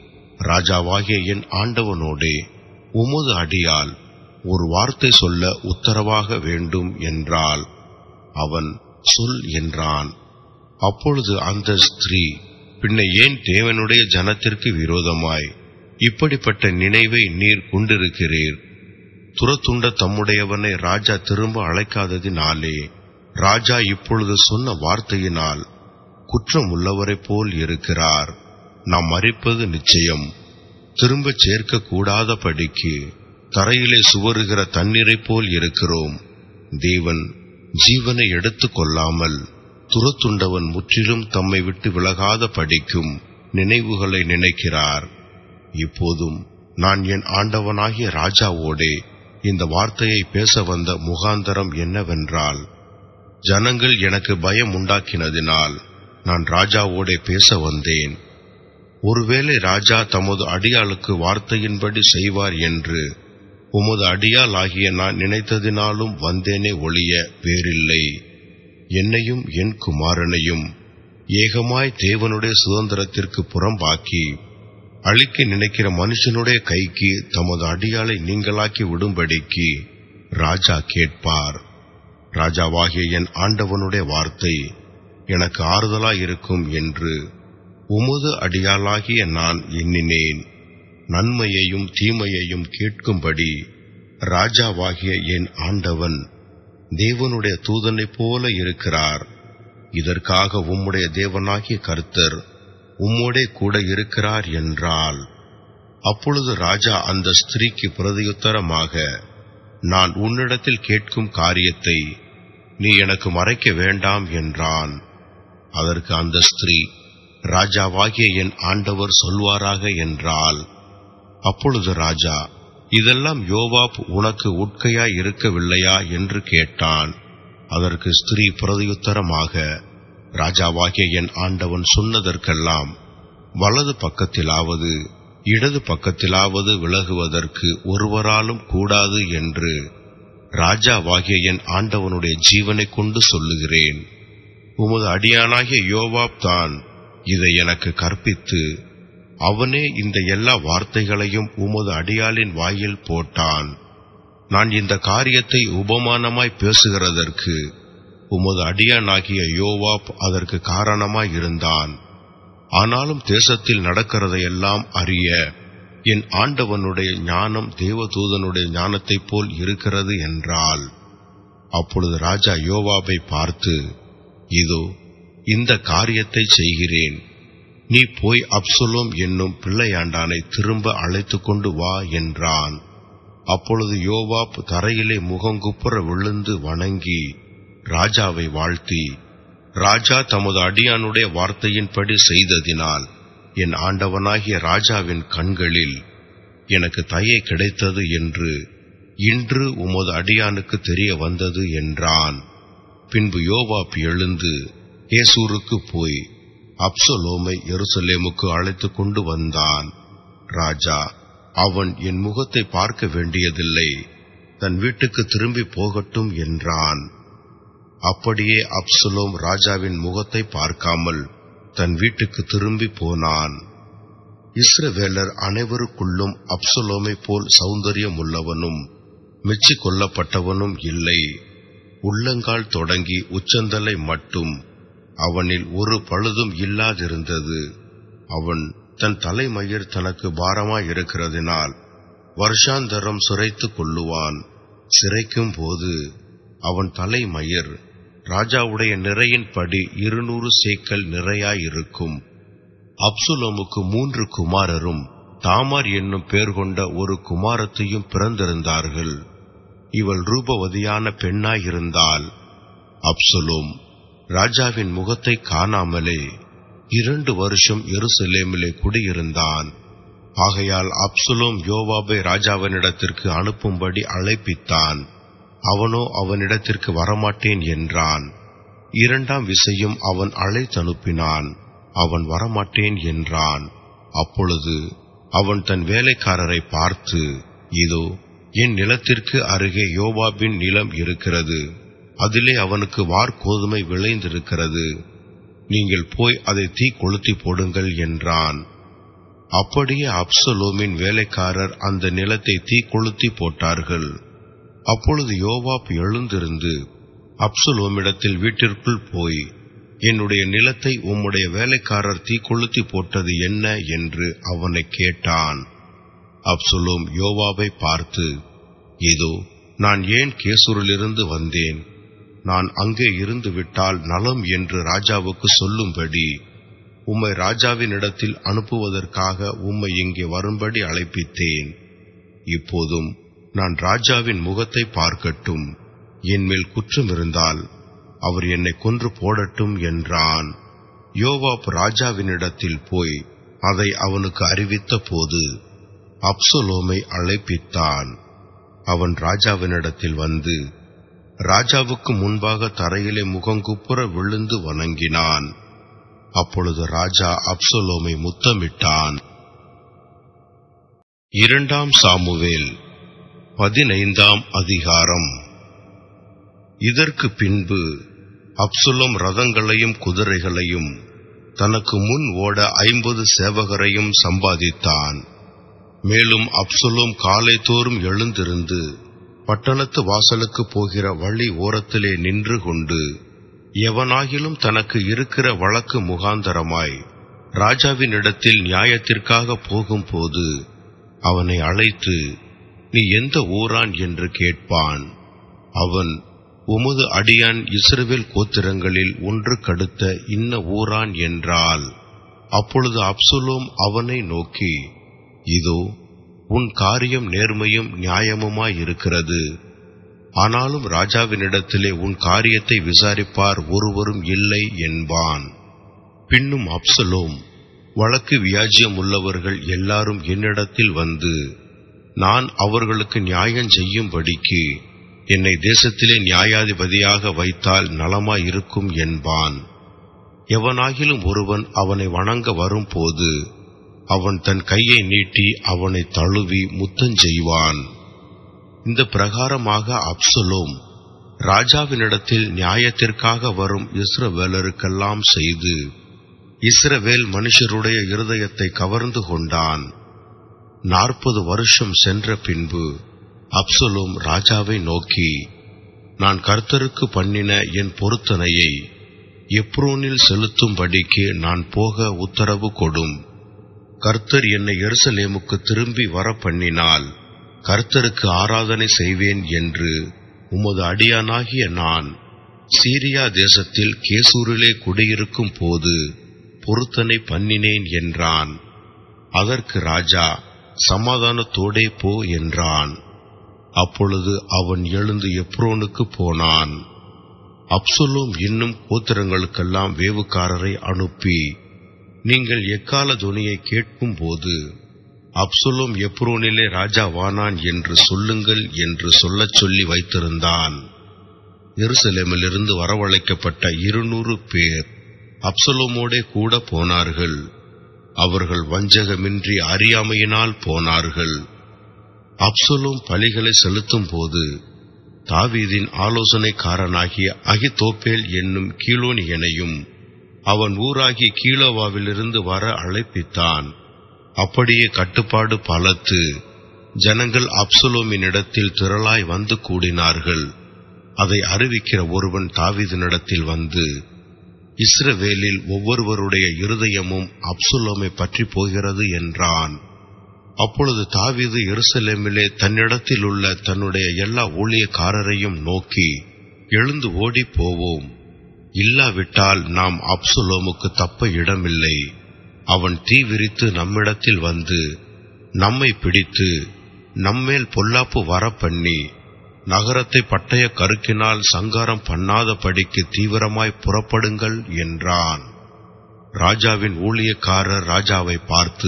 ராஜாவாகிய என் ஆண்டவனோடே உமது அடியால் ஒரு வார்த்தை சொல்ல உத்தரவாக வேண்டும் என்றால் அவன் சொல் என்றான் அப்பொழுது அந்த ஸ்திரீ பின்ன ஏன் தேவனுடைய ஜனத்திற்கு விரோதமாய் இப்படிப்பட்ட நினைவை நீர் கொண்டிருக்கிறீர் துரத்துண்ட தம்முடையவனை ராஜா திரும்ப அழைக்காததினாலே ராஜா இப்பொழுது சொன்ன வார்த்தையினால் குற்றம் உள்ளவரைப் போல் இருக்கிறார் நாம் மறிப்பது நிச்சயம் திரும்பச் சேர்க்க கூடாதபடிக்கு தரையிலே சுவருகிற தண்ணீரைப் போல் இருக்கிறோம் தேவன் ஜீவனை எடுத்துக் கொள்ளாமல் துரத்துண்டவன் முற்றிலும் தம்மை விட்டு விலகாத படிக்கும் நினைவுகளை நினைக்கிறார் இப்போதும் நான் என் ஆண்டவனாகிய ராஜாவோடே இந்த வார்த்தையை பேச வந்த முகாந்தரம் என்னவென்றால் ஜனங்கள் எனக்கு பயம் உண்டாக்கினதினால் நான் ராஜாவோடே பேச வந்தேன் ஒருவேளை ராஜா தமது அடியாளுக்கு வார்த்தையின்படி செய்வார் என்று உமது அடியால் ஆகிய நான் நினைத்ததினாலும் வந்தேனே ஒழிய வேறில்லை என்னையும் என் குமாரனையும் ஏகமாய் தேவனுடைய சுதந்திரத்திற்கு புறம்பாக்கி அழிக்க நினைக்கிற மனுஷனுடைய கைக்கு தமது அடியாளை நீங்களாக்கி விடும்படிக்கு ராஜா கேட்பார் ராஜாவாகிய என் ஆண்டவனுடைய வார்த்தை எனக்கு ஆறுதலாயிருக்கும் என்று உமது அடியாளாகிய நான் எண்ணினேன் நன்மையையும் தீமையையும் கேட்கும்படி ராஜாவாகிய என் ஆண்டவன் தேவனுடைய தூதனைப் போல இருக்கிறார் இதற்காக உம்முடைய தேவனாகிய கர்த்தர் உம்மோடே கூட இருக்கிறார் என்றால் அப்பொழுது ராஜா அந்த ஸ்திரீக்கு பிரதியுத்தரமாக நான் உன்னிடத்தில் கேட்கும் காரியத்தை நீ எனக்கு மறைக்க வேண்டாம் என்றான் அதற்கு அந்த ஸ்திரீ ராஜாவாகிய என் ஆண்டவர் சொல்வாராக என்றால் அப்பொழுது ராஜா இதெல்லாம் யோவாப் உனக்கு உட்கையாய் இருக்கவில்லையா என்று கேட்டான் அதற்கு ஸ்திரீ பிரதியுத்தரமாக ராஜாவாகிய என் ஆண்டவன் சொன்னதற்கெல்லாம் வலது பக்கத்திலாவது இடது பக்கத்திலாவது விலகுவதற்கு ஒருவராலும் கூடாது என்று ராஜாவாகிய என் ஆண்டவனுடைய ஜீவனைக் கொண்டு சொல்லுகிறேன் உமது அடியானாகிய யோவாப் தான் இதை எனக்கு கற்பித்து அவனே இந்த எல்லா வார்த்தைகளையும் உமது அடியாளின் வாயில் போட்டான் நான் இந்த காரியத்தை உபமானமாய் பேசுகிறதற்கு உமது அடியானாகிய யோவாப் அதற்கு காரணமாய் இருந்தான் ஆனாலும் தேசத்தில் நடக்கிறதையெல்லாம் அறிய என் ஆண்டவனுடைய ஞானம் தேவதூதனுடைய ஞானத்தைப் போல் இருக்கிறது என்றால் அப்பொழுது ராஜா யோவாபை பார்த்து இதோ இந்த காரியத்தை செய்கிறேன் நீ போய் அப்சலோம் என்னும் பிள்ளையாண்டானை திரும்ப அழைத்துக் கொண்டு வா என்றான் அப்பொழுது யோவாப் தரையிலே முகங்குப்புற விழுந்து வணங்கி ராஜாவை வாழ்த்தி ராஜா தமது அடியானுடைய வார்த்தையின்படி செய்ததினால் என் ஆண்டவனாகிய ராஜாவின் கண்களில் எனக்கு தயை கிடைத்தது என்று இன்று உமது அடியானுக்கு தெரிய வந்தது என்றான் பின்பு யோவாப் எழுந்து ஏசூருக்கு போய் அப்சலோமை எருசலேமுக்கு அழைத்துக் கொண்டு வந்தான் ராஜா அவன் என் முகத்தை பார்க்க வேண்டியதில்லை தன் வீட்டுக்கு திரும்பி போகட்டும் என்றான் அப்படியே அப்சலோம் ராஜாவின் முகத்தை பார்க்காமல் தன் வீட்டுக்கு திரும்பி போனான் இஸ்ரவேலர் அனைவருக்குள்ளும் அப்சலோமை போல் சௌந்தரியம் உள்ளவனும் மெச்சிக் கொள்ளப்பட்டவனும் இல்லை உள்ளங்கால் தொடங்கி உச்சந்தலை மட்டும் அவனில் ஒரு பழுதும் இல்லாதிருந்தது அவன் தன் தலைமயிர் தனக்கு பாரமாயிருக்கிறதினால் வருஷாந்தரம் சுரைத்துக் கொள்ளுவான் சிரைக்கும் போது அவன் தலைமயிர் ராஜாவுடைய நிறையின்படி இருநூறு சேக்கல் நிறையாயிருக்கும் அப்சுலோமுக்கு மூன்று குமாரரும் தாமார் என்னும் பேர் கொண்ட ஒரு குமாரத்தையும் பிறந்திருந்தார்கள் இவள் ரூபவதியான பெண்ணாயிருந்தால் அப்சுலோம் ராஜாவின் முகத்தை காணாமலே இரண்டு வருஷம் எருசலேமிலே குடியிருந்தான் ஆகையால் அப்சுலோம் யோவாபை ராஜாவினிடத்திற்கு அனுப்பும்படி அழைப்பித்தான் அவனோ அவனிடத்திற்கு வரமாட்டேன் என்றான் இரண்டாம் விசையும் அவன் அழைத்தனுப்பினான் அவன் வரமாட்டேன் என்றான் அப்பொழுது அவன் தன் வேலைக்காரரை பார்த்து இதோ என் நிலத்திற்கு அருகே யோவாபின் நிலம் இருக்கிறது அதிலே அவனுக்கு வார்கோதுமை விளைந்திருக்கிறது நீங்கள் போய் அதை தீ கொளுத்தி போடுங்கள் என்றான் அப்படியே அப்சலோமின் வேலைக்காரர் அந்த நிலத்தை தீ கொளுத்தி போட்டார்கள் அப்பொழுது யோவாப் எழுந்திருந்து அப்சலோமிடத்தில் வீட்டிற்குள் போய் என்னுடைய நிலத்தை உம்முடைய வேலைக்காரர் தீ கொளுத்தி போட்டது என்ன என்று அவனை கேட்டான் அப்சலோம் யோவாபை பார்த்து இதோ நான் ஏன் கேசூரிலிருந்து வந்தேன் நான் அங்கே இருந்து விட்டால் நலம் என்று ராஜாவுக்கு சொல்லும்படி உம்மை ராஜாவினிடத்தில் அனுப்புவதற்காக உம்மை இங்கே வரும்படி அழைப்பித்தேன் இப்போதும் நான் ராஜாவின் முகத்தை பார்க்கட்டும் என்மேல் குற்றம் இருந்தால் அவர் என்னை கொன்று போடட்டும் என்றான் யோவாப் ராஜாவினிடத்தில் போய் அதை அவனுக்கு அறிவித்த போது அப்சலோமை அழைப்பித்தான் அவன் ராஜாவினிடத்தில் வந்து ராஜாவுக்கு முன்பாக தரையிலே முகங்குப்புற விழுந்து வணங்கினான் அப்பொழுது ராஜா அப்சலோமை முத்தமிட்டான் இரண்டாம் சாமுவேல் பதினைந்தாம் அதிகாரம் இதற்கு பின்பு அப்சுலம் ரதங்களையும் குதிரைகளையும் தனக்கு முன் ஓட ஐம்பது சேவகரையும் சம்பாதித்தான் மேலும் அப்சுலம் காலை தோறும் எழுந்திருந்து பட்டணத்து வாசலுக்கு போகிற வழி ஓரத்திலே நின்று கொண்டு எவனாகிலும் தனக்கு இருக்கிற வழக்கு முகாந்தரமாய் ராஜாவினிடத்தில் நியாயத்திற்காக போகும்போது அவனை அழைத்து நீ எந்த ஊரான் என்று கேட்பான் அவன் உமது அடியான் இஸ்ரவேல் கோத்திரங்களில் ஒன்று கடுத்த இன்ன ஊரான் என்றால் அப்பொழுது அப்சுலோம் அவனை நோக்கி இதோ உன் காரியம் நேர்மையும் நியாயமுமாயிருக்கிறது ஆனாலும் ராஜாவினிடத்திலே உன் காரியத்தை விசாரிப்பார் ஒருவரும் இல்லை என்பான் பின்னும் அப்சலோம் வழக்கு வியாஜ்யம் உள்ளவர்கள் எல்லாரும் என்னிடத்தில் வந்து நான் அவர்களுக்கு நியாயம் செய்யும்படிக்கு என்னை தேசத்திலே நியாயாதிபதியாக வைத்தால் நலமாயிருக்கும் என்பான் எவனாகிலும் ஒருவன் அவனை வணங்க வரும்போது அவன் தன் கையை நீட்டி அவனை தழுவி முத்தஞ்செய்வான் இந்த பிரகாரமாக அப்சலோம் ராஜாவினிடத்தில் நியாயத்திற்காக வரும் இஸ்ரவேலருக்கெல்லாம் செய்து இஸ்ரவேல் மனுஷருடைய இருதயத்தை கவர்ந்து கொண்டான் நாற்பது வருஷம் சென்ற பின்பு அப்சலோம் ராஜாவை நோக்கி நான் கர்த்தருக்கு பண்ணின என் பொருத்தனையை எப்ரோனில் செலுத்தும்படிக்கு நான் போக உத்தரவு கொடும் கர்த்தர் என்னை எருசலேமுக்கு திரும்பி வர பண்ணினால் கர்த்தருக்கு ஆராதனை செய்வேன் என்று உமது அடியானாகிய நான் சீரியா தேசத்தில் கேசூரிலே குடியிருக்கும் போது பொருத்தனை பண்ணினேன் என்றான் அதற்கு ராஜா சமாதானத்தோடே போ என்றான் அப்பொழுது அவன் எழுந்து எப்ரோனுக்கு போனான் அப்சலோம் இன்னும் கோத்திரங்களுக்கெல்லாம் வேவுக்காரரை அனுப்பி நீங்கள் எக்கால துணியை கேட்கும் போது அப்சலோம் எப்ரோனிலே ராஜாவானான் என்று சொல்லுங்கள் என்று சொல்லச் சொல்லி வைத்திருந்தான் எருசலேமிலிருந்து வரவழைக்கப்பட்ட இருநூறு பேர் அப்சலோமோடே கூட போனார்கள் அவர்கள் வஞ்சகமின்றி அறியாமையினால் போனார்கள் அப்சலோம் பலிகளை செலுத்தும் போது தாவீதின் ஆலோசனைக்காரனாகிய அகிதோப்பேல் என்னும் கீழோனியனையும் அவன் ஊராகி கீழோவாவிலிருந்து வர அழைப்பித்தான் அப்படியே கட்டுப்பாடு பலத்து ஜனங்கள் அப்சலோமினிடத்தில் திரளாய் வந்து கூடினார்கள் அதை அறிவிக்கிற ஒருவன் தாவீதினிடத்தில் வந்து இஸ்ரவேலில் ஒவ்வொருவருடைய இருதயமும் அப்சுலோமை பற்றி போகிறது என்றான் அப்பொழுது தாவீது எருசலேமிலே தன்னிடத்தில் உள்ள தன்னுடைய எல்லா ஊழியக்காரரையும் நோக்கி எழுந்து ஓடிப் போவோம் இல்லாவிட்டால் நாம் அப்சுலோமுக்கு தப்ப இடமில்லை அவன் தீ விரித்து நம்மிடத்தில் வந்து நம்மை பிடித்து நம்மேல் பொல்லாப்பு வரப்பண்ணி நகரத்தை பட்டய கருக்கினால் சங்காரம் பண்ணாதபடிக்கு தீவிரமாய் புறப்படுங்கள் என்றான் ராஜாவின் ஊழியக்காரர் ராஜாவை பார்த்து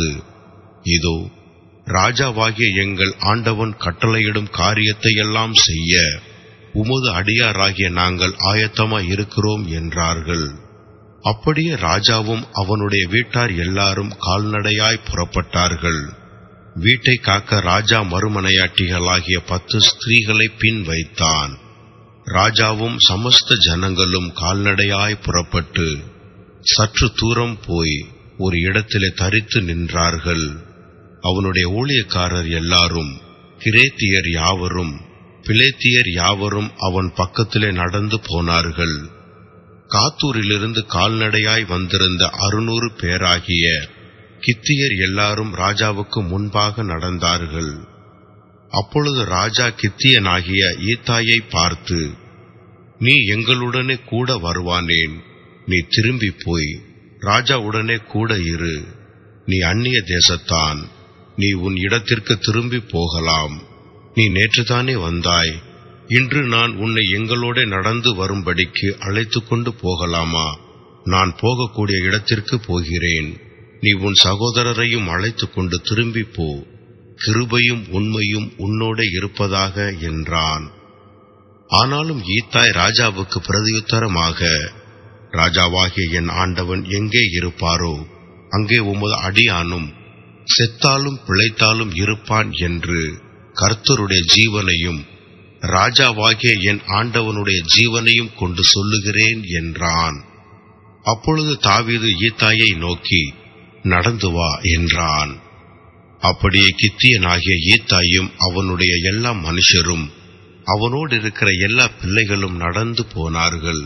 இதோ ராஜாவாகிய எங்கள் ஆண்டவன் கட்டளையிடும் காரியத்தை எல்லாம் செய்ய உமது அடியாராகிய நாங்கள் ஆயத்தமாய் இருக்கிறோம் என்றார்கள் அப்படியே ராஜாவும் அவனுடைய வீட்டார் எல்லாரும் கால்நடையாய் புறப்பட்டார்கள் வீட்டை காக்க ராஜா மறுமனையாட்டிகளாகிய பத்து ஸ்திரீகளை பின் வைத்தான் ராஜாவும் சமஸ்த ஜனங்களும் கால்நடையாய் புறப்பட்டு சற்று தூரம் போய் ஒரு இடத்திலே தரித்து நின்றார்கள் அவனுடைய ஊழியக்காரர் எல்லாரும் கிரேத்தியர் யாவரும் பிலேத்தியர் யாவரும் அவன் பக்கத்திலே நடந்து போனார்கள் காத்தூரிலிருந்து கால்நடையாய் வந்திருந்த அறுநூறு பேராகிய கித்தியர் எல்லாரும் ராஜாவுக்கு முன்பாக நடந்தார்கள் அப்பொழுது ராஜா கித்தியனாகிய ஈத்தாயை பார்த்து நீ எங்களுடனே கூட வருவானேன் நீ திரும்பி போய் ராஜாவுடனே கூட இரு நீ அந்நிய தேசத்தான் நீ உன் இடத்திற்கு திரும்பி போகலாம் நீ நேற்றுதானே வந்தாய் இன்று நான் உன்னை எங்களோட நடந்து வரும்படிக்கு அழைத்து கொண்டு போகலாமா நான் போகக்கூடிய இடத்திற்கு போகிறேன் நீ உன் சகோதரரையும் அழைத்து கொண்டு திரும்பி போ கிருபையும் உண்மையும் உன்னோட இருப்பதாக என்றான் ஆனாலும் ஈத்தாய் ராஜாவுக்கு பிரதியுத்தரமாக ராஜாவாகிய என் ஆண்டவன் எங்கே இருப்பாரோ அங்கே உமது அடியானும் செத்தாலும் பிழைத்தாலும் இருப்பான் என்று கர்த்தருடைய ஜீவனையும் ராஜாவாகிய என் ஆண்டவனுடைய ஜீவனையும் கொண்டு சொல்லுகிறேன் என்றான் அப்பொழுது தாவீது ஈத்தாயை நோக்கி நடந்து வா என்றான் அப்படியே கித்தியனாகிய ஈத்தாயும் அவனுடைய எல்லா மனுஷரும் அவனோடு இருக்கிற எல்லா பிள்ளைகளும் நடந்து போனார்கள்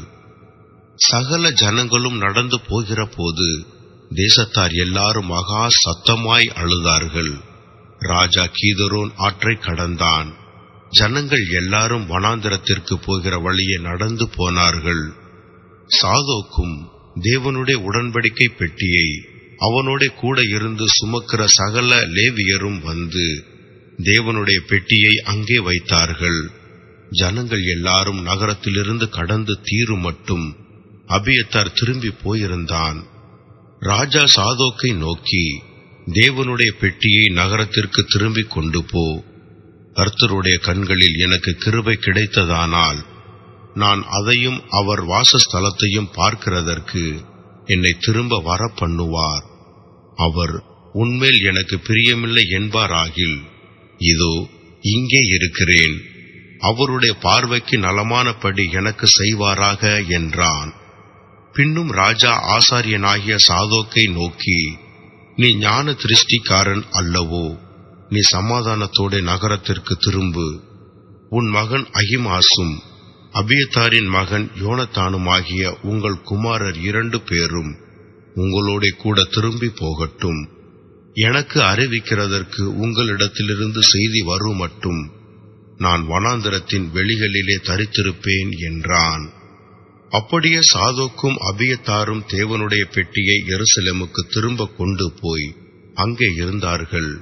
சகல ஜனங்களும் நடந்து போகிற போது தேசத்தார் எல்லாரும் மகா சத்தமாய் அழுதார்கள் ராஜா கீதரோன் ஆற்றை கடந்தான் ஜனங்கள் எல்லாரும் வனாந்திரத்திற்கு போகிற வழியே நடந்து போனார்கள் சாதோக்கும் தேவனுடைய உடன்படிக்கை பெட்டியை அவனோட கூட இருந்து சுமக்கிற சகல லேவியரும் வந்து தேவனுடைய பெட்டியை அங்கே வைத்தார்கள் ஜனங்கள் எல்லாரும் நகரத்திலிருந்து கடந்து தீரு மட்டும் அபியத்தார் திரும்பி போயிருந்தான் ராஜா சாதோக்கை நோக்கி தேவனுடைய பெட்டியை நகரத்திற்கு திரும்பி கொண்டு போ கர்த்தருடைய கண்களில் எனக்கு கிருபை கிடைத்ததானால் நான் அதையும் அவர் வாசஸ்தலத்தையும் பார்க்கிறதற்கு என்னை திரும்ப வர பண்ணுவார் அவர் உன்மேல் எனக்கு பிரியமில்லை என்பாராகில் இதோ இங்கே இருக்கிறேன் அவருடைய பார்வைக்கு நலமானபடி எனக்கு செய்வாராக என்றான் பின்னும் ராஜா ஆசாரியனாகிய சாதோக்கை நோக்கி நீ ஞான திருஷ்டிக்காரன் அல்லவோ நீ சமாதானத்தோட நகரத்திற்கு திரும்பு உன் மகன் அகிமாசும் அபியத்தாரின் மகன் யோனத்தானுமாகிய உங்கள் குமாரர் இரண்டு பேரும் உங்களோட கூட திரும்பி போகட்டும் எனக்கு அறிவிக்கிறதற்கு உங்களிடத்திலிருந்து செய்தி வரும் மட்டும் நான் வனாந்திரத்தின் வெளிகளிலே தரித்திருப்பேன் என்றான் அப்படியே சாதோக்கும் அபியத்தாரும் தேவனுடைய பெட்டியை எருசலேமுக்கு திரும்ப கொண்டு போய் அங்கே இருந்தார்கள்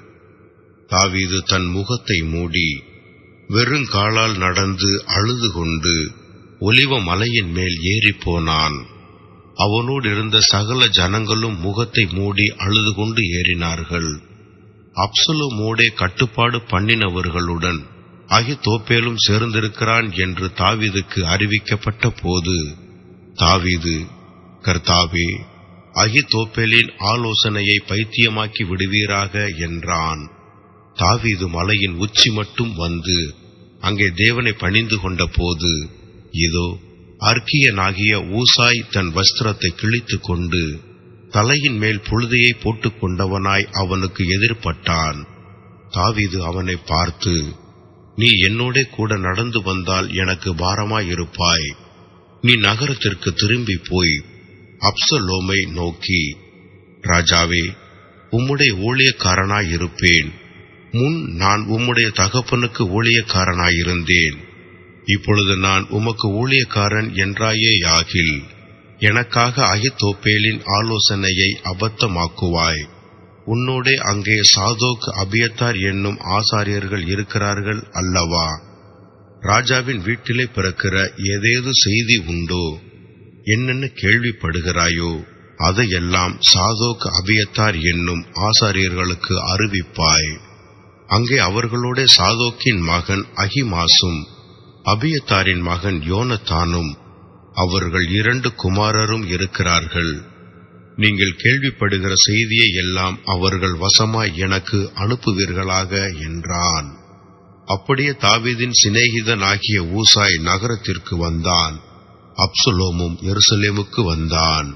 தாவீது தன் முகத்தை மூடி வெறுங்காலால் நடந்து அழுது கொண்டு ஒலிவ மலையின் மேல் ஏறிப் போனான் அவனோடு இருந்த சகல ஜனங்களும் முகத்தை மூடி அழுது கொண்டு ஏறினார்கள் அப்சலோமோடே கட்டுப்பாடு பண்ணினவர்களுடன் அகிதோப்பேலும் சேர்ந்திருக்கிறான் என்று தாவீதுக்கு அறிவிக்கப்பட்ட போது தாவீது கர்த்தாவே அகிதோப்பேலின் ஆலோசனையை பைத்தியமாக்கி விடுவீராக என்றான் தாவீது மலையின் உச்சி மட்டும் வந்து அங்கே தேவனை பணிந்து கொண்ட போது இதோ அர்க்கியனாகிய ஊசாய் தன் வஸ்திரத்தை கிழித்துக் கொண்டு தலையின் மேல் புழுதியை போட்டுக் கொண்டவனாய் அவனுக்கு எதிர்ப்பட்டான் தாவீது அவனை பார்த்து நீ என்னோடே கூட நடந்து வந்தால் எனக்கு பாரமாயிருப்பாய் நீ நகரத்திற்கு திரும்பி போய் அப்சலோமை நோக்கி ராஜாவே உம்முடைய ஊழியக்காரனாயிருப்பேன் முன் நான் உம்முடைய தகப்பனுக்கு ஊழியக்காரனாயிருந்தேன் இப்பொழுது நான் உமக்கு ஊழியக்காரன் என்றாயேயாகில் எனக்காக அகித்தோப்பேலின் ஆலோசனையை அபத்தமாக்குவாய் உன்னோடே அங்கே சாதோக் அபியத்தார் என்னும் ஆசாரியர்கள் இருக்கிறார்கள் அல்லவா ராஜாவின் வீட்டிலே பிறக்கிற ஏதேது செய்தி உண்டோ என்னென்ன கேள்விப்படுகிறாயோ அதையெல்லாம் சாதோக் அபியத்தார் என்னும் ஆசாரியர்களுக்கு அறிவிப்பாய் அங்கே அவர்களோட சாதோக்கின் மகன் அகிமாசும் அபியத்தாரின் மகன் யோனத்தானும் அவர்கள் இரண்டு குமாரரும் இருக்கிறார்கள் நீங்கள் கேள்விப்படுகிற செய்தியை எல்லாம் அவர்கள் வசமாய் எனக்கு அனுப்புவீர்களாக என்றான் அப்படியே தாவீதின் சிநேகிதனாகிய ஊசாய் நகரத்திற்கு வந்தான் அப்சுலோமும் எருசலேமுக்கு வந்தான்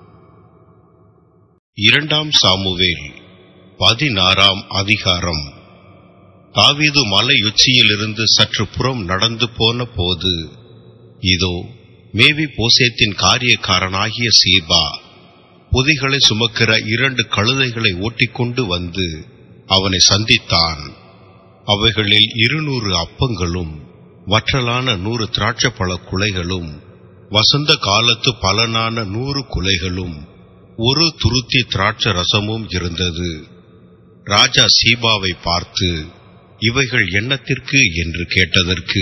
இரண்டாம் சாமுவேல் பதினாறாம் அதிகாரம் தாவீது மலையுச்சியிலிருந்து சற்று புறம் நடந்து போன போது இதோ மேவி போசேத்தின் காரியக்காரனாகிய சீபா பொதிகளை சுமக்கிற இரண்டு கழுதைகளை ஓட்டிக்கொண்டு வந்து அவனை சந்தித்தான் அவைகளில் இருநூறு அப்பங்களும் வற்றலான நூறு திராட்சப்பழ குலைகளும் வசந்த காலத்து பலனான நூறு குலைகளும் ஒரு துருத்தி திராட்ச ரசமும் இருந்தது ராஜா சீபாவை பார்த்து இவைகள் என்னத்திற்கு என்று கேட்டதற்கு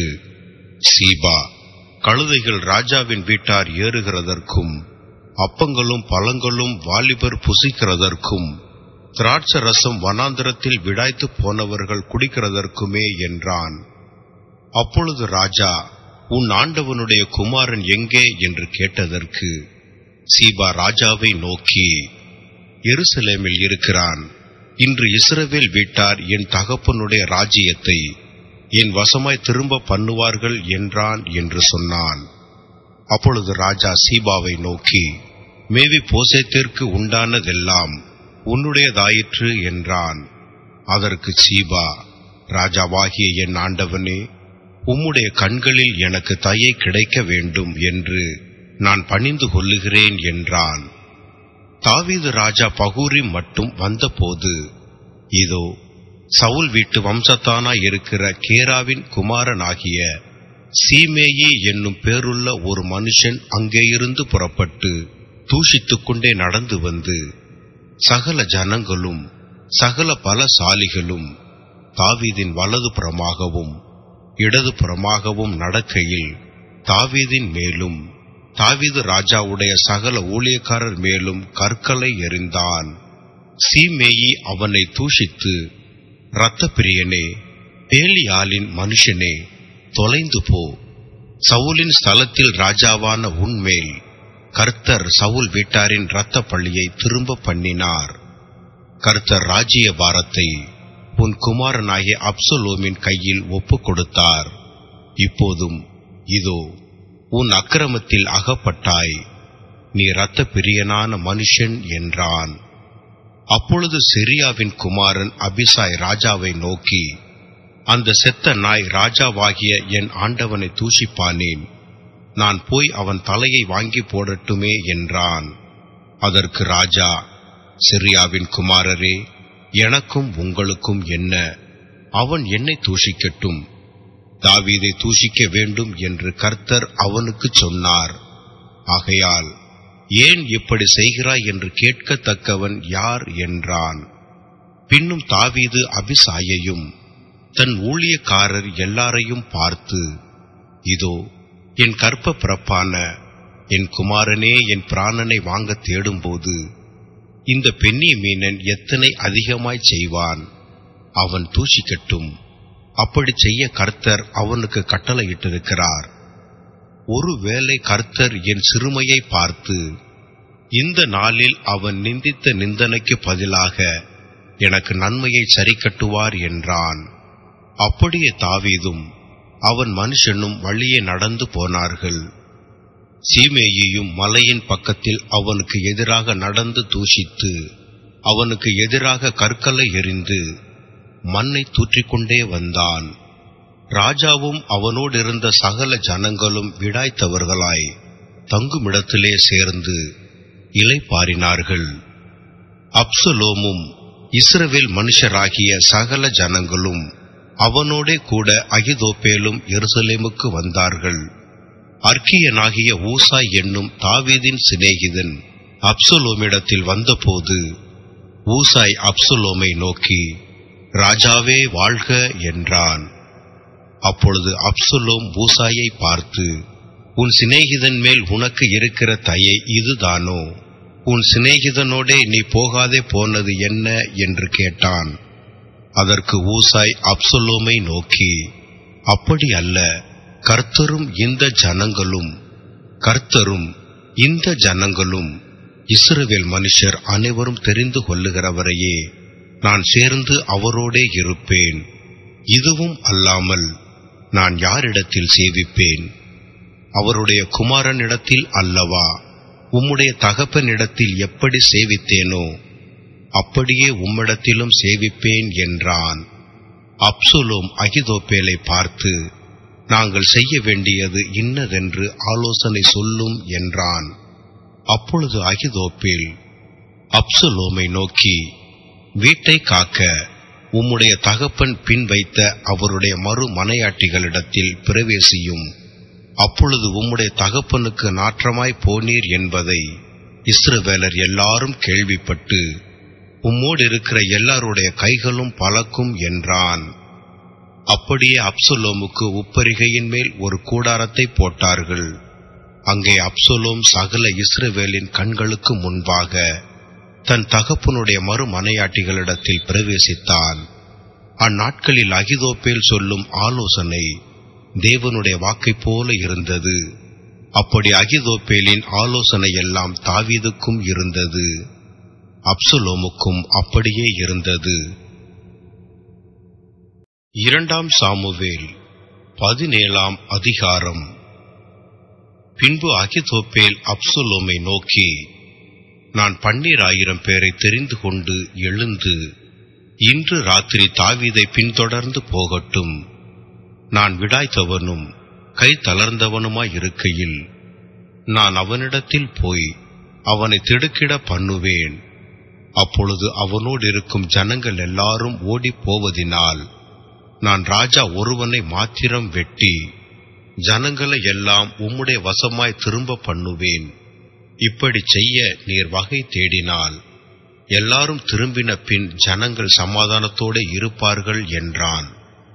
சீபா கழுதைகள் ராஜாவின் வீட்டார் ஏறுகிறதற்கும் அப்பங்களும் பழங்களும் வாலிபர் புசிக்கிறதற்கும் திராட்ச ரசம் வனாந்திரத்தில் விடாய்த்து போனவர்கள் குடிக்கிறதற்குமே என்றான் அப்பொழுது ராஜா உன் ஆண்டவனுடைய குமாரன் எங்கே என்று கேட்டதற்கு சீபா ராஜாவை நோக்கி எருசலேமில் இருக்கிறான் இன்று இஸ்ரவேல் வீட்டார் என் தகப்பனுடைய ராஜ்யத்தை என் வசமாய் திரும்ப பண்ணுவார்கள் என்றான் என்று சொன்னான் அப்பொழுது ராஜா சீபாவை நோக்கி மேவி போசேத்திற்கு உண்டானதெல்லாம் உன்னுடையதாயிற்று என்றான் அதற்கு சீபா ராஜாவாகிய என் ஆண்டவனே உம்முடைய கண்களில் எனக்கு தயை கிடைக்க வேண்டும் என்று நான் பணிந்து கொள்ளுகிறேன் என்றான் தாவீது ராஜா பகூரி மட்டும் வந்தபோது இதோ சவுல் வீட்டு வம்சத்தானாய் இருக்கிற கேராவின் குமாரனாகிய சீமேயி என்னும் பேருள்ள ஒரு மனுஷன் அங்கேயிருந்து புறப்பட்டு தூஷித்துக் கொண்டே நடந்து வந்து சகல ஜனங்களும் சகல பலசாலிகளும் தாவீதின் வலது புறமாகவும் இடது புறமாகவும் நடக்கையில் தாவீதின் மேலும் தாவீது ராஜாவுடைய சகல ஊழியக்காரர் மேலும் கற்களை எறிந்தான் சீமேயி அவனை தூஷித்து இரத்த பிரியனே பேலியாலின் மனுஷனே தொலைந்து போ சவுலின் ஸ்தலத்தில் ராஜாவான உன்மேல் கர்த்தர் சவுல் வீட்டாரின் இரத்த பள்ளியை திரும்ப பண்ணினார் கர்த்தர் ராஜ்ய பாரத்தை உன் குமாரனாகிய அப்சலோமின் கையில் ஒப்புக் கொடுத்தார் இப்போதும் இதோ உன் அக்கிரமத்தில் அகப்பட்டாய் நீ இரத்த பிரியனான மனுஷன் என்றான் அப்பொழுது சிரியாவின் குமாரன் அபிசாய் ராஜாவை நோக்கி அந்த செத்த நாய் ராஜாவாகிய என் ஆண்டவனை தூஷிப்பானேன் நான் போய் அவன் தலையை வாங்கி போடட்டுமே என்றான் அதற்கு ராஜா சிரியாவின் குமாரரே எனக்கும் உங்களுக்கும் என்ன அவன் என்னை தூஷிக்கட்டும் தாவீதை தூஷிக்க வேண்டும் என்று கர்த்தர் அவனுக்கு சொன்னார் ஆகையால் ஏன் இப்படி செய்கிறாய் என்று கேட்கத்தக்கவன் யார் என்றான் பின்னும் தாவீது அபிசாயையும் தன் ஊழியக்காரர் எல்லாரையும் பார்த்து இதோ என் கற்ப பிறப்பான என் குமாரனே என் பிராணனை வாங்க தேடும்போது இந்த பெண்ணிய மீனன் எத்தனை அதிகமாய் செய்வான் அவன் தூஷிக்கட்டும் அப்படி செய்ய கர்த்தர் அவனுக்கு கட்டளையிட்டிருக்கிறார் ஒருவேளை கர்த்தர் என் சிறுமையை பார்த்து இந்த நாளில் அவன் நிந்தித்த நிந்தனைக்கு பதிலாக எனக்கு நன்மையை சரி கட்டுவார் என்றான் அப்படியே தாவீதும் அவன் மனுஷனும் வழியே நடந்து போனார்கள் சீமேயையும் மலையின் பக்கத்தில் அவனுக்கு எதிராக நடந்து தூஷித்து அவனுக்கு எதிராக கற்களை எறிந்து மண்ணை தூற்றிக்கொண்டே வந்தான் ராஜாவும் அவனோடு இருந்த சகல ஜனங்களும் விடாய்த்தவர்களாய் தங்குமிடத்திலே சேர்ந்து இலைப்பாரினார்கள் அப்சலோமும் இஸ்ரவேல் மனுஷராகிய சகல ஜனங்களும் அவனோடே கூட அகிதோப்பேலும் எருசலேமுக்கு வந்தார்கள் அர்க்கியனாகிய ஊசாய் என்னும் தாவீதின் சிநேகிதன் அப்சலோமிடத்தில் வந்தபோது ஊசாய் அப்சலோமை நோக்கி ராஜாவே வாழ்க என்றான் அப்பொழுது அப்சலோம் ஊசாயை பார்த்து உன் சிநேகிதன் மேல் உனக்கு இருக்கிற தயை இதுதானோ உன் சிநேகிதனோடே நீ போகாதே போனது என்ன என்று கேட்டான் அதற்கு ஊசாய் அப்சலோமை நோக்கி அப்படி அல்ல கர்த்தரும் இந்த ஜனங்களும் கர்த்தரும் இந்த ஜனங்களும் இஸ்ரவேல் மனுஷர் அனைவரும் தெரிந்து கொள்ளுகிறவரையே நான் சேர்ந்து அவரோடே இருப்பேன் இதுவும் அல்லாமல் நான் யாரிடத்தில் சேவிப்பேன் அவருடைய குமாரனிடத்தில் அல்லவா உம்முடைய தகப்பனிடத்தில் எப்படி சேவித்தேனோ அப்படியே உம்மிடத்திலும் சேவிப்பேன் என்றான் அப்சுலோம் அகிதோப்பேலை பார்த்து நாங்கள் செய்ய வேண்டியது இன்னதென்று ஆலோசனை சொல்லும் என்றான் அப்பொழுது அகிதோப்பேல் அப்சுலோமை நோக்கி வீட்டை காக்க உம்முடைய தகப்பன் பின் வைத்த அவருடைய மறு மனையாட்டிகளிடத்தில் பிரவேசியும் அப்பொழுது உம்முடைய தகப்பனுக்கு நாற்றமாய் போனீர் என்பதை இஸ்ரவேலர் எல்லாரும் கேள்விப்பட்டு உம்மோடு இருக்கிற எல்லாருடைய கைகளும் பலக்கும் என்றான் அப்படியே அப்சலோமுக்கு உப்பரிகையின் மேல் ஒரு கூடாரத்தை போட்டார்கள் அங்கே அப்சலோம் சகல இஸ்ரவேலின் கண்களுக்கு முன்பாக தன் தகப்பனுடைய மறு மனையாட்டிகளிடத்தில் பிரவேசித்தான் அந்நாட்களில் அகிதோப்பேல் சொல்லும் ஆலோசனை தேவனுடைய வாக்கைப் போல இருந்தது அப்படி அகிதோப்பேலின் ஆலோசனை எல்லாம் தாவீதுக்கும் இருந்தது அப்சலோமுக்கும் அப்படியே இருந்தது இரண்டாம் சாமுவேல் பதினேழாம் அதிகாரம் பின்பு அகிதோப்பேல் அப்சலோமை நோக்கி நான் பன்னீராயிரம் பேரை தெரிந்து கொண்டு எழுந்து இன்று ராத்திரி தாவீதை பின்தொடர்ந்து போகட்டும் நான் விடாய்த்தவனும் கை தளர்ந்தவனுமாய் இருக்கையில் நான் அவனிடத்தில் போய் அவனை திடுக்கிட பண்ணுவேன் அப்பொழுது அவனோடு இருக்கும் ஜனங்கள் எல்லாரும் ஓடிப் போவதினால் நான் ராஜா ஒருவனை மாத்திரம் வெட்டி ஜனங்களை எல்லாம் உம்முடைய வசமாய் திரும்ப பண்ணுவேன் இப்படி செய்ய நீர் வகை தேடினால் எல்லாரும் திரும்பின பின் ஜனங்கள் சமாதானத்தோடு இருப்பார்கள் என்றான்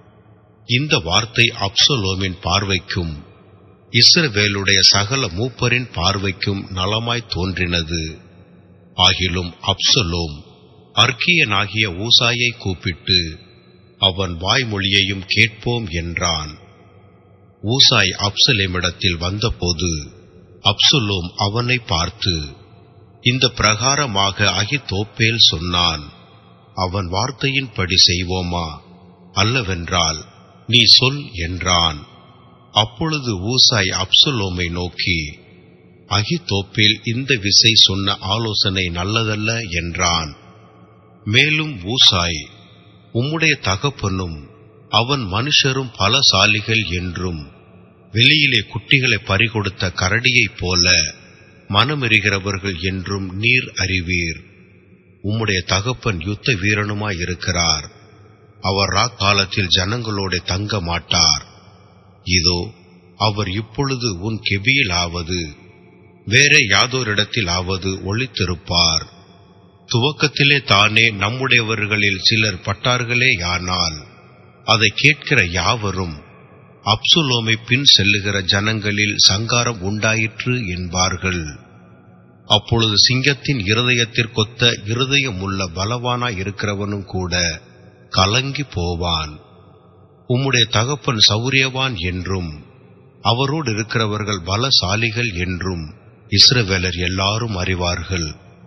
இந்த வார்த்தை அப்சலோமின் பார்வைக்கும் இஸ்ரவேலுடைய சகல மூப்பரின் பார்வைக்கும் நலமாய் தோன்றினது ஆகிலும் அப்சலோம் அர்க்கியனாகிய ஊசாயை கூப்பிட்டு அவன் வாய்மொழியையும் கேட்போம் என்றான் ஊசாய் அப்சலேமிடத்தில் வந்தபோது அப்சுலோம் அவனை பார்த்து இந்த பிரகாரமாக அகிதோப்பேல் சொன்னான் அவன் வார்த்தையின்படி செய்வோமா அல்லவென்றால் நீ சொல் என்றான் அப்பொழுது ஊசாய் அப்சுலோமை நோக்கி அகிதோப்பேல் இந்த விசை சொன்ன ஆலோசனை நல்லதல்ல என்றான் மேலும் ஊசாய் உம்முடைய தகப்பனும் அவன் மனுஷரும் பலசாலிகள் என்றும் வெளியிலே குட்டிகளை பறிகொடுத்த கரடியைப் போல மனமெறிகிறவர்கள் என்றும் நீர் அறிவீர் உம்முடைய தகப்பன் யுத்த வீரனுமாயிருக்கிறார் அவர் ராக்காலத்தில் ஜனங்களோட தங்க மாட்டார் இதோ அவர் இப்பொழுது உன் கெபியிலாவது வேற யாதோரிடத்திலாவது ஒளித்திருப்பார் துவக்கத்திலே தானே நம்முடையவர்களில் சிலர் பட்டார்களே யானால் அதை கேட்கிற யாவரும் அப்சுலோமை பின் செல்லுகிற ஜனங்களில் சங்காரம் உண்டாயிற்று என்பார்கள் அப்பொழுது சிங்கத்தின் இருதயத்திற்கொத்த இருதயமுள்ள பலவானாய் இருக்கிறவனும் கூட கலங்கி போவான் உம்முடைய தகப்பன் சௌரியவான் என்றும் அவரோடு இருக்கிறவர்கள் பலசாலிகள் என்றும் இஸ்ரவேலர் எல்லாரும் அறிவார்கள்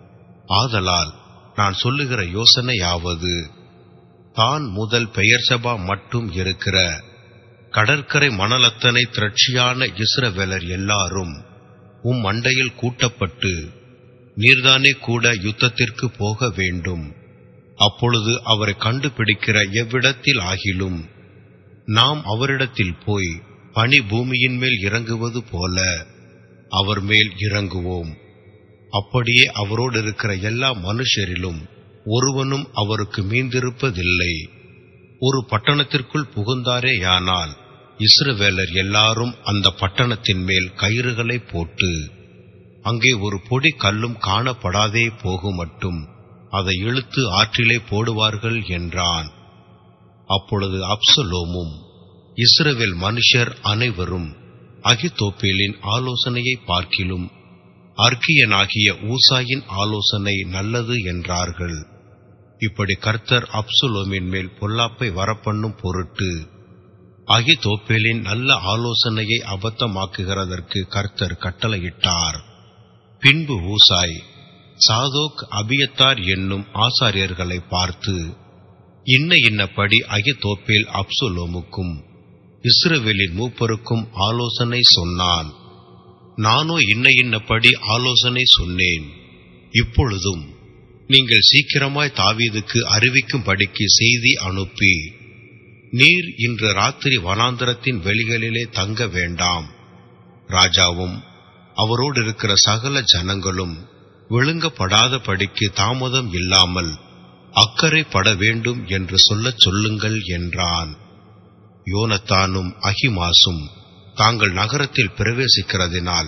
ஆதலால் நான் சொல்லுகிற யோசனையாவது தான் முதல் பெயர்சபா மட்டும் இருக்கிற கடற்கரை மணலத்தனை திரட்சியான இஸ்ரவேலர் எல்லாரும் உம் அண்டையில் கூட்டப்பட்டு நீர்தானே கூட யுத்தத்திற்கு போக வேண்டும் அப்பொழுது அவரை கண்டுபிடிக்கிற எவ்விடத்தில் ஆகிலும் நாம் அவரிடத்தில் போய் பனி பூமியின் மேல் இறங்குவது போல அவர் மேல் இறங்குவோம் அப்படியே அவரோடு இருக்கிற எல்லா மனுஷரிலும் ஒருவனும் அவருக்கு மீந்திருப்பதில்லை ஒரு பட்டணத்திற்குள் புகுந்தாரேயானால் இஸ்ரவேலர் எல்லாரும் அந்த பட்டணத்தின் மேல் கயிறுகளை போட்டு அங்கே ஒரு பொடி கல்லும் காணப்படாதே போகும் மட்டும் அதை இழுத்து ஆற்றிலே போடுவார்கள் என்றான் அப்பொழுது அப்சலோமும் இஸ்ரவேல் மனுஷர் அனைவரும் அகித்தோப்பேலின் ஆலோசனையை பார்க்கிலும் அர்க்கியனாகிய ஊசாயின் ஆலோசனை நல்லது என்றார்கள் இப்படி கர்த்தர் அப்சுலோமின் மேல் பொல்லாப்பை வரப்பண்ணும் பொருட்டு அகிதோப்பேலின் நல்ல ஆலோசனையை அபத்தமாக்குகிறதற்கு கர்த்தர் கட்டளையிட்டார் பின்பு ஊசாய் சாதோக் அபியத்தார் என்னும் ஆசாரியர்களை பார்த்து இன்ன இன்னபடி அகிதோப்பேல் அப்சுலோமுக்கும் இஸ்ரவேலின் மூப்பருக்கும் ஆலோசனை சொன்னான் நானோ இன்ன இன்னபடி ஆலோசனை சொன்னேன் இப்பொழுதும் நீங்கள் சீக்கிரமாய் தாவீதுக்கு அறிவிக்கும்படிக்கு செய்தி அனுப்பி நீர் இன்று ராத்திரி வனாந்தரத்தின் வெளிகளிலே தங்க வேண்டாம் ராஜாவும் அவரோடு இருக்கிற சகல ஜனங்களும் விழுங்கப்படாதபடிக்கு தாமதம் இல்லாமல் அக்கறைப்பட வேண்டும் என்று சொல்லச் சொல்லுங்கள் என்றான் யோனத்தானும் அகிமாசும் தாங்கள் நகரத்தில் பிரவேசிக்கிறதினால்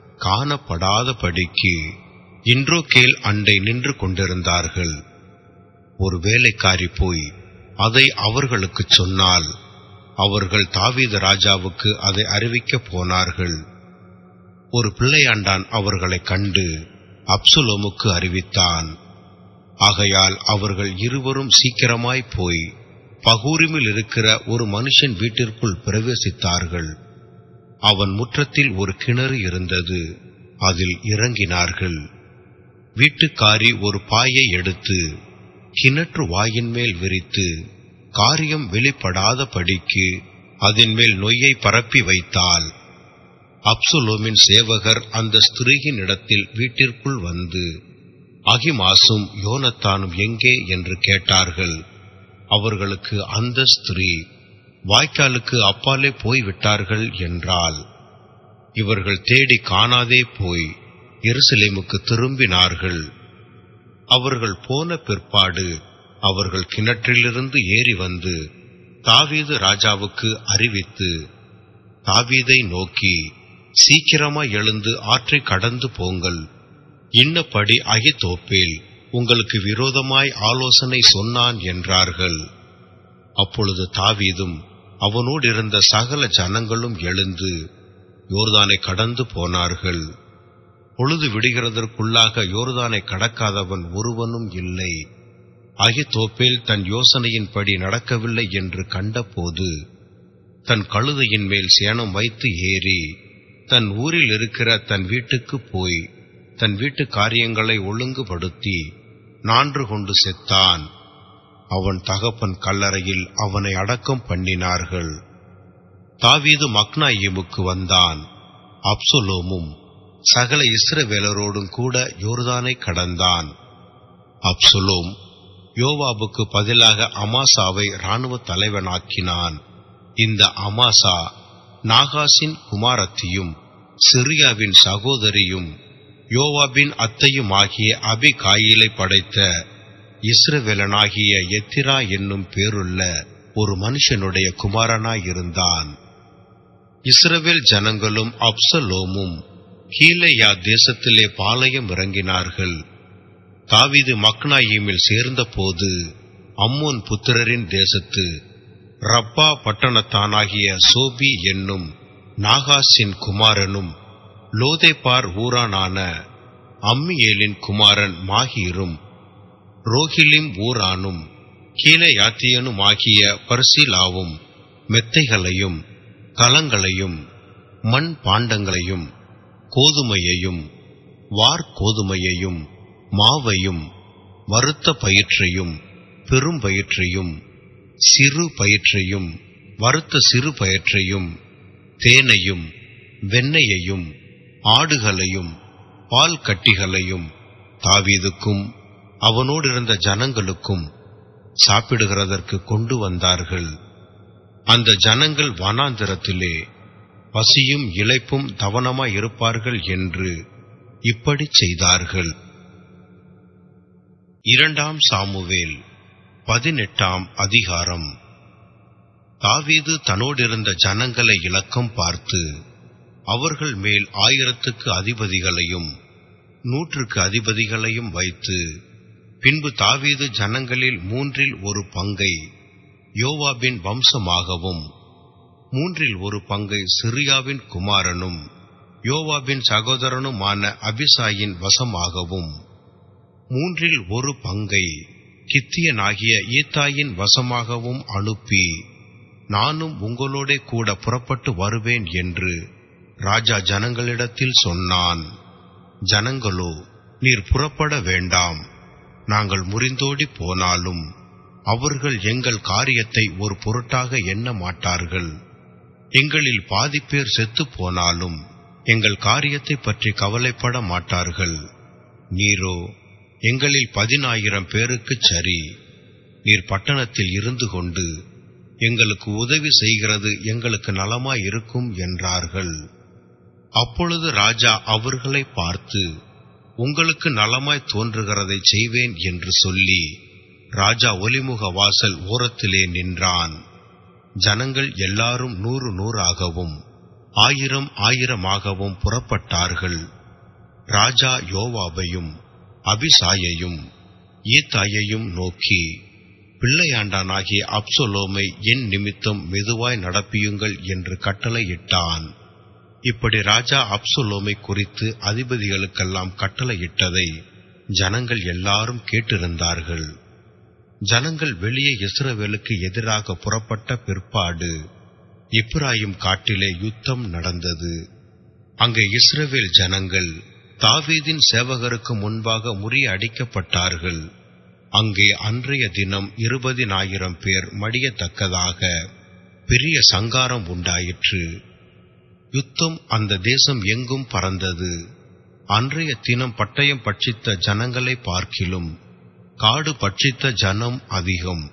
காணப்படாதபடிக்கு இன்றோகேல் அண்டை நின்று கொண்டிருந்தார்கள் ஒரு வேலைக்காரி போய் அதை அவர்களுக்குச் சொன்னால் அவர்கள் தாவீது ராஜாவுக்கு அதை அறிவிக்கப் போனார்கள் ஒரு பிள்ளையாண்டான் அவர்களைக் கண்டு அப்சுலோமுக்கு அறிவித்தான் ஆகையால் அவர்கள் இருவரும் சீக்கிரமாய் போய் பகூரிமில் இருக்கிற ஒரு மனுஷன் வீட்டிற்குள் பிரவேசித்தார்கள் அவன் முற்றத்தில் ஒரு கிணறு இருந்தது அதில் இறங்கினார்கள் வீட்டுக்காரி ஒரு பாயை எடுத்து கிணற்று வாயின் மேல் விரித்து காரியம் வெளிப்படாதபடிக்கு அதன் மேல் நொய்யை பரப்பி வைத்தாள் அப்சுலோமின் சேவகர் அந்த ஸ்திரீயின் இடத்தில் வீட்டிற்குள் வந்து அகிமாசும் யோனத்தானும் எங்கே என்று கேட்டார்கள் அவர்களுக்கு அந்த ஸ்திரீ வாய்க்காலுக்கு அப்பாலே போய்விட்டார்கள் என்றால் இவர்கள் தேடி காணாதே போய் எருசலேமுக்கு திரும்பினார்கள் அவர்கள் போன பிற்பாடு அவர்கள் கிணற்றிலிருந்து ஏறி வந்து தாவீது ராஜாவுக்கு அறிவித்து தாவீதை நோக்கி சீக்கிரமாய் எழுந்து ஆற்றை கடந்து போங்கள் இன்னபடி அகித்தோப்பேல் உங்களுக்கு விரோதமாய் ஆலோசனை சொன்னான் என்றார்கள் அப்பொழுது தாவீதும் அவனோடு இருந்த சகல ஜனங்களும் எழுந்து யோர்தானை கடந்து போனார்கள் பொழுது விடுகிறதற்குள்ளாக யோர்தானை கடக்காதவன் ஒருவனும் இல்லை அகித்தோப்பேல் தன் யோசனையின்படி நடக்கவில்லை என்று கண்டபோது தன் கழுதையின் மேல் சேணம் வைத்து ஏறி தன் ஊரில் இருக்கிற தன் வீட்டுக்கு போய் தன் வீட்டு காரியங்களை ஒழுங்குபடுத்தி நான்று கொண்டு செத்தான் அவன் தகப்பன் கல்லறையில் அவனை அடக்கம் பண்ணினார்கள் தாவீது மக்னாயிமுக்கு வந்தான் அப்சலோமும் சகல இஸ்ரவேலரோடும் கூட யோர்தானை கடந்தான் அப்சலோம் யோவாபுக்கு பதிலாக அமாசாவை இராணுவ தலைவனாக்கினான் இந்த அமாசா நாகாசின் குமாரத்தியும் சிரியாவின் சகோதரியும் யோவாபின் அத்தையுமாகிய அபிகாயிலை படைத்த இஸ்ரவேலனாகிய எத்திரா என்னும் பேருள்ள ஒரு மனுஷனுடைய குமாரனாயிருந்தான் இஸ்ரவேல் ஜனங்களும் அப்சலோமும் கீழையா தேசத்திலே பாளையம் இறங்கினார்கள் தாவீது மக்னாயிமில் சேர்ந்தபோது அம்மோன் புத்திரரின் தேசத்து ரப்பா பட்டணத்தானாகிய சோபி என்னும் நாகாசின் குமாரனும் லோதேபார் ஊரானான அம்மியேலின் குமாரன் மாகீரும் ரோகிலிம் ஊரானும் கீழையாத்தியனுமாகிய பர்சிலாவும் மெத்தைகளையும் கலங்களையும் மண் பாண்டங்களையும் கோதுமையையும் வார்கோதுமையையும் மாவையும் வறுத்த பயிற்றையும் பெரும் பயிற்றையும் சிறு பயிற்றையும் வறுத்த சிறு பயிற்றையும் தேனையும் வெண்ணெயையும் ஆடுகளையும் பால் கட்டிகளையும் தாவீதுக்கும் அவனோடு இருந்த ஜனங்களுக்கும் சாப்பிடுகிறதற்கு கொண்டு வந்தார்கள் அந்த ஜனங்கள் வனாந்திரத்திலே பசியும் இளைப்பும் தவனமாய் இருப்பார்கள் என்று இப்படி செய்தார்கள் இரண்டாம் சாமுவேல் பதினெட்டாம் அதிகாரம் தாவீது தன்னோடிருந்த ஜனங்களை இலக்கம் பார்த்து அவர்கள் மேல் ஆயிரத்துக்கு அதிபதிகளையும் நூற்றுக்கு அதிபதிகளையும் வைத்து பின்பு தாவீது ஜனங்களில் மூன்றில் ஒரு பங்கை யோவாபின் வம்சமாகவும் மூன்றில் ஒரு பங்கை சிரியாவின் குமாரனும் யோவாபின் சகோதரனுமான அபிசாயின் வசமாகவும் மூன்றில் ஒரு பங்கை கித்தியனாகிய ஈத்தாயின் வசமாகவும் அனுப்பி நானும் உங்களோடே கூட புறப்பட்டு வருவேன் என்று ராஜா ஜனங்களிடத்தில் சொன்னான் ஜனங்களோ நீர் புறப்பட வேண்டாம் நாங்கள் முறிந்தோடி போனாலும் அவர்கள் எங்கள் காரியத்தை ஒரு பொருட்டாக எண்ண மாட்டார்கள் எங்களில் பாதி பேர் செத்துப் போனாலும் எங்கள் காரியத்தை பற்றி கவலைப்பட மாட்டார்கள் நீரோ எங்களில் பதினாயிரம் பேருக்குச் சரி நீர் பட்டணத்தில் இருந்து கொண்டு எங்களுக்கு உதவி செய்கிறது எங்களுக்கு நலமாய் இருக்கும் என்றார்கள் அப்பொழுது ராஜா அவர்களை பார்த்து உங்களுக்கு நலமாய் தோன்றுகிறதை செய்வேன் என்று சொல்லி ராஜா ஒலிமுக வாசல் ஓரத்திலே நின்றான் ஜனங்கள் எல்லாரும் நூறு நூறாகவும் ஆயிரம் ஆயிரமாகவும் புறப்பட்டார்கள் ராஜா யோவாபையும் அபிசாயையும் ஈத்தாயையும் நோக்கி பிள்ளையாண்டானாகிய அப்சலோமை என் நிமித்தம் மெதுவாய் நடப்பியுங்கள் என்று கட்டளையிட்டான் இப்படி ராஜா அப்சலோமை குறித்து அதிபதிகளுக்கெல்லாம் கட்டளையிட்டதை ஜனங்கள் எல்லாரும் கேட்டிருந்தார்கள் ஜனங்கள் வெளியே இஸ்ரவேலுக்கு எதிராக புறப்பட்ட பிற்பாடு இப்ராயிம் காட்டிலே யுத்தம் நடந்தது அங்கே இஸ்ரவேல் ஜனங்கள் தாவீதின் சேவகருக்கு முன்பாக முறியடிக்கப்பட்டார்கள் அங்கே அன்றைய தினம் இருபதினாயிரம் பேர் மடியத்தக்கதாக பெரிய சங்காரம் உண்டாயிற்று யுத்தம் அந்த தேசம் எங்கும் பறந்தது அன்றைய தினம் பட்டயம் பட்சித்த ஜனங்களை பார்க்கிலும் காடு பட்சித்த ஜனம் அதிகம்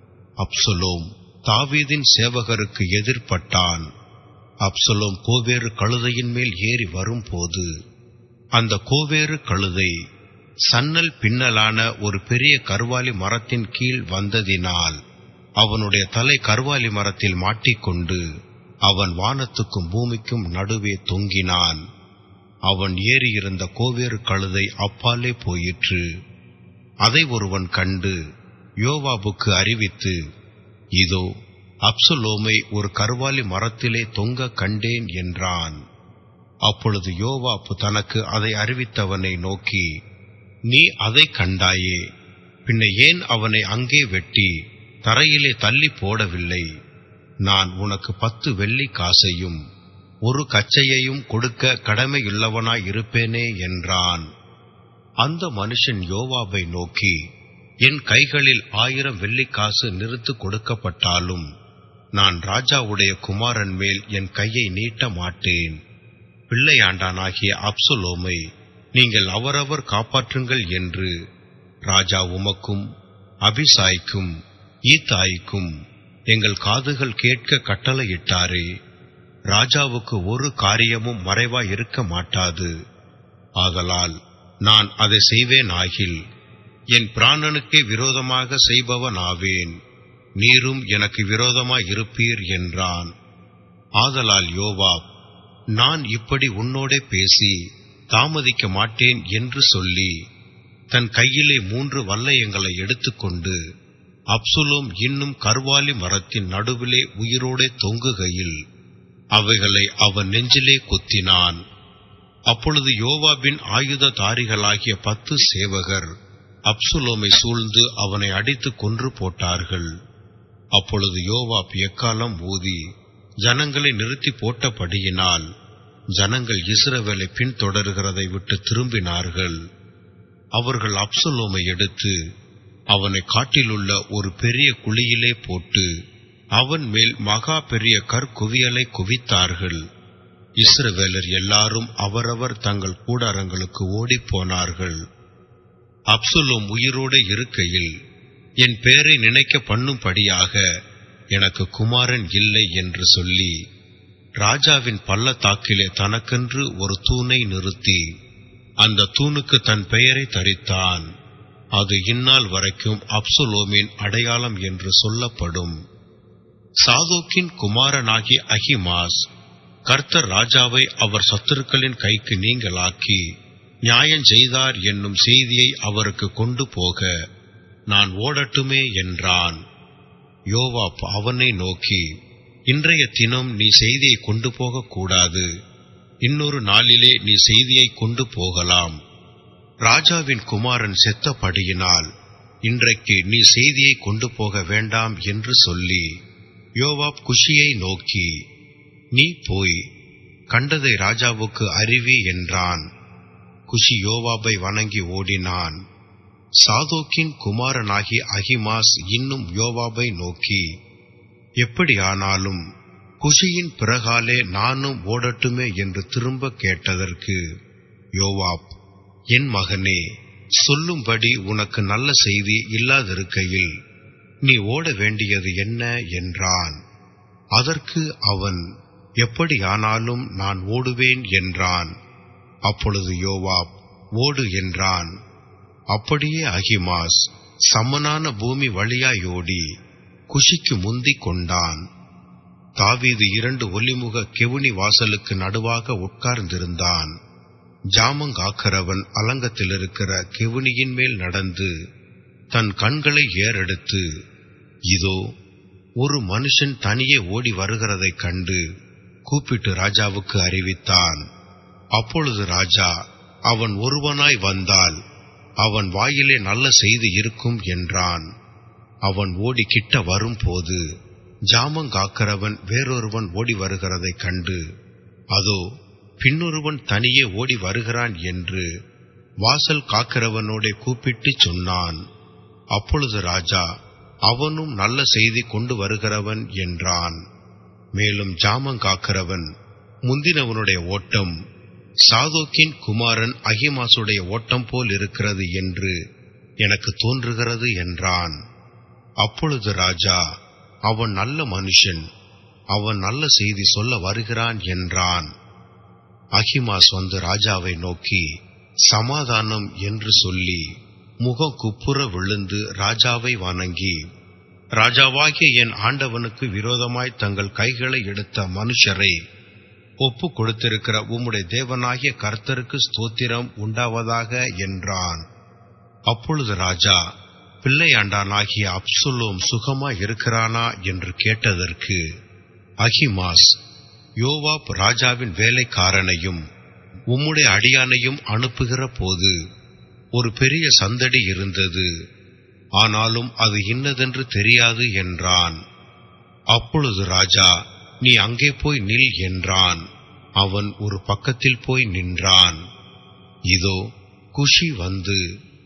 அப்சலோம் தாவீதின் சேவகருக்கு எதிர்ப்பட்டான் அப்சலோம் கோவேறு கழுதையின் மேல் ஏறி வரும்போது அந்த கோவேறு கழுதை சன்னல் பின்னலான ஒரு பெரிய கர்வாலி மரத்தின் கீழ் வந்ததினால் அவனுடைய தலை கர்வாலி மரத்தில் மாட்டிக்கொண்டு அவன் வானத்துக்கும் பூமிக்கும் நடுவே தொங்கினான் அவன் ஏறியிருந்த கோவேறு கழுதை அப்பாலே போயிற்று அதை ஒருவன் கண்டு யோவாபுக்கு அறிவித்து இதோ அப்சலோமை ஒரு கர்வாலி மரத்திலே தொங்க கண்டேன் என்றான் அப்பொழுது யோவாப்பு தனக்கு அதை அறிவித்தவனை நோக்கி நீ அதை கண்டாயே பின்ன ஏன் அவனை அங்கே வெட்டி தரையிலே தள்ளி போடவில்லை நான் உனக்கு பத்து வெள்ளி காசையும் ஒரு கச்சையையும் கொடுக்க கடமையுள்ளவனாய் இருப்பேனே என்றான் அந்த மனுஷன் யோவாபை நோக்கி என் கைகளில் ஆயிரம் வெள்ளிக்காசு நிறுத்து கொடுக்கப்பட்டாலும் நான் ராஜாவுடைய குமாரன் மேல் என் கையை நீட்ட மாட்டேன் பிள்ளையாண்டானாகிய அப்சலோமை நீங்கள் அவரவர் காப்பாற்றுங்கள் என்று ராஜா உமக்கும் அபிசாய்க்கும் ஈத்தாய்க்கும் எங்கள் காதுகள் கேட்க கட்டளையிட்டாரே ராஜாவுக்கு ஒரு காரியமும் மறைவாய் இருக்க மாட்டாது ஆதலால் நான் அதை செய்வேன் ஆகில் என் பிராணனுக்கே விரோதமாக செய்பவன் ஆவேன் நீரும் எனக்கு விரோதமாய் இருப்பீர் என்றான் ஆதலால் யோவாப் நான் இப்படி உன்னோடே பேசி தாமதிக்க மாட்டேன் என்று சொல்லி தன் கையிலே மூன்று வல்லையங்களை எடுத்துக்கொண்டு அப்சுலோம் இன்னும் கர்வாலி மரத்தின் நடுவிலே உயிரோடே தொங்குகையில் அவைகளை அவன் நெஞ்சிலே குத்தினான் அப்பொழுது யோவாபின் ஆயுததாரிகளாகிய பத்து சேவகர் அப்சுலோமை சூழ்ந்து அவனை அடித்து கொன்று போட்டார்கள் அப்பொழுது யோவாப் எக்காலம் ஊதி ஜனங்களை நிறுத்தி போட்டபடியினால் ஜனங்கள் இஸ்ரவேலை பின்தொடர்கிறதை விட்டு திரும்பினார்கள் அவர்கள் அப்சலோமை எடுத்து அவனை காட்டிலுள்ள ஒரு பெரிய குழியிலே போட்டு அவன் மேல் மகா பெரிய கற்குவியலை குவித்தார்கள் இஸ்ரவேலர் எல்லாரும் அவரவர் தங்கள் கூடாரங்களுக்கு ஓடிப் போனார்கள் அப்சுலோம் உயிரோடு இருக்கையில் என் பேரை நினைக்க பண்ணும்படியாக எனக்கு குமாரன் இல்லை என்று சொல்லி ராஜாவின் பள்ளத்தாக்கிலே தனக்கென்று ஒரு தூணை நிறுத்தி அந்த தூணுக்கு தன் பெயரை தரித்தான் அது இந்நாள் வரைக்கும் அப்சுலோமின் அடையாளம் என்று சொல்லப்படும் சாதோக்கின் குமாரனாகிய அகிமாஸ் கர்த்தர் ராஜாவை அவர் சத்துருக்களின் கைக்கு நீங்களாக்கி நியாயம் செய்தார் என்னும் செய்தியை அவருக்கு கொண்டு போக நான் ஓடட்டுமே என்றான் யோவாப் அவனை நோக்கி இன்றைய தினம் நீ செய்தியை கொண்டு போகக் கூடாது இன்னொரு நாளிலே நீ செய்தியை கொண்டு போகலாம் ராஜாவின் குமாரன் செத்தபடியினால் இன்றைக்கு நீ செய்தியை கொண்டு போக வேண்டாம் என்று சொல்லி யோவாப் குஷியை நோக்கி நீ போய் கண்டதை ராஜாவுக்கு அறிவி என்றான் குஷி யோவாபை வணங்கி ஓடினான் சாதோக்கின் குமாரனாகி அகிமாஸ் இன்னும் யோவாபை நோக்கி எப்படியானாலும் குஷியின் பிறகாலே நானும் ஓடட்டுமே என்று திரும்ப கேட்டதற்கு யோவாப் என் மகனே சொல்லும்படி உனக்கு நல்ல செய்தி இல்லாதிருக்கையில் நீ ஓட வேண்டியது என்ன என்றான் அதற்கு அவன் எப்படியானாலும் நான் ஓடுவேன் என்றான் அப்பொழுது யோவாப் ஓடு என்றான் அப்படியே அகிமாஸ் சமனான பூமி வழியாயோடி குஷிக்கு முந்திக் கொண்டான் தாவீது இரண்டு ஒலிமுக கெவுனி வாசலுக்கு நடுவாக உட்கார்ந்திருந்தான் ஜாமங்காக்கிறவன் அலங்கத்தில் இருக்கிற கெவுனியின் மேல் நடந்து தன் கண்களை ஏறெடுத்து இதோ ஒரு மனுஷன் தனியே ஓடி வருகிறதைக் கண்டு கூப்பிட்டு ராஜாவுக்கு அறிவித்தான் அப்பொழுது ராஜா அவன் ஒருவனாய் வந்தால் அவன் வாயிலே நல்ல செய்தி இருக்கும் என்றான் அவன் ஓடி கிட்ட வரும்போது ஜாமங்காக்கிறவன் வேறொருவன் ஓடி வருகிறதைக் கண்டு அதோ பின்னொருவன் தனியே ஓடி வருகிறான் என்று வாசல் காக்கிறவனோட கூப்பிட்டு சொன்னான் அப்பொழுது ராஜா அவனும் நல்ல செய்தி கொண்டு வருகிறவன் என்றான் மேலும் ஜாமங்காக்கிறவன் முந்தினவனுடைய ஓட்டம் சாதோக்கின் குமாரன் அகிமாசுடைய ஓட்டம் போல் இருக்கிறது என்று எனக்கு தோன்றுகிறது என்றான் அப்பொழுது ராஜா அவன் நல்ல மனுஷன் அவன் நல்ல செய்தி சொல்ல வருகிறான் என்றான் அகிமாஸ் வந்து ராஜாவை நோக்கி சமாதானம் என்று சொல்லி முகம் குப்புற விழுந்து ராஜாவை வணங்கி ராஜாவாகிய என் ஆண்டவனுக்கு விரோதமாய் தங்கள் கைகளை எடுத்த மனுஷரை ஒப்பு கொடுத்திருக்கிற உம்முடைய தேவனாகிய கர்த்தருக்கு ஸ்தோத்திரம் உண்டாவதாக என்றான் அப்பொழுது ராஜா பிள்ளையாண்டானாகிய அப்சுலோம் சுகமா இருக்கிறானா என்று கேட்டதற்கு அகிமாஸ் யோவாப் ராஜாவின் வேலைக்காரனையும் உம்முடைய அடியானையும் அனுப்புகிற போது ஒரு பெரிய சந்தடி இருந்தது ஆனாலும் அது இன்னதென்று தெரியாது என்றான் அப்பொழுது ராஜா நீ அங்கே போய் நில் என்றான் அவன் ஒரு பக்கத்தில் போய் நின்றான் இதோ குஷி வந்து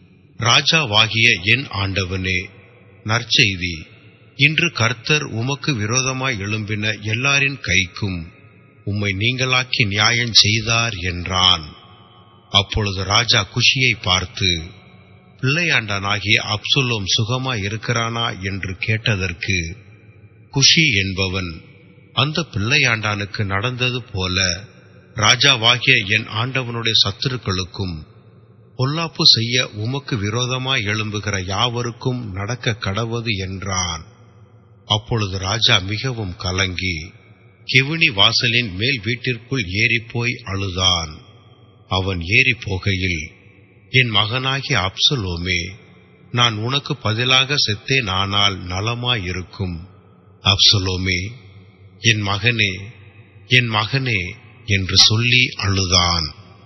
ராஜாவாகிய என் ஆண்டவனே நற்செய்தி இன்று கர்த்தர் உமக்கு விரோதமாய் எழும்பின எல்லாரின் கைக்கும் உம்மை நீங்களாக்கி நியாயம் செய்தார் என்றான் அப்பொழுது ராஜா குஷியை பார்த்து பிள்ளையாண்டானாகிய அப்சுலோம் சுகமா இருக்கிறானா என்று கேட்டதற்கு குஷி என்பவன் அந்த பிள்ளையாண்டானுக்கு நடந்தது போல ராஜாவாகிய என் ஆண்டவனுடைய சத்துருக்களுக்கும் பொல்லாப்பு செய்ய உமக்கு விரோதமாய் எழும்புகிற யாவருக்கும் நடக்க கடவது என்றான் அப்பொழுது ராஜா மிகவும் கலங்கி கிவினி வாசலின் மேல் வீட்டிற்குள் ஏறிப்போய் அழுதான் அவன் ஏறி போகையில் என் மகனாகிய அப்சலோமே நான் உனக்கு பதிலாக செத்தேன் ஆனால் நலமாயிருக்கும் அப்சலோமே என் மகனே என் மகனே என்று சொல்லி அழுதான்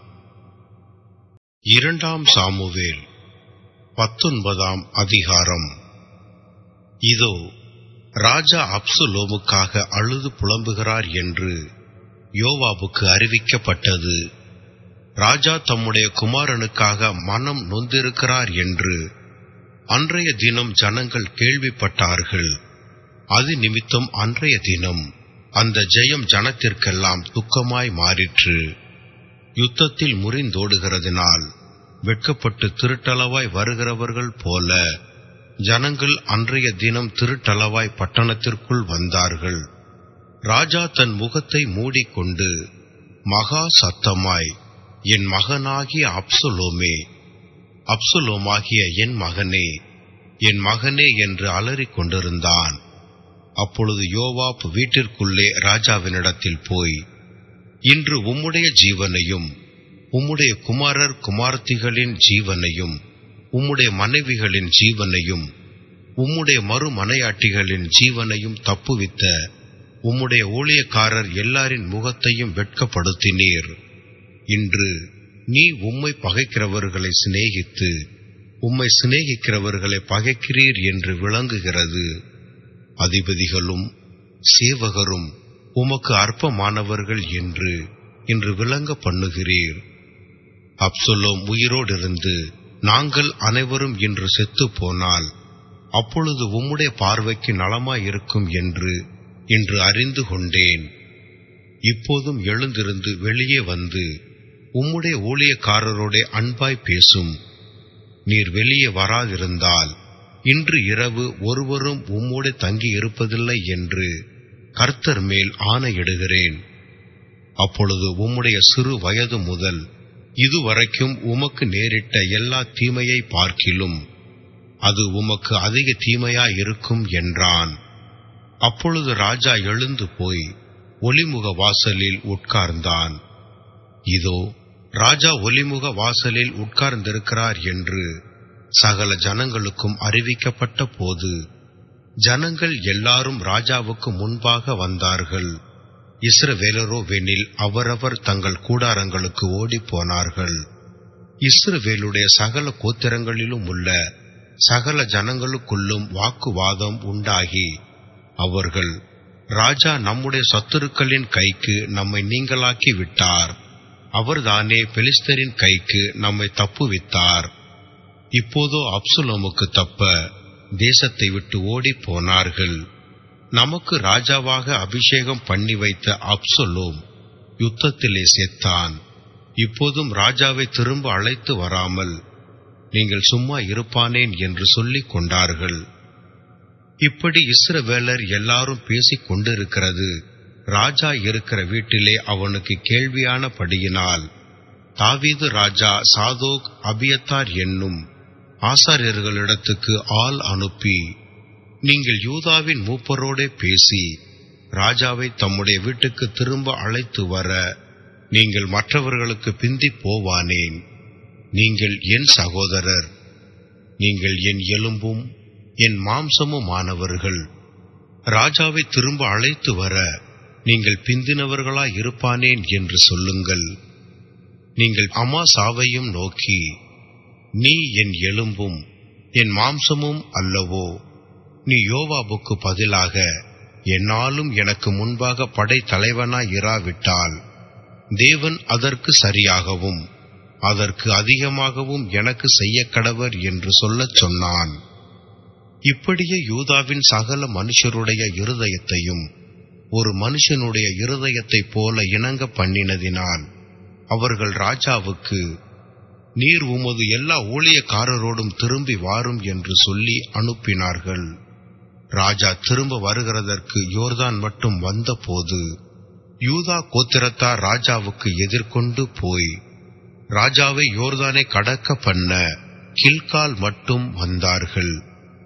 இரண்டாம் சாமுவேல் பத்தொன்பதாம் அதிகாரம் இதோ ராஜா அப்சுலோமுக்காக அழுது புலம்புகிறார் என்று யோவாபுக்கு அறிவிக்கப்பட்டது ராஜா தம்முடைய குமாரனுக்காக மனம் நொந்திருக்கிறார் என்று அன்றைய தினம் ஜனங்கள் கேள்விப்பட்டார்கள் அது நிமித்தம் அன்றைய தினம் அந்த ஜெயம் ஜனத்திற்கெல்லாம் துக்கமாய் மாறிற்று யுத்தத்தில் முறிந்தோடுகிறதினால் வெட்கப்பட்டு திருட்டளவாய் வருகிறவர்கள் போல ஜனங்கள் அன்றைய தினம் திருட்டளவாய் பட்டணத்திற்குள் வந்தார்கள் ராஜா தன் முகத்தை மூடிக்கொண்டு மகா சத்தமாய் என் மகனாகிய அப்சலோமே அப்சலோமாகிய என் மகனே என் மகனே என்று அலறிக் கொண்டிருந்தான் அப்பொழுது யோவாப் வீட்டிற்குள்ளே ராஜாவினிடத்தில் போய் இன்று உம்முடைய ஜீவனையும் உம்முடைய குமாரர் குமாரத்திகளின் ஜீவனையும் உம்முடைய மனைவிகளின் ஜீவனையும் உம்முடைய மறுமனையாட்டிகளின் ஜீவனையும் தப்புவித்த உம்முடைய ஊழியக்காரர் எல்லாரின் முகத்தையும் வெட்கப்படுத்தினீர் இன்று நீ உம்மை பகைக்கிறவர்களை சிநேகித்து உம்மை சிநேகிக்கிறவர்களை பகைக்கிறீர் என்று விளங்குகிறது அதிபதிகளும் சேவகரும் உமக்கு அற்பமானவர்கள் என்று இன்று விளங்க பண்ணுகிறீர் அப்சலோம் உயிரோடிருந்து நாங்கள் அனைவரும் இன்று செத்துப் போனால் அப்பொழுது உம்முடைய பார்வைக்கு நலமாயிருக்கும் என்று இன்று அறிந்து கொண்டேன் இப்போதும் எழுந்திருந்து வெளியே வந்து உம்முடைய ஊழியக்காரரோட அன்பாய் பேசும் நீர் வெளியே வராதிருந்தால் இன்று இரவு ஒருவரும் உம்மோடு தங்கி இருப்பதில்லை என்று கர்த்தர் மேல் ஆணையிடுகிறேன் அப்பொழுது உம்முடைய சிறு வயது முதல் இதுவரைக்கும் உமக்கு நேரிட்ட எல்லா தீமையை பார்க்கிலும் அது உமக்கு அதிக தீமையாயிருக்கும் என்றான் அப்பொழுது ராஜா எழுந்து போய் ஒலிமுக வாசலில் உட்கார்ந்தான் இதோ ராஜா ஒலிமுக வாசலில் உட்கார்ந்திருக்கிறார் என்று சகல ஜனங்களுக்கும் அறிவிக்கப்பட்ட போது ஜனங்கள் எல்லாரும் ராஜாவுக்கு முன்பாக வந்தார்கள் இஸ்ரவேலரோ வெனில் அவரவர் தங்கள் கூடாரங்களுக்கு ஓடிப் போனார்கள் இஸ்ரவேலுடைய சகல கோத்திரங்களிலும் உள்ள சகல ஜனங்களுக்குள்ளும் வாக்குவாதம் உண்டாகி அவர்கள் ராஜா நம்முடைய சத்துருக்களின் கைக்கு நம்மை நீங்களாக்கி விட்டார் அவர்தானே பெலிஸ்தரின் கைக்கு நம்மை தப்புவித்தார் இப்போதோ அப்சுலோமுக்கு தப்ப தேசத்தை விட்டு ஓடிப் போனார்கள் நமக்கு ராஜாவாக அபிஷேகம் பண்ணி வைத்த அப்சலோம் யுத்தத்திலே செத்தான் இப்போதும் ராஜாவை திரும்ப அழைத்து வராமல் நீங்கள் சும்மா இருப்பானேன் என்று சொல்லிக் கொண்டார்கள் இப்படி இஸ்ரவேலர் எல்லாரும் பேசிக் கொண்டிருக்கிறது ராஜா இருக்கிற வீட்டிலே அவனுக்கு கேள்வியானபடியினால் தாவீது ராஜா சாதோக் அபியத்தார் என்னும் ஆசாரியர்களிடத்துக்கு ஆள் அனுப்பி நீங்கள் யூதாவின் மூப்பரோடே பேசி ராஜாவை தம்முடைய வீட்டுக்கு திரும்ப அழைத்து வர நீங்கள் மற்றவர்களுக்கு பிந்தி போவானேன் நீங்கள் என் சகோதரர் நீங்கள் என் எலும்பும் என் மாம்சமுமானவர்கள் ராஜாவை திரும்ப அழைத்து வர நீங்கள் பிந்தினவர்களாய் இருப்பானேன் என்று சொல்லுங்கள் நீங்கள் அமாசாவையும் நோக்கி நீ என் எலும்பும் என் மாம்சமும் அல்லவோ நீ யோவாபுக்கு பதிலாக என்னாலும் எனக்கு முன்பாக படை தலைவனாய் இராவிட்டால் தேவன் அதற்கு சரியாகவும் அதற்கு அதிகமாகவும் எனக்கு செய்ய கடவர் என்று சொல்லச் சொன்னான் இப்படியே யூதாவின் சகல மனுஷருடைய இருதயத்தையும் ஒரு மனுஷனுடைய இருதயத்தைப் போல இணங்க பண்ணினதினால் அவர்கள் ராஜாவுக்கு நீர் உமது எல்லா ஊழியக்காரரோடும் திரும்பி வாரும் என்று சொல்லி அனுப்பினார்கள் ராஜா திரும்ப வருகிறதற்கு யோர்தான் மட்டும் வந்தபோது யூதா கோத்திரத்தார் ராஜாவுக்கு எதிர்கொண்டு போய் ராஜாவை யோர்தானை கடக்க பண்ண கில்கால் மட்டும் வந்தார்கள்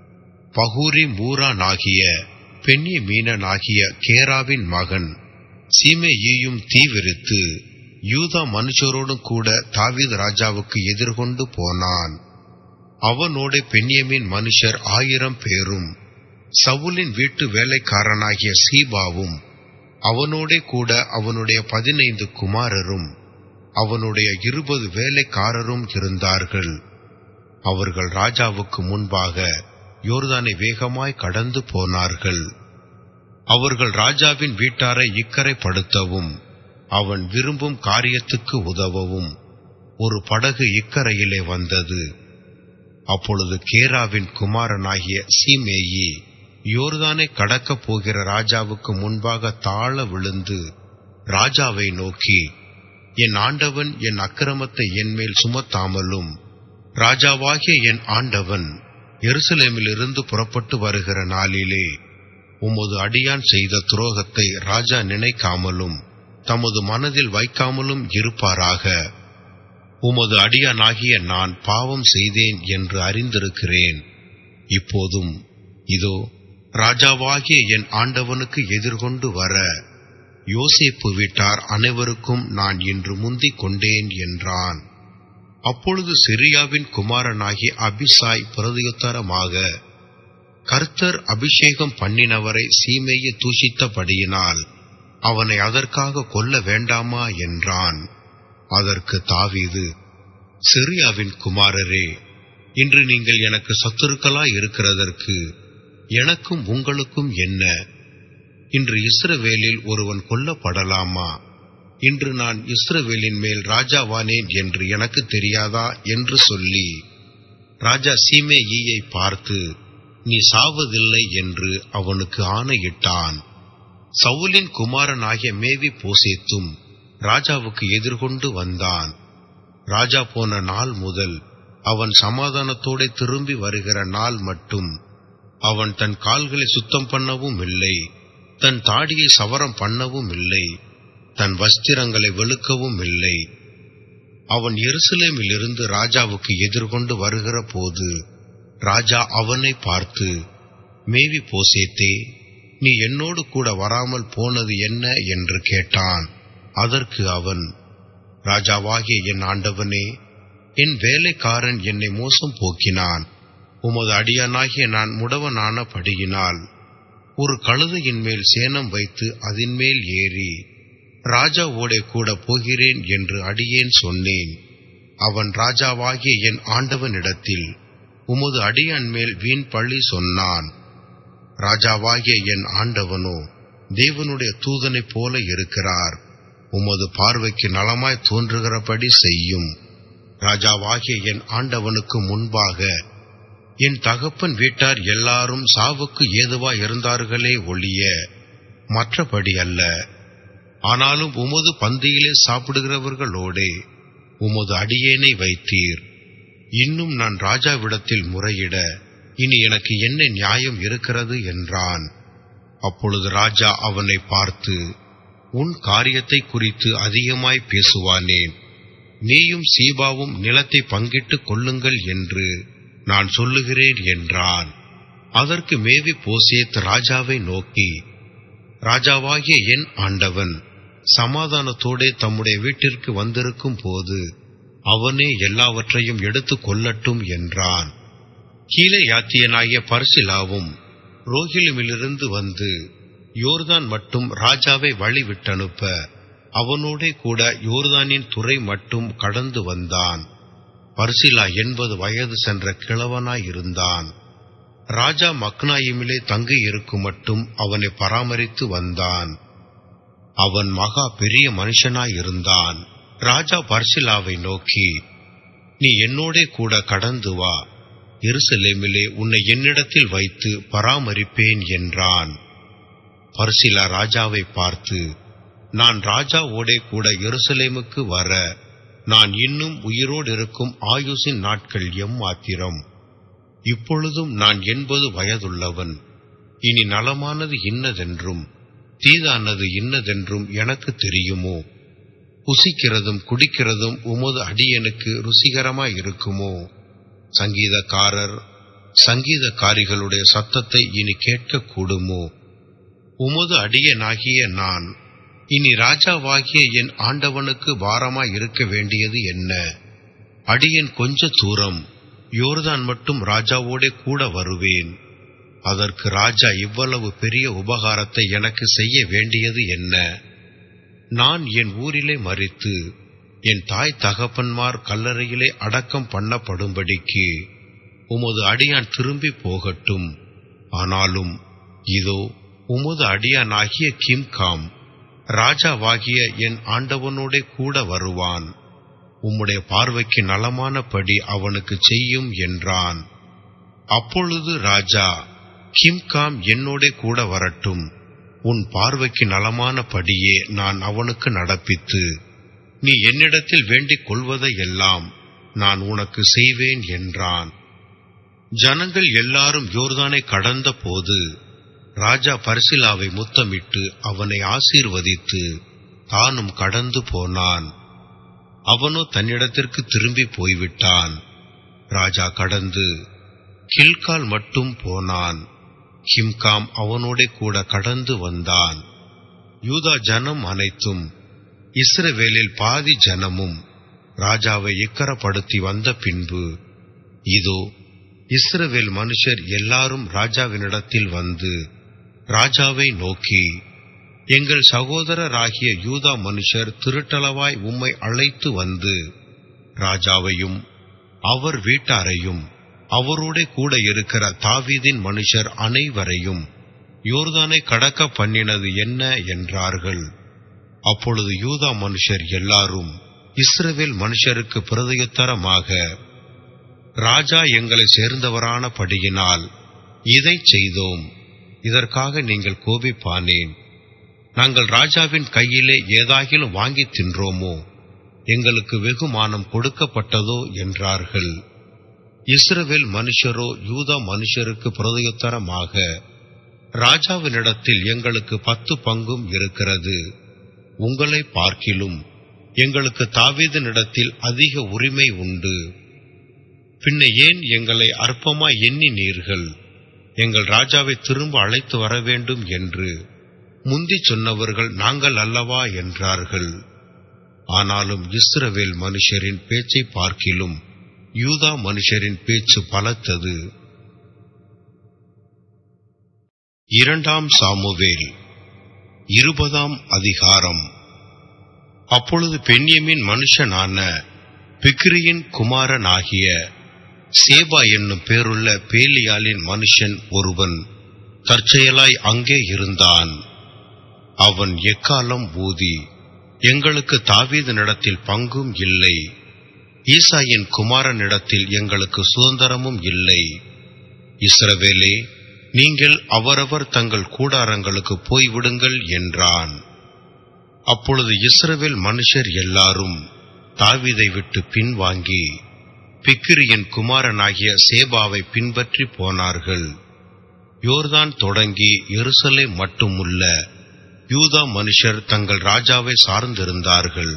பகூரி மூரானாகிய பெண்ணிய மீனனாகிய கேராவின் மகன் சீமேயும் தீவிரித்து யூதா மனுஷரோடும் கூட தாவீது ராஜாவுக்கு எதிர்கொண்டு போனான் அவனோட பெண்ணியமின் மனுஷர் ஆயிரம் பேரும் சவுலின் வீட்டு வேலைக்காரனாகிய சீபாவும் அவனோடே கூட அவனுடைய பதினைந்து குமாரரும் அவனுடைய இருபது வேலைக்காரரும் இருந்தார்கள் அவர்கள் ராஜாவுக்கு முன்பாக யோர்தானை வேகமாய் கடந்து போனார்கள் அவர்கள் ராஜாவின் வீட்டாரை இக்கரைப்படுத்தவும் அவன் விரும்பும் காரியத்துக்கு உதவவும் ஒரு படகு இக்கரையிலே வந்தது அப்பொழுது கேராவின் குமாரனாகிய சீமேயி யோர்தானை கடக்கப் போகிற ராஜாவுக்கு முன்பாக தாழ விழுந்து ராஜாவை நோக்கி என் ஆண்டவன் என் அக்கிரமத்தை என்மேல் சுமத்தாமலும் ராஜாவாகிய என் ஆண்டவன் எருசலேமிலிருந்து புறப்பட்டு வருகிற நாளிலே உமது அடியான் செய்த துரோகத்தை ராஜா நினைக்காமலும் தமது மனதில் வைக்காமலும் இருப்பாராக உமது அடியானாகிய நான் பாவம் செய்தேன் என்று அறிந்திருக்கிறேன் இப்போதும் இதோ ராஜாவாகிய என் ஆண்டவனுக்கு எதிர்கொண்டு வர யோசேப்பு வீட்டார் அனைவருக்கும் நான் இன்று முந்திக் கொண்டேன் என்றான் அப்பொழுது சிரியாவின் குமாரனாகிய அபிசாய் பிரதியுத்தரமாக கர்த்தர் அபிஷேகம் பண்ணினவரை சீமையை தூஷித்தபடியினால் அவனை அதற்காக கொல்ல வேண்டாமா என்றான் அதற்கு தாவீது சிரியாவின் குமாரரே இன்று நீங்கள் எனக்கு சத்துருக்களாய் இருக்கிறதற்கு எனக்கும் உங்களுக்கும் என்ன இன்று இஸ்ரவேலில் ஒருவன் கொல்லப்படலாமா இன்று நான் இஸ்ரவேலின் மேல் ராஜாவானேன் என்று எனக்கு தெரியாதா என்று சொல்லி ராஜா சீமேயியை பார்த்து நீ சாவதில்லை என்று அவனுக்கு ஆணையிட்டான் சவுலின் குமாரனாகிய மேவி போசேத்தும் ராஜாவுக்கு எதிர்கொண்டு வந்தான் ராஜா போன நாள் முதல் அவன் சமாதானத்தோட திரும்பி வருகிற நாள் மட்டும் அவன் தன் கால்களை சுத்தம் பண்ணவும் இல்லை தன் தாடியை சவரம் பண்ணவும் இல்லை தன் வஸ்திரங்களை வெளுக்கவும் இல்லை அவன் எருசலேமில் இருந்து ராஜாவுக்கு எதிர்கொண்டு வருகிற போது ராஜா அவனை பார்த்து மேவி போசேத்தே நீ என்னோடு கூட வராமல் போனது என்ன என்று கேட்டான் அதற்கு அவன் ராஜாவாகிய என் ஆண்டவனே என் வேலைக்காரன் என்னை மோசம் போக்கினான் உமது அடியானாகிய நான் முடவனானபடியினால் ஒரு கழுதையின் மேல் சேனம் வைத்து அதன் மேல் ஏறி ராஜாவோடே கூட போகிறேன் என்று அடியேன் சொன்னேன் அவன் ராஜாவாகிய என் ஆண்டவனிடத்தில் உமது அடியான் மேல் வீண் பழி சொன்னான் ராஜாவாகிய என் ஆண்டவனோ தேவனுடைய தூதனைப் போல இருக்கிறார் உமது பார்வைக்கு நலமாய் தோன்றுகிறபடி செய்யும் ராஜாவாகிய என் ஆண்டவனுக்கு முன்பாக என் தகப்பன் வீட்டார் எல்லாரும் சாவுக்கு ஏதுவா இருந்தார்களே ஒழிய மற்றபடி அல்ல ஆனாலும் உமது பந்தியிலே சாப்பிடுகிறவர்களோடே உமது அடியேனை வைத்தீர் இன்னும் நான் ராஜாவிடத்தில் முறையிட இனி எனக்கு என்ன நியாயம் இருக்கிறது என்றான் அப்பொழுது ராஜா அவனை பார்த்து உன் காரியத்தை குறித்து அதிகமாய் பேசுவானேன் நீயும் சீபாவும் நிலத்தை பங்கிட்டுக் கொள்ளுங்கள் என்று நான் சொல்லுகிறேன் என்றான் அதற்கு மேவி போசேத் ராஜாவை நோக்கி ராஜாவாகிய என் ஆண்டவன் சமாதானத்தோடே தம்முடைய வீட்டிற்கு வந்திருக்கும் போது அவனே எல்லாவற்றையும் எடுத்துக் கொள்ளட்டும் என்றான் கீழே யாத்தியனாகிய பர்சிலாவும் ரோகிலுமிலிருந்து வந்து யோர்தான் மட்டும் ராஜாவை வழிவிட்டனுப்ப அவனோடே கூட யோர்தானின் துறை மட்டும் கடந்து வந்தான் பர்சிலா எண்பது வயது சென்ற கிழவனாயிருந்தான் ராஜா மக்னாயிமிலே தங்கி இருக்கும் மட்டும் அவனை பராமரித்து வந்தான் அவன் மகா பெரிய மனுஷனாயிருந்தான் ராஜா பர்சிலாவை நோக்கி நீ என்னோடே கூட கடந்து வா எருசலேமிலே உன்னை என்னிடத்தில் வைத்து பராமரிப்பேன் என்றான் பர்சிலா ராஜாவை பார்த்து நான் ராஜாவோடே கூட எருசலேமுக்கு வர நான் இன்னும் உயிரோடு இருக்கும் ஆயுசின் நாட்கள் எம்மாத்திரம் இப்பொழுதும் நான் எண்பது வயதுள்ளவன் இனி நலமானது இன்னதென்றும் தீதானது இன்னதென்றும் எனக்கு தெரியுமோ புசிக்கிறதும் குடிக்கிறதும் உமது அடியனுக்கு ருசிகரமாய் இருக்குமோ சங்கீதக்காரர் சங்கீதக்காரிகளுடைய சத்தத்தை இனி கேட்கக் கூடுமோ உமது அடியனாகிய நான் இனி ராஜாவாகிய என் ஆண்டவனுக்கு பாரமாய் இருக்க வேண்டியது என்ன அடியன் கொஞ்ச தூரம் யோர்தான் மட்டும் ராஜாவோடே கூட வருவேன் அதற்கு ராஜா இவ்வளவு பெரிய உபகாரத்தை எனக்கு செய்ய வேண்டியது என்ன நான் என் ஊரிலே மறித்து என் தாய் தகப்பன்மார் கல்லறையிலே அடக்கம் பண்ணப்படும்படிக்கு உமது அடியான் திரும்பி போகட்டும் ஆனாலும் இதோ உமது அடியானாகிய கிம்காம் ராஜாவாகிய என் ஆண்டவனோடே கூட வருவான் உம்முடைய பார்வைக்கு நலமானபடி அவனுக்கு செய்யும் என்றான் அப்பொழுது ராஜா கிம்காம் என்னோடே கூட வரட்டும் உன் பார்வைக்கு நலமான படியே நான் அவனுக்கு நடப்பித்து நீ என்னிடத்தில் வேண்டிக் கொள்வதையெல்லாம் நான் உனக்கு செய்வேன் என்றான் ஜனங்கள் எல்லாரும் யோர்தானை கடந்த போது ராஜா பர்சிலாவை முத்தமிட்டு அவனை ஆசீர்வதித்து தானும் கடந்து போனான் அவனோ தன்னிடத்திற்கு திரும்பி போய்விட்டான் ராஜா கடந்து கில்கால் மட்டும் போனான் ஹிம்காம் அவனோட கூட கடந்து வந்தான் யூதா ஜனம் அனைத்தும் இஸ்ரவேலில் பாதி ஜனமும் ராஜாவை இக்கரப்படுத்தி வந்த பின்பு இதோ இஸ்ரவேல் மனுஷர் எல்லாரும் ராஜாவினிடத்தில் வந்து ராஜாவை நோக்கி எங்கள் சகோதரராகிய யூதா மனுஷர் திருட்டளவாய் உம்மை அழைத்து வந்து ராஜாவையும் அவர் வீட்டாரையும் அவரோட கூட இருக்கிற தாவீதின் மனுஷர் அனைவரையும் யோர்தானை கடக்க பண்ணினது என்ன என்றார்கள் அப்பொழுது யூதா மனுஷர் எல்லாரும் இஸ்ரவேல் மனுஷருக்கு பிரதியுத்தரமாக ராஜா எங்களை சேர்ந்தவரான படியினால் இதை செய்தோம் இதற்காக நீங்கள் கோபிப்பானேன் நாங்கள் ராஜாவின் கையிலே ஏதாகிலும் வாங்கி தின்றோமோ எங்களுக்கு வெகுமானம் கொடுக்கப்பட்டதோ என்றார்கள் இஸ்ரவேல் மனுஷரோ யூதா மனுஷருக்கு பிரதியுத்தரமாக ராஜாவினிடத்தில் எங்களுக்கு பத்து பங்கும் இருக்கிறது உங்களை பார்க்கிலும் எங்களுக்கு தாவீதினிடத்தில் அதிக உரிமை உண்டு பின்ன ஏன் எங்களை அற்பமாய் எண்ணினீர்கள் எங்கள் ராஜாவை திரும்ப அழைத்து வர வேண்டும் என்று முந்தி சொன்னவர்கள் நாங்கள் அல்லவா என்றார்கள் ஆனாலும் இஸ்ரவேல் மனுஷரின் பேச்சை பார்க்கிலும் யூதா மனுஷரின் பேச்சு பலத்தது இரண்டாம் சாமுவேல் இருபதாம் அதிகாரம் அப்பொழுது பெண்யமின் மனுஷனான பிக்ரியின் குமாரனாகிய சேபா என்னும் பேருள்ள பேலியாலின் மனுஷன் ஒருவன் தற்செயலாய் அங்கே இருந்தான் அவன் எக்காலம் ஊதி எங்களுக்கு தாவீதனிடத்தில் பங்கும் இல்லை ஈசாயின் குமாரனிடத்தில் எங்களுக்கு சுதந்திரமும் இல்லை இஸ்ரவேலே நீங்கள் அவரவர் தங்கள் கூடாரங்களுக்கு போய்விடுங்கள் என்றான் அப்பொழுது இஸ்ரவேல் மனுஷர் எல்லாரும் தாவீதை விட்டு பின்வாங்கி பிக்கிரியின் குமாரனாகிய சேபாவை பின்பற்றி போனார்கள் யோர்தான் தொடங்கி எருசலேம் மட்டுமுள்ள யூதா மனுஷர் தங்கள் ராஜாவை சார்ந்திருந்தார்கள்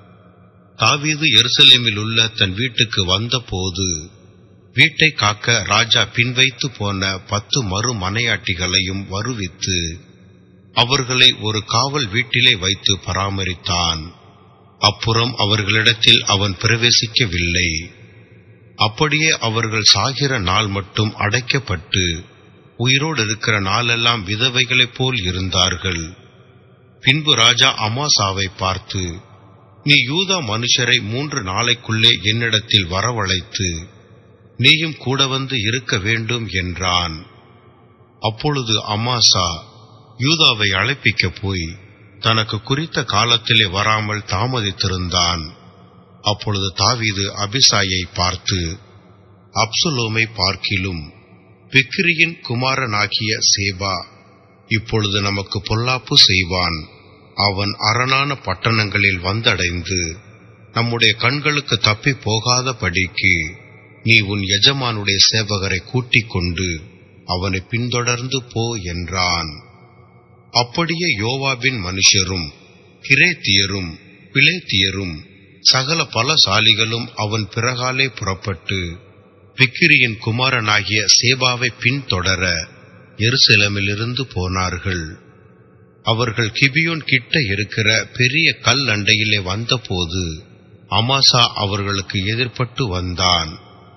தாவீது எருசலேமில் உள்ள தன் வீட்டுக்கு வந்தபோது வீட்டை காக்க ராஜா பின்வைத்து போன பத்து மறு மனையாட்டிகளையும் வருவித்து அவர்களை ஒரு காவல் வீட்டிலே வைத்து பராமரித்தான் அப்புறம் அவர்களிடத்தில் அவன் பிரவேசிக்கவில்லை அப்படியே அவர்கள் சாகிற நாள் மட்டும் அடைக்கப்பட்டு உயிரோடு இருக்கிற நாளெல்லாம் விதவைகளைப் போல் இருந்தார்கள் பின்பு ராஜா அமாசாவை பார்த்து நீ யூதா மனுஷரை மூன்று நாளைக்குள்ளே என்னிடத்தில் வரவழைத்து நீயும் கூட வந்து இருக்க வேண்டும் என்றான் அப்பொழுது அமாசா யூதாவை அழைப்பிக்க போய் தனக்கு குறித்த காலத்திலே வராமல் தாமதித்திருந்தான் அப்பொழுது தாவீது அபிசாயை பார்த்து அப்சுலோமை பார்க்கிலும் பிக்ரியின் குமாரனாகிய சேபா இப்பொழுது நமக்கு பொல்லாப்பு செய்வான் அவன் அரணான பட்டணங்களில் வந்தடைந்து நம்முடைய கண்களுக்கு தப்பி போகாதபடிக்கு நீ உன் எஜமானுடைய சேவகரை கூட்டிக் கொண்டு அவனை பின்தொடர்ந்து போ என்றான் அப்படியே யோவாபின் மனுஷரும் கிரேத்தியரும் பிளேத்தியரும் சகல பலசாலிகளும் அவன் பிறகாலே புறப்பட்டு பிக்கிரியின் குமாரனாகிய சேபாவை பின்தொடர எருசலேமிலிருந்து போனார்கள் அவர்கள் கிபியோன் கிட்ட இருக்கிற பெரிய கல் அண்டையிலே வந்தபோது அமாசா அவர்களுக்கு எதிர்ப்பட்டு வந்தான்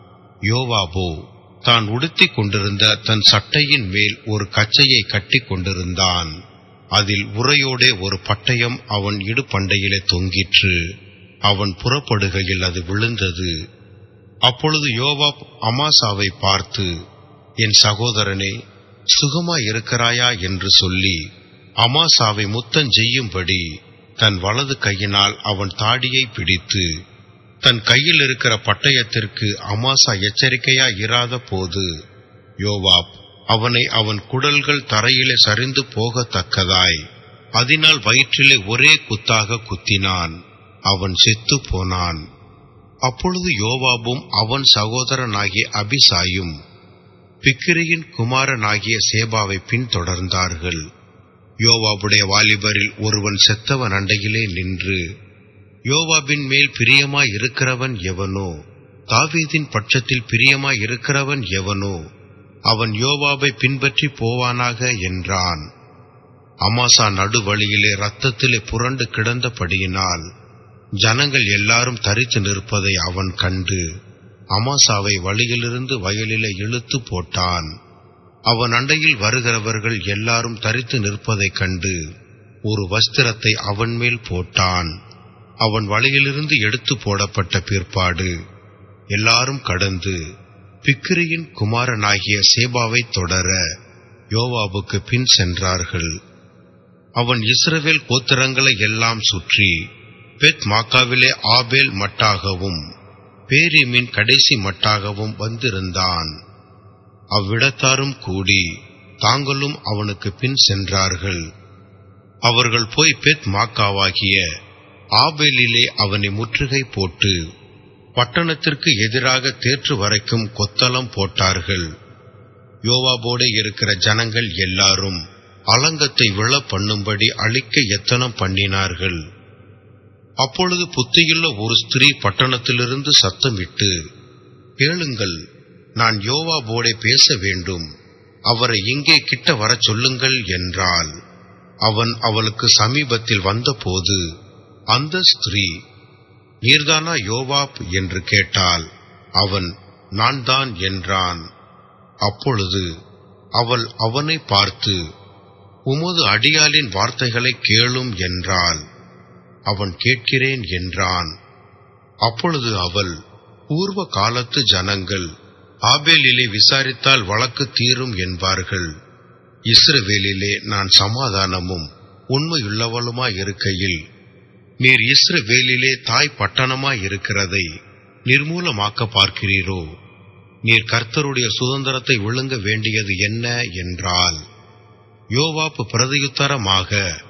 யோவாபோ தான் உடுத்திக் கொண்டிருந்த தன் சட்டையின் மேல் ஒரு கச்சையை கட்டிக் கொண்டிருந்தான் அதில் உரையோடே ஒரு பட்டயம் அவன் இடுப்பண்டையிலே தொங்கிற்று அவன் புறப்படுகையில் அது விழுந்தது அப்பொழுது யோவாப் அமாசாவை பார்த்து என் சகோதரனே சுகமாய் இருக்கிறாயா என்று சொல்லி அமாசாவை முத்தம் செய்யும்படி தன் வலது கையினால் அவன் தாடியை பிடித்து தன் கையில் இருக்கிற பட்டயத்திற்கு அமாசா எச்சரிக்கையா இராத போது யோவாப் அவனை அவன் குடல்கள் தரையிலே சரிந்து போகத்தக்கதாய் அதனால் வயிற்றிலே ஒரே குத்தாக குத்தினான் அவன் செத்து போனான் அப்பொழுது யோவாபும் அவன் சகோதரனாகிய அபிசாயும் பிக்கிரியின் குமாரனாகிய சேபாவை பின்தொடர்ந்தார்கள் யோவாபுடைய வாலிபரில் ஒருவன் செத்தவன் அண்டையிலே நின்று யோவாபின் மேல் பிரியமாய் இருக்கிறவன் எவனோ தாவீதின் பட்சத்தில் பிரியமாய் இருக்கிறவன் எவனோ அவன் யோவாபை பின்பற்றி போவானாக என்றான் அமாசா நடுவழியிலே ரத்தத்திலே புரண்டு கிடந்தபடியினால் ஜனங்கள் எல்லாரும் தரித்து நிற்பதை அவன் கண்டு அமாசாவை வழியிலிருந்து வயலிலே இழுத்து போட்டான் அவன் அண்டையில் வருகிறவர்கள் எல்லாரும் தரித்து நிற்பதைக் கண்டு ஒரு வஸ்திரத்தை அவன் மேல் போட்டான் அவன் வழியிலிருந்து எடுத்து போடப்பட்ட பிற்பாடு எல்லாரும் கடந்து பிக்கிரியின் குமாரனாகிய சேபாவை தொடர யோவாபுக்கு பின் சென்றார்கள் அவன் இஸ்ரவேல் கோத்திரங்களை எல்லாம் சுற்றி பெத் மாக்காவிலே ஆபேல் மட்டாகவும் பேரிமின் கடைசி மட்டாகவும் வந்திருந்தான் அவ்விடத்தாரும் கூடி தாங்களும் அவனுக்கு பின் சென்றார்கள் அவர்கள் போய் பெத் மாக்காவாகிய ஆபேலிலே அவனை முற்றுகை போட்டு பட்டணத்திற்கு எதிராக தேற்று வரைக்கும் கொத்தளம் போட்டார்கள் யோவாபோடு இருக்கிற ஜனங்கள் எல்லாரும் அலங்கத்தை விழ பண்ணும்படி அழிக்க எத்தனம் பண்ணினார்கள் அப்பொழுது புத்தியுள்ள ஒரு ஸ்திரீ பட்டணத்திலிருந்து சத்தமிட்டு கேளுங்கள் நான் யோவாபோடே பேச வேண்டும் அவரை இங்கே கிட்ட வரச் சொல்லுங்கள் என்றாள் அவன் அவளுக்கு சமீபத்தில் வந்தபோது அந்த ஸ்திரீ நீர்தானா யோவாப் என்று கேட்டால் அவன் நான் தான் என்றான் அப்பொழுது அவள் அவனை பார்த்து உமது அடியாளின் வார்த்தைகளை கேளும் என்றாள் அவன் கேட்கிறேன் என்றான் அப்பொழுது அவள் பூர்வ காலத்து ஜனங்கள் ஆபேலிலே விசாரித்தால் வழக்கு தீரும் என்பார்கள் இஸ்ரவேலிலே நான் சமாதானமும் உண்மையுள்ளவளுமாய் இருக்கையில் நீர் இஸ்ரவேலிலே தாய் பட்டணமாய் இருக்கிறதை நிர்மூலமாக்க பார்க்கிறீரோ நீர் கர்த்தருடைய சுதந்திரத்தை விழுங்க வேண்டியது என்ன என்றால் யோவாப்பு பிரதியுத்தரமாக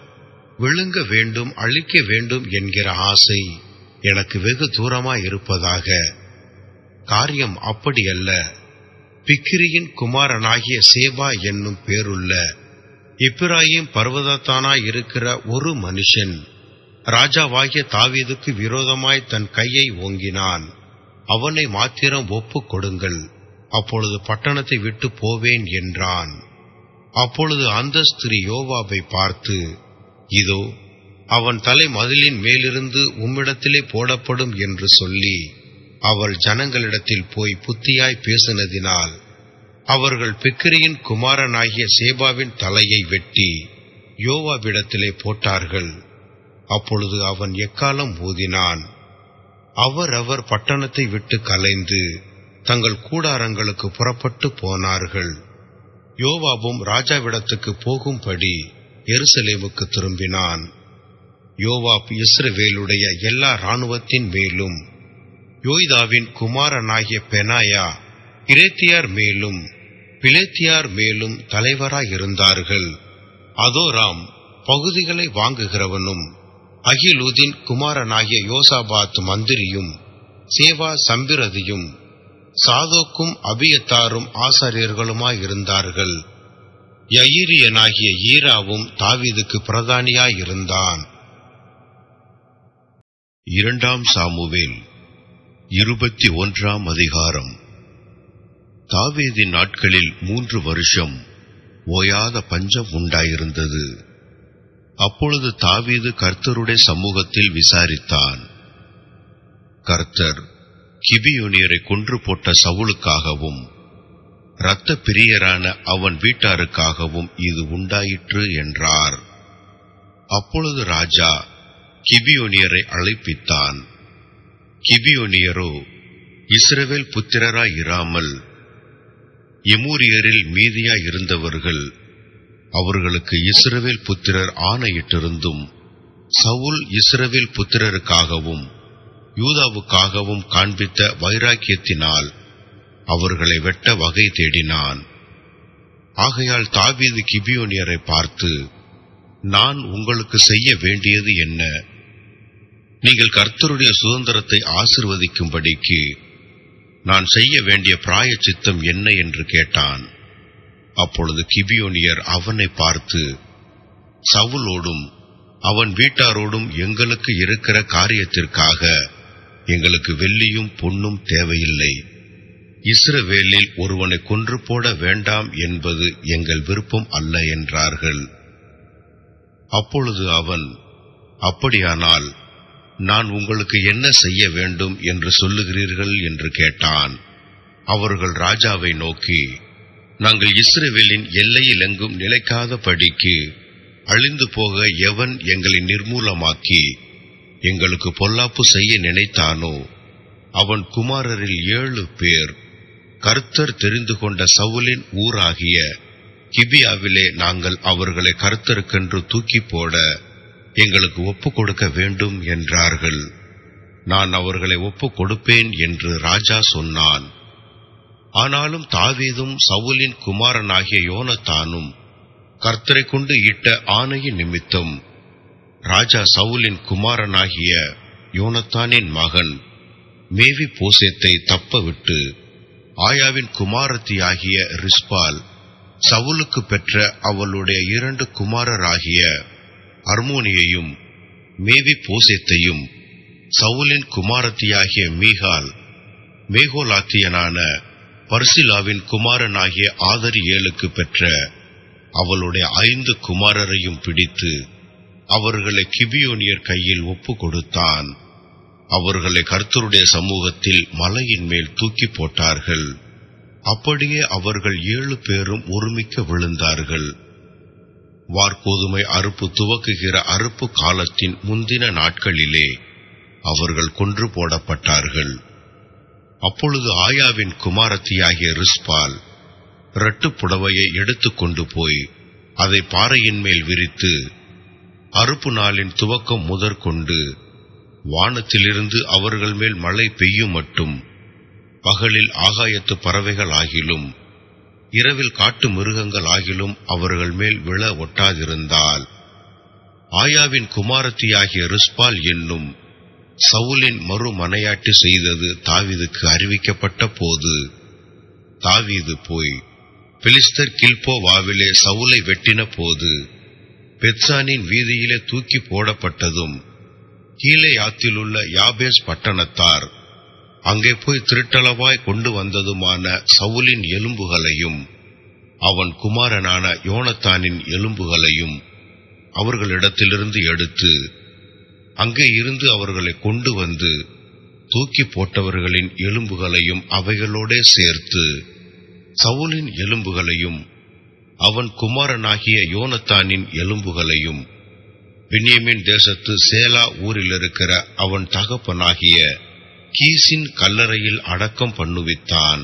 விழுங்க வேண்டும் அழிக்க வேண்டும் என்கிற ஆசை எனக்கு வெகு தூரமாய் இருப்பதாக காரியம் அப்படியல்ல பிக்கிரியின் குமாரனாகிய சேபா என்னும் பேருள்ள இப்ராஹிம் பர்வதத்தானாய் இருக்கிற ஒரு மனுஷன் ராஜாவாகிய தாவீதுக்கு விரோதமாய் தன் கையை ஓங்கினான் அவனை மாத்திரம் ஒப்புக் கொடுங்கள் அப்பொழுது பட்டணத்தை விட்டு போவேன் என்றான் அப்பொழுது அந்த ஸ்திரீ யோவாபை பார்த்து இதோ அவன் தலை மதிலின் மேலிருந்து உம்மிடத்திலே போடப்படும் என்று சொல்லி அவள் ஜனங்களிடத்தில் போய் புத்தியாய் பேசினதினால் அவர்கள் பிக்கிரியின் குமாரனாகிய சேபாவின் தலையை வெட்டி யோவாவிடத்திலே போட்டார்கள் அப்பொழுது அவன் எக்காலம் ஊதினான் அவரவர் பட்டணத்தை விட்டு கலைந்து தங்கள் கூடாரங்களுக்கு புறப்பட்டு போனார்கள் யோவாபும் ராஜாவிடத்துக்கு போகும்படி எருசலேமுக்கு திரும்பினான் யோவாப் இஸ்ரவேலுடைய எல்லா இராணுவத்தின் மேலும் யோய்தாவின் குமாரனாகிய பெனாயா கிரேத்தியார் மேலும் பிலேத்தியார் மேலும் தலைவராயிருந்தார்கள் அதோராம் பகுதிகளை வாங்குகிறவனும் அகிலூதின் குமாரனாகிய யோசாபாத் மந்திரியும் சேவா சம்பிரதியும் சாதோக்கும் அபியத்தாரும் ஆசாரியர்களுமாயிருந்தார்கள் யயிரியனாகிய ஈராவும் தாவீதுக்கு பிரதானியாயிருந்தான் இரண்டாம் சாமுவேல் இருபத்தி ஒன்றாம் அதிகாரம் தாவீதின் நாட்களில் மூன்று வருஷம் ஓயாத பஞ்சம் உண்டாயிருந்தது அப்பொழுது தாவீது கர்த்தருடைய சமூகத்தில் விசாரித்தான் கர்த்தர் கிபியோனியரை கொன்று போட்ட சவுலுக்காகவும் இரத்த பிரியரான அவன் வீட்டாருக்காகவும் இது உண்டாயிற்று என்றார் அப்பொழுது ராஜா கிபியோனியரை அழைப்பித்தான் கிபியோனியரோ இஸ்ரவேல் புத்திரராயிராமல் எமூரியரில் மீதியாய் இருந்தவர்கள் அவர்களுக்கு இஸ்ரவேல் புத்திரர் ஆணையிட்டிருந்தும் சவுல் இஸ்ரவேல் புத்திரருக்காகவும் யூதாவுக்காகவும் காண்பித்த வைராக்கியத்தினால் அவர்களை வெட்ட வகை தேடினான் ஆகையால் தாவீது கிபியோனியரை பார்த்து நான் உங்களுக்கு செய்ய வேண்டியது என்ன நீங்கள் கர்த்தருடைய சுதந்திரத்தை ஆசிர்வதிக்கும்படிக்கு நான் செய்ய வேண்டிய பிராய சித்தம் என்ன என்று கேட்டான் அப்பொழுது கிபியோனியர் அவனை பார்த்து சவுலோடும் அவன் வீட்டாரோடும் எங்களுக்கு இருக்கிற காரியத்திற்காக எங்களுக்கு வெள்ளியும் பொன்னும் தேவையில்லை இஸ்ரவேலில் ஒருவனை கொன்று போட வேண்டாம் என்பது எங்கள் விருப்பம் அல்ல என்றார்கள் அப்பொழுது அவன் அப்படியானால் நான் உங்களுக்கு என்ன செய்ய வேண்டும் என்று சொல்லுகிறீர்கள் என்று கேட்டான் அவர்கள் ராஜாவை நோக்கி நாங்கள் இஸ்ரவேலின் எல்லையிலெங்கும் நிலைக்காத படிக்கு அழிந்து போக எவன் எங்களை நிர்மூலமாக்கி எங்களுக்கு பொல்லாப்பு செய்ய நினைத்தானோ அவன் குமாரரில் ஏழு பேர் கர்த்தர் தெரிந்து கொண்ட சவுலின் ஊராகிய கிபியாவிலே நாங்கள் அவர்களை கர்த்தருக்கென்று தூக்கி போட எங்களுக்கு ஒப்புக் கொடுக்க வேண்டும் என்றார்கள் நான் அவர்களை ஒப்புக் கொடுப்பேன் என்று ராஜா சொன்னான் ஆனாலும் தாவீதும் சவுலின் குமாரனாகிய யோனத்தானும் கர்த்தரை கொண்டு இட்ட ஆணையின் நிமித்தம் ராஜா சவுலின் குமாரனாகிய யோனத்தானின் மகன் மேவி போசேத்தை தப்பவிட்டு ஆயாவின் குமாரத்தியாகிய ரிஸ்பால் சவுலுக்கு பெற்ற அவளுடைய இரண்டு குமாரராகிய அர்மோனியையும் மேவி போசேத்தையும் சவுலின் குமாரத்தியாகிய மீகால் மேகோலாத்தியனான பர்சிலாவின் குமாரனாகிய ஆதரியேலுக்கு பெற்ற அவளுடைய ஐந்து குமாரரையும் பிடித்து அவர்களை கிபியோனியர் கையில் ஒப்பு கொடுத்தான் அவர்களை கர்த்தருடைய சமூகத்தில் மலையின் மேல் தூக்கி போட்டார்கள் அப்படியே அவர்கள் ஏழு பேரும் ஒருமிக்க விழுந்தார்கள் வார்கோதுமை அறுப்பு துவக்குகிற அறுப்பு காலத்தின் முந்தின நாட்களிலே அவர்கள் கொன்று போடப்பட்டார்கள் அப்பொழுது ஆயாவின் குமாரத்தியாகிய ரிஸ்பால் இரட்டுப் புடவையை எடுத்துக்கொண்டு போய் அதை பாறையின் மேல் விரித்து அறுப்பு நாளின் துவக்கம் முதற்கொண்டு வானத்திலிருந்து அவர்கள் மேல் மழை பெய்யும் மட்டும் பகலில் ஆகாயத்து பறவைகள் ஆகிலும் இரவில் காட்டு மிருகங்கள் ஆகிலும் அவர்கள் மேல் விழ ஒட்டாதிருந்தால் ஆயாவின் குமாரத்தியாகிய ரிஸ்பால் என்னும் சவுலின் மறுமனையாட்டு செய்தது தாவீதுக்கு அறிவிக்கப்பட்ட போது தாவீது போய் பிலிஸ்தர் கில்போவாவிலே சவுலை வெட்டின போது பெத்சானின் வீதியிலே தூக்கி போடப்பட்டதும் கீழே யாத்திலுள்ள யாபேஸ் பட்டணத்தார் அங்கே போய் திருட்டளவாய் கொண்டு வந்ததுமான சவுலின் எலும்புகளையும் அவன் குமாரனான யோனத்தானின் எலும்புகளையும் அவர்களிடத்திலிருந்து எடுத்து அங்கே இருந்து அவர்களை கொண்டு வந்து தூக்கி போட்டவர்களின் எலும்புகளையும் அவைகளோடே சேர்த்து சவுலின் எலும்புகளையும் அவன் குமாரனாகிய யோனத்தானின் எலும்புகளையும் பென்யமீன் தேசத்து சேலா ஊரில் இருக்கிற அவன் தகப்பனாகிய கீசின் கல்லறையில் அடக்கம் பண்ணுவித்தான்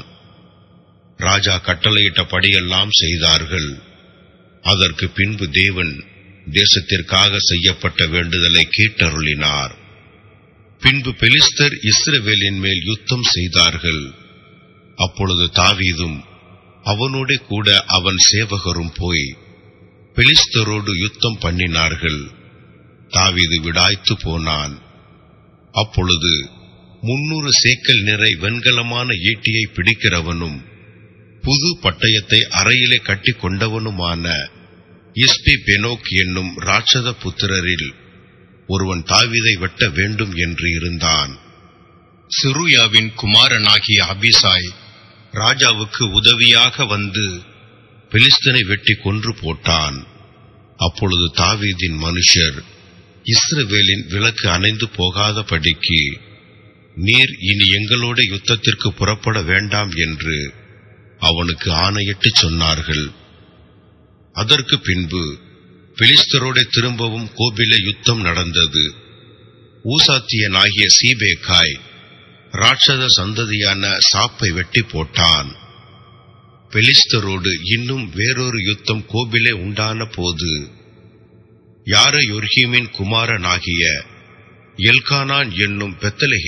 ராஜா கட்டளையிட்டபடியெல்லாம் செய்தார்கள் அதற்கு பின்பு தேவன் தேசத்திற்காக செய்யப்பட்ட வேண்டுதலை கேட்டருளினார் பின்பு பெலிஸ்தர் இஸ்ரவேலின் மேல் யுத்தம் செய்தார்கள் அப்பொழுது தாவீதும் அவனோட கூட அவன் சேவகரும் போய் பெலிஸ்தரோடு யுத்தம் பண்ணினார்கள் தாவீது விடாய்த்து போனான் அப்பொழுது முன்னூறு சேக்கல் நிறை வெண்கலமான ஈட்டியை பிடிக்கிறவனும் புது பட்டயத்தை அறையிலே கட்டி கொண்டவனுமான இஸ்பி பெனோக் என்னும் ராட்சத புத்திரரில் ஒருவன் தாவீதை வெட்ட வேண்டும் என்று இருந்தான் சிருயாவின் குமாரனாகிய அபிசாய் ராஜாவுக்கு உதவியாக வந்து பெலிஸ்தனை வெட்டி கொன்று போட்டான் அப்பொழுது தாவீதின் மனுஷர் இஸ்ரவேலின் விளக்கு அணைந்து போகாதபடிக்கு நீர் இனி எங்களோட யுத்தத்திற்கு புறப்பட வேண்டாம் என்று அவனுக்கு ஆணையிட்டு சொன்னார்கள் அதற்கு பின்பு பெலிஸ்தரோட திரும்பவும் கோபில யுத்தம் நடந்தது ஊசாத்தியனாகிய சீபேக்காய் ராட்சத சந்ததியான சாப்பை வெட்டி போட்டான் பெலிஸ்தரோடு இன்னும் வேறொரு யுத்தம் கோபிலே உண்டான போது யார யொர்ஹீமின் குமாரனாகிய எல்கானான் என்னும்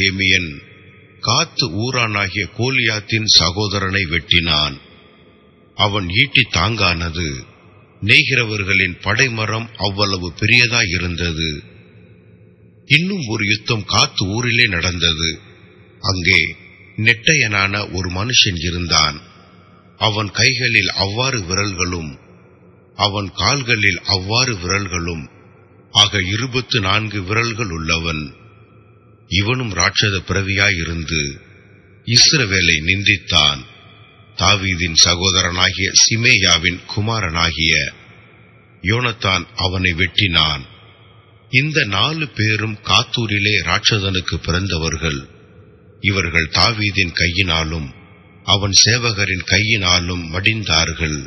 பெத்தலஹேமியன் காத்து ஊரானாகிய கோலியாத்தின் சகோதரனை வெட்டினான் அவன் ஈட்டி தாங்கானது நெய்கிறவர்களின் படைமரம் அவ்வளவு பெரியதாயிருந்தது இன்னும் ஒரு யுத்தம் காத்து ஊரிலே நடந்தது அங்கே நெட்டையனான ஒரு மனுஷன் இருந்தான் அவன் கைகளில் அவ்வாறு விரல்களும் அவன் கால்களில் அவ்வாறு விரல்களும் ஆக இருபத்து நான்கு விரல்கள் உள்ளவன் இவனும் ராட்சத பிறவியாயிருந்து இஸ்ரவேலை நிந்தித்தான் தாவீதின் சகோதரனாகிய சிமேயாவின் குமாரனாகிய யோனத்தான் அவனை வெட்டினான் இந்த நாலு பேரும் காத்தூரிலே ராட்சதனுக்கு பிறந்தவர்கள் இவர்கள் தாவீதின் கையினாலும் அவன் சேவகரின் கையினாலும் மடிந்தார்கள்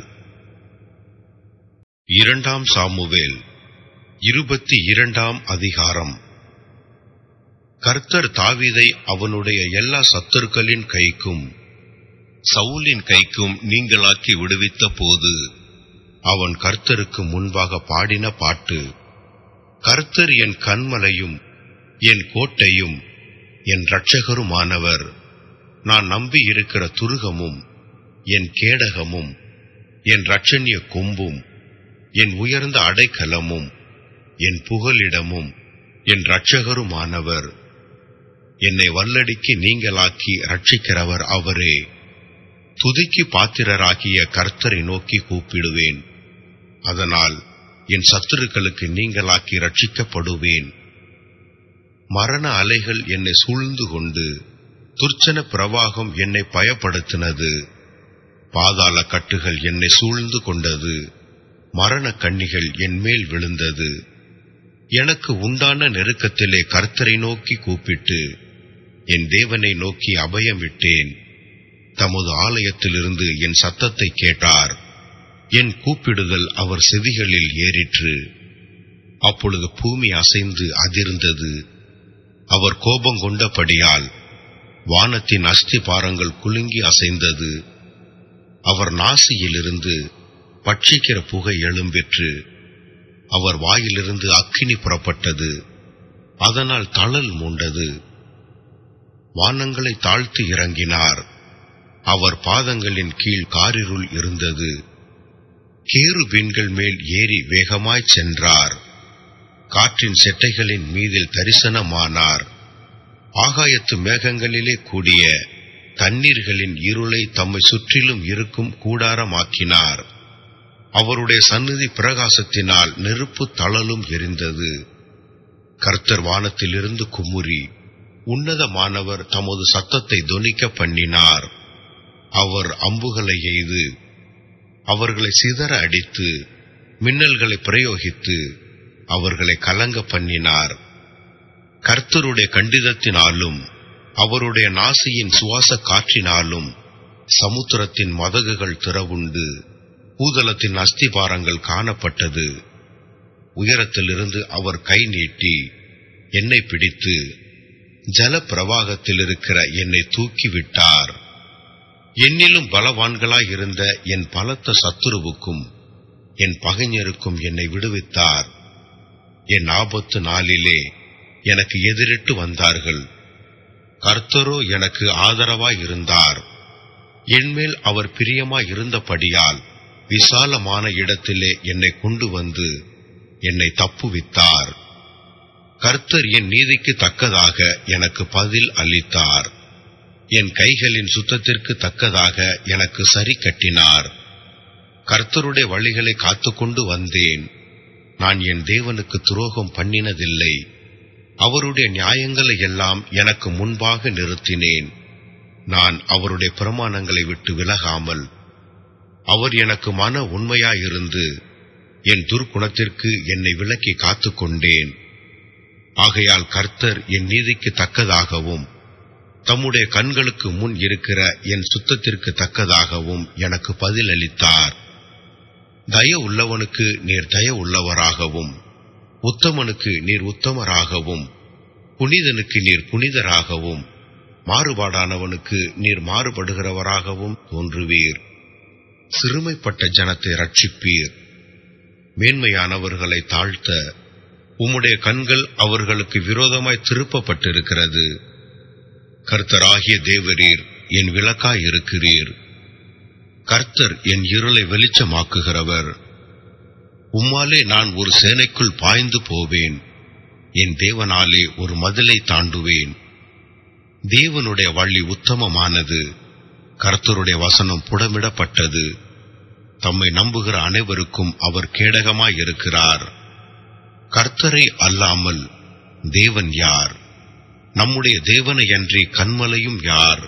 இரண்டாம் சாமுவேல் இருபத்தி இரண்டாம் அதிகாரம் கர்த்தர் தாவீதை அவனுடைய எல்லா சத்துருக்களின் கைக்கும் சவுலின் கைக்கும் நீங்களாக்கி விடுவித்த போது அவன் கர்த்தருக்கு முன்பாக பாடின பாட்டு கர்த்தர் என் கண்மலையும் என் கோட்டையும் என் இரட்சகருமானவர் நான் நம்பி இருக்கிற துருகமும் என் கேடகமும் என் இரட்சணிய கொம்பும் என் உயர்ந்த அடைக்கலமும் என் புகலிடமும் என் இரட்சகருமானவர் என்னை வல்லடிக்கு நீங்களாக்கி ரட்சிக்கிறவர் அவரே துதிக்கு பாத்திரராகிய கர்த்தரை நோக்கி கூப்பிடுவேன் அதனால் என் சத்துருக்களுக்கு நீங்களாக்கி ரட்சிக்கப்படுவேன் மரண அலைகள் என்னை சூழ்ந்து கொண்டு துர்ச்சன பிரவாகம் என்னை பயப்படுத்தினது பாதாள கட்டுகள் என்னை சூழ்ந்து கொண்டது மரண கண்ணிகள் என் மேல் விழுந்தது எனக்கு உண்டான நெருக்கத்திலே கர்த்தரை நோக்கி கூப்பிட்டு என் தேவனை நோக்கி அபயம் விட்டேன் தமது ஆலயத்திலிருந்து என் சத்தத்தை கேட்டார் என் கூப்பிடுதல் அவர் செவிகளில் ஏறிற்று அப்பொழுது பூமி அசைந்து அதிர்ந்தது அவர் கோபம் கொண்டபடியால் வானத்தின் அஸ்தி பாரங்கள் குலுங்கி அசைந்தது அவர் நாசியிலிருந்து பட்சிக்கிற புகை எழும்பிற்று அவர் வாயிலிருந்து அக்கினி புறப்பட்டது அதனால் தழல் மூண்டது வானங்களை தாழ்த்தி இறங்கினார் அவர் பாதங்களின் கீழ் காரிருள் இருந்தது கேருபீன்கள் மேல் ஏறி வேகமாய்ச் சென்றார் காற்றின் செட்டைகளின் மீதில் தரிசனமானார் ஆகாயத்து மேகங்களிலே கூடிய தண்ணீர்களின் இருளை தம்மை சுற்றிலும் இருக்கும் கூடாரமாக்கினார் அவருடைய சந்நிதி பிரகாசத்தினால் நெருப்பு தளலும் எரிந்தது கர்த்தர் வானத்திலிருந்து குமுறி உன்னதமானவர் தமது சத்தத்தை தொனிக்க பண்ணினார் அவர் அம்புகளை எய்து அவர்களை சிதற அடித்து மின்னல்களை பிரயோகித்து அவர்களை கலங்க பண்ணினார் கர்த்தருடைய கண்டிதத்தினாலும் அவருடைய நாசியின் சுவாச காற்றினாலும் சமுத்திரத்தின் மதகுகள் திறவுண்டு பூதலத்தின் அஸ்திபாரங்கள் காணப்பட்டது உயரத்திலிருந்து அவர் கை நீட்டி என்னை பிடித்து ஜல பிரவாகத்தில் இருக்கிற என்னை தூக்கி விட்டார் என்னிலும் பலவான்களாயிருந்த என் பலத்த சத்துருவுக்கும் என் பகைஞருக்கும் என்னை விடுவித்தார் என் ஆபத்து நாளிலே எனக்கு எதிரிட்டு வந்தார்கள் கர்த்தரோ எனக்கு ஆதரவாய் இருந்தார் என்மேல் அவர் பிரியமாய் இருந்தபடியால் விசாலமான இடத்திலே என்னை கொண்டு வந்து என்னை தப்புவித்தார் கர்த்தர் என் நீதிக்கு தக்கதாக எனக்கு பதில் அளித்தார் என் கைகளின் சுத்தத்திற்கு தக்கதாக எனக்கு சரி கட்டினார் கர்த்தருடைய வழிகளை காத்துக்கொண்டு வந்தேன் நான் என் தேவனுக்கு துரோகம் பண்ணினதில்லை அவருடைய நியாயங்களை எல்லாம் எனக்கு முன்பாக நிறுத்தினேன் நான் அவருடைய பிரமாணங்களை விட்டு விலகாமல் அவர் எனக்கு மன உண்மையாயிருந்து என் துர்க்குணத்திற்கு என்னை விலக்கி காத்துக்கொண்டேன் ஆகையால் கர்த்தர் என் நீதிக்கு தக்கதாகவும் தம்முடைய கண்களுக்கு முன் இருக்கிற என் சுத்தத்திற்கு தக்கதாகவும் எனக்கு பதிலளித்தார் தய உள்ளவனுக்கு நீர் தய உள்ளவராகவும் உத்தமனுக்கு நீர் உத்தமராகவும் புனிதனுக்கு நீர் புனிதராகவும் மாறுபாடானவனுக்கு நீர் மாறுபடுகிறவராகவும் தோன்றுவீர் சிறுமைப்பட்ட ஜனத்தை ரட்சிப்பீர் மேன்மையானவர்களை தாழ்த்த உம்முடைய கண்கள் அவர்களுக்கு விரோதமாய் திருப்பப்பட்டிருக்கிறது கர்த்தராகிய தேவரீர் என் விளக்காயிருக்கிறீர் கர்த்தர் என் இருளை வெளிச்சமாக்குகிறவர் உம்மாலே நான் ஒரு சேனைக்குள் பாய்ந்து போவேன் என் தேவனாலே ஒரு மதிலை தாண்டுவேன் தேவனுடைய வழி உத்தமமானது கர்த்தருடைய வசனம் புடமிடப்பட்டது தம்மை நம்புகிற அனைவருக்கும் அவர் கேடகமாயிருக்கிறார் கர்த்தரை அல்லாமல் தேவன் யார் நம்முடைய தேவனை அன்றி கண்மலையும் யார்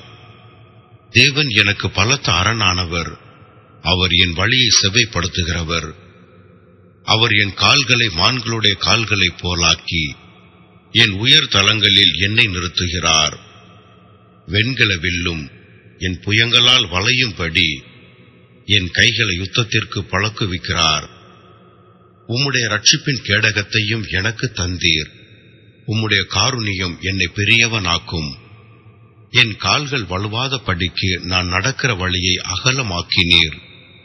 தேவன் எனக்கு பலத்த அரணானவர் அவர் என் வழியை செவைப்படுத்துகிறவர் அவர் என் கால்களை மான்களுடைய கால்களைப் போலாக்கி என் உயர் தலங்களில் என்னை நிறுத்துகிறார் வெண்கல வில்லும் என் புயங்களால் வளையும்படி என் கைகளை யுத்தத்திற்கு பழக்குவிக்கிறார் உம்முடைய ரட்சிப்பின் கேடகத்தையும் எனக்கு தந்தீர் உம்முடைய காருணியம் என்னை பெரியவனாக்கும் என் கால்கள் வலுவாத படிக்கு நான் நடக்கிற வழியை அகலமாக்கினீர்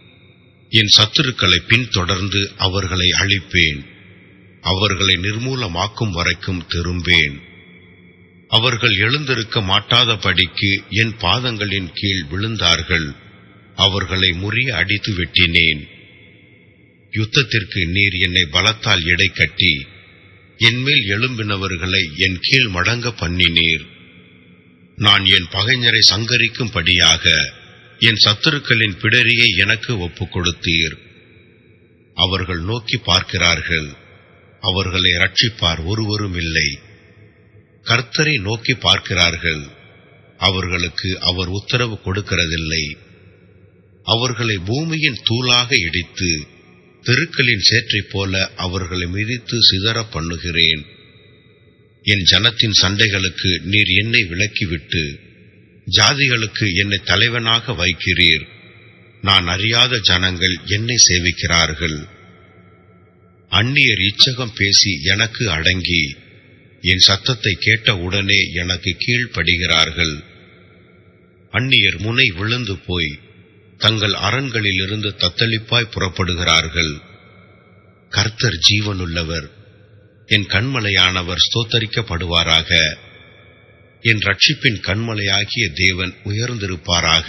என் சத்துருக்களை பின்தொடர்ந்து அவர்களை அழிப்பேன் அவர்களை நிர்மூலமாக்கும் வரைக்கும் திரும்பேன் அவர்கள் எழுந்திருக்க மாட்டாத படிக்கு என் பாதங்களின் கீழ் விழுந்தார்கள் அவர்களை முறிய அடித்து வெட்டினேன் யுத்தத்திற்கு நீர் என்னை பலத்தால் எடை கட்டி என்மேல் எழும்பினவர்களை என் கீழ் மடங்க பண்ணினீர் நான் என் பகைஞரை சங்கரிக்கும்படியாக என் சத்துருக்களின் பிடரியை எனக்கு ஒப்புக் கொடுத்தீர் அவர்கள் நோக்கி பார்க்கிறார்கள் அவர்களை ரட்சிப்பார் ஒருவரும் இல்லை கர்த்தரை நோக்கி பார்க்கிறார்கள் அவர்களுக்கு அவர் உத்தரவு கொடுக்கிறதில்லை அவர்களை பூமியின் தூளாக இடித்து தெருக்களின் சேற்றைப் போல அவர்களை மிதித்து சிதற பண்ணுகிறேன் என் ஜனத்தின் சண்டைகளுக்கு நீர் என்னை விலக்கிவிட்டு ஜாதிகளுக்கு என்னை தலைவனாக வைக்கிறீர் நான் அறியாத ஜனங்கள் என்னை சேவிக்கிறார்கள் அந்நியர் இச்சகம் பேசி எனக்கு அடங்கி என் சத்தத்தை கேட்ட உடனே எனக்கு கீழ்ப்படுகிறார்கள் அந்நியர் முனை விழுந்து போய் தங்கள் அரண்களிலிருந்து தத்தளிப்பாய் புறப்படுகிறார்கள் கர்த்தர் ஜீவனுள்ளவர் என் கண்மலையானவர் ஸ்தோத்தரிக்கப்படுவாராக என் ரட்சிப்பின் கண்மலையாகிய தேவன் உயர்ந்திருப்பாராக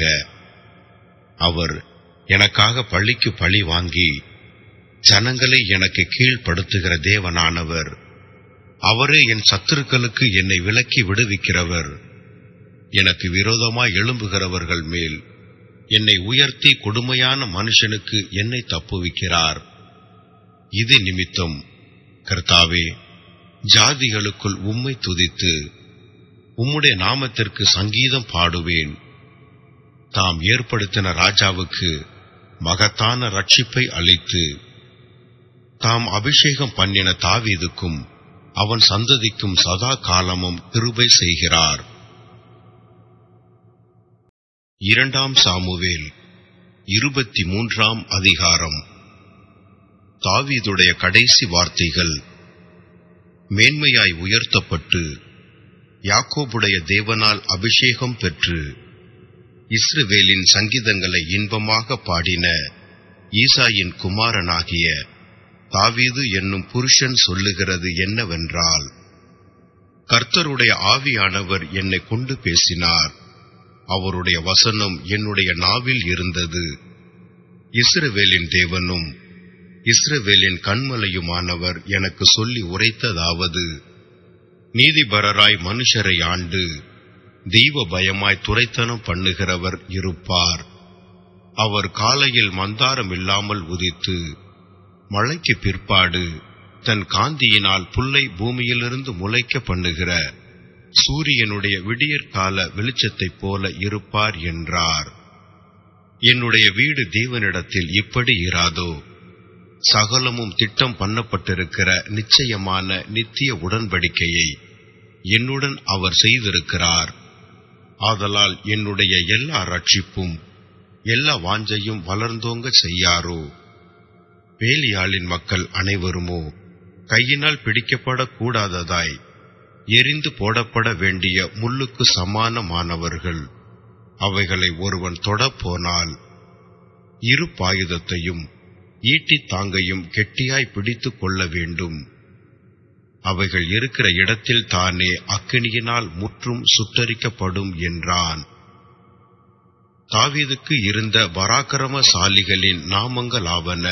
அவர் எனக்காக பழிக்கு பழி வாங்கி ஜனங்களை எனக்கு கீழ்ப்படுத்துகிற தேவனானவர் அவரே என் சத்துருக்களுக்கு என்னை விலக்கி விடுவிக்கிறவர் எனக்கு விரோதமாய் எழும்புகிறவர்கள் மேல் என்னை உயர்த்தி கொடுமையான மனுஷனுக்கு என்னை தப்புவிக்கிறார் இது நிமித்தம் கர்த்தாவே ஜாதிகளுக்குள் உம்மை துதித்து உம்முடைய நாமத்திற்கு சங்கீதம் பாடுவேன் தாம் ஏற்படுத்தின ராஜாவுக்கு மகத்தான ரட்சிப்பை அளித்து தாம் அபிஷேகம் பண்ணின தாவீதுக்கும் அவன் சந்ததிக்கும் சதா காலமும் கிருபை செய்கிறார் இரண்டாம் சாமுவேல் இருபத்தி மூன்றாம் அதிகாரம் தாவீதுடைய கடைசி வார்த்தைகள் மேன்மையாய் உயர்த்தப்பட்டு யாக்கோபுடைய தேவனால் அபிஷேகம் பெற்று இஸ்ரவேலின் சங்கீதங்களை இன்பமாக பாடின ஈசாயின் குமாரனாகிய தாவீது என்னும் புருஷன் சொல்லுகிறது என்னவென்றால் கர்த்தருடைய ஆவியானவர் என்னை கொண்டு பேசினார் அவருடைய வசனம் என்னுடைய நாவில் இருந்தது இஸ்ரவேலின் தேவனும் இஸ்ரவேலின் கண்மலையுமானவர் எனக்கு சொல்லி உரைத்ததாவது நீதிபரராய் மனுஷரை ஆண்டு தெய்வ பயமாய் துரைத்தனம் பண்ணுகிறவர் இருப்பார் அவர் காலையில் மந்தாரம் இல்லாமல் உதித்து மழைக்கு பிற்பாடு தன் காந்தியினால் புல்லை பூமியிலிருந்து முளைக்க பண்ணுகிற சூரியனுடைய விடியற்கால வெளிச்சத்தைப் போல இருப்பார் என்றார் என்னுடைய வீடு தேவனிடத்தில் இப்படி இராதோ சகலமும் திட்டம் பண்ணப்பட்டிருக்கிற நிச்சயமான நித்திய உடன்படிக்கையை என்னுடன் அவர் செய்திருக்கிறார் ஆதலால் என்னுடைய எல்லா ரட்சிப்பும் எல்லா வாஞ்சையும் வளர்ந்தோங்க செய்யாரோ வேலியாளின் மக்கள் அனைவருமோ கையினால் பிடிக்கப்படக்கூடாததாய் எரிந்து போடப்பட வேண்டிய முள்ளுக்கு சமானமானவர்கள் அவைகளை ஒருவன் தொடப்போனால் இரு பாயுதத்தையும் ஈட்டித் தாங்கையும் கெட்டியாய் பிடித்துக் கொள்ள வேண்டும் அவைகள் இருக்கிற இடத்தில் தானே அக்கினியினால் முற்றும் சுட்டரிக்கப்படும் என்றான் தாவீதுக்கு இருந்த பராக்கிரமசாலிகளின் நாமங்களாவன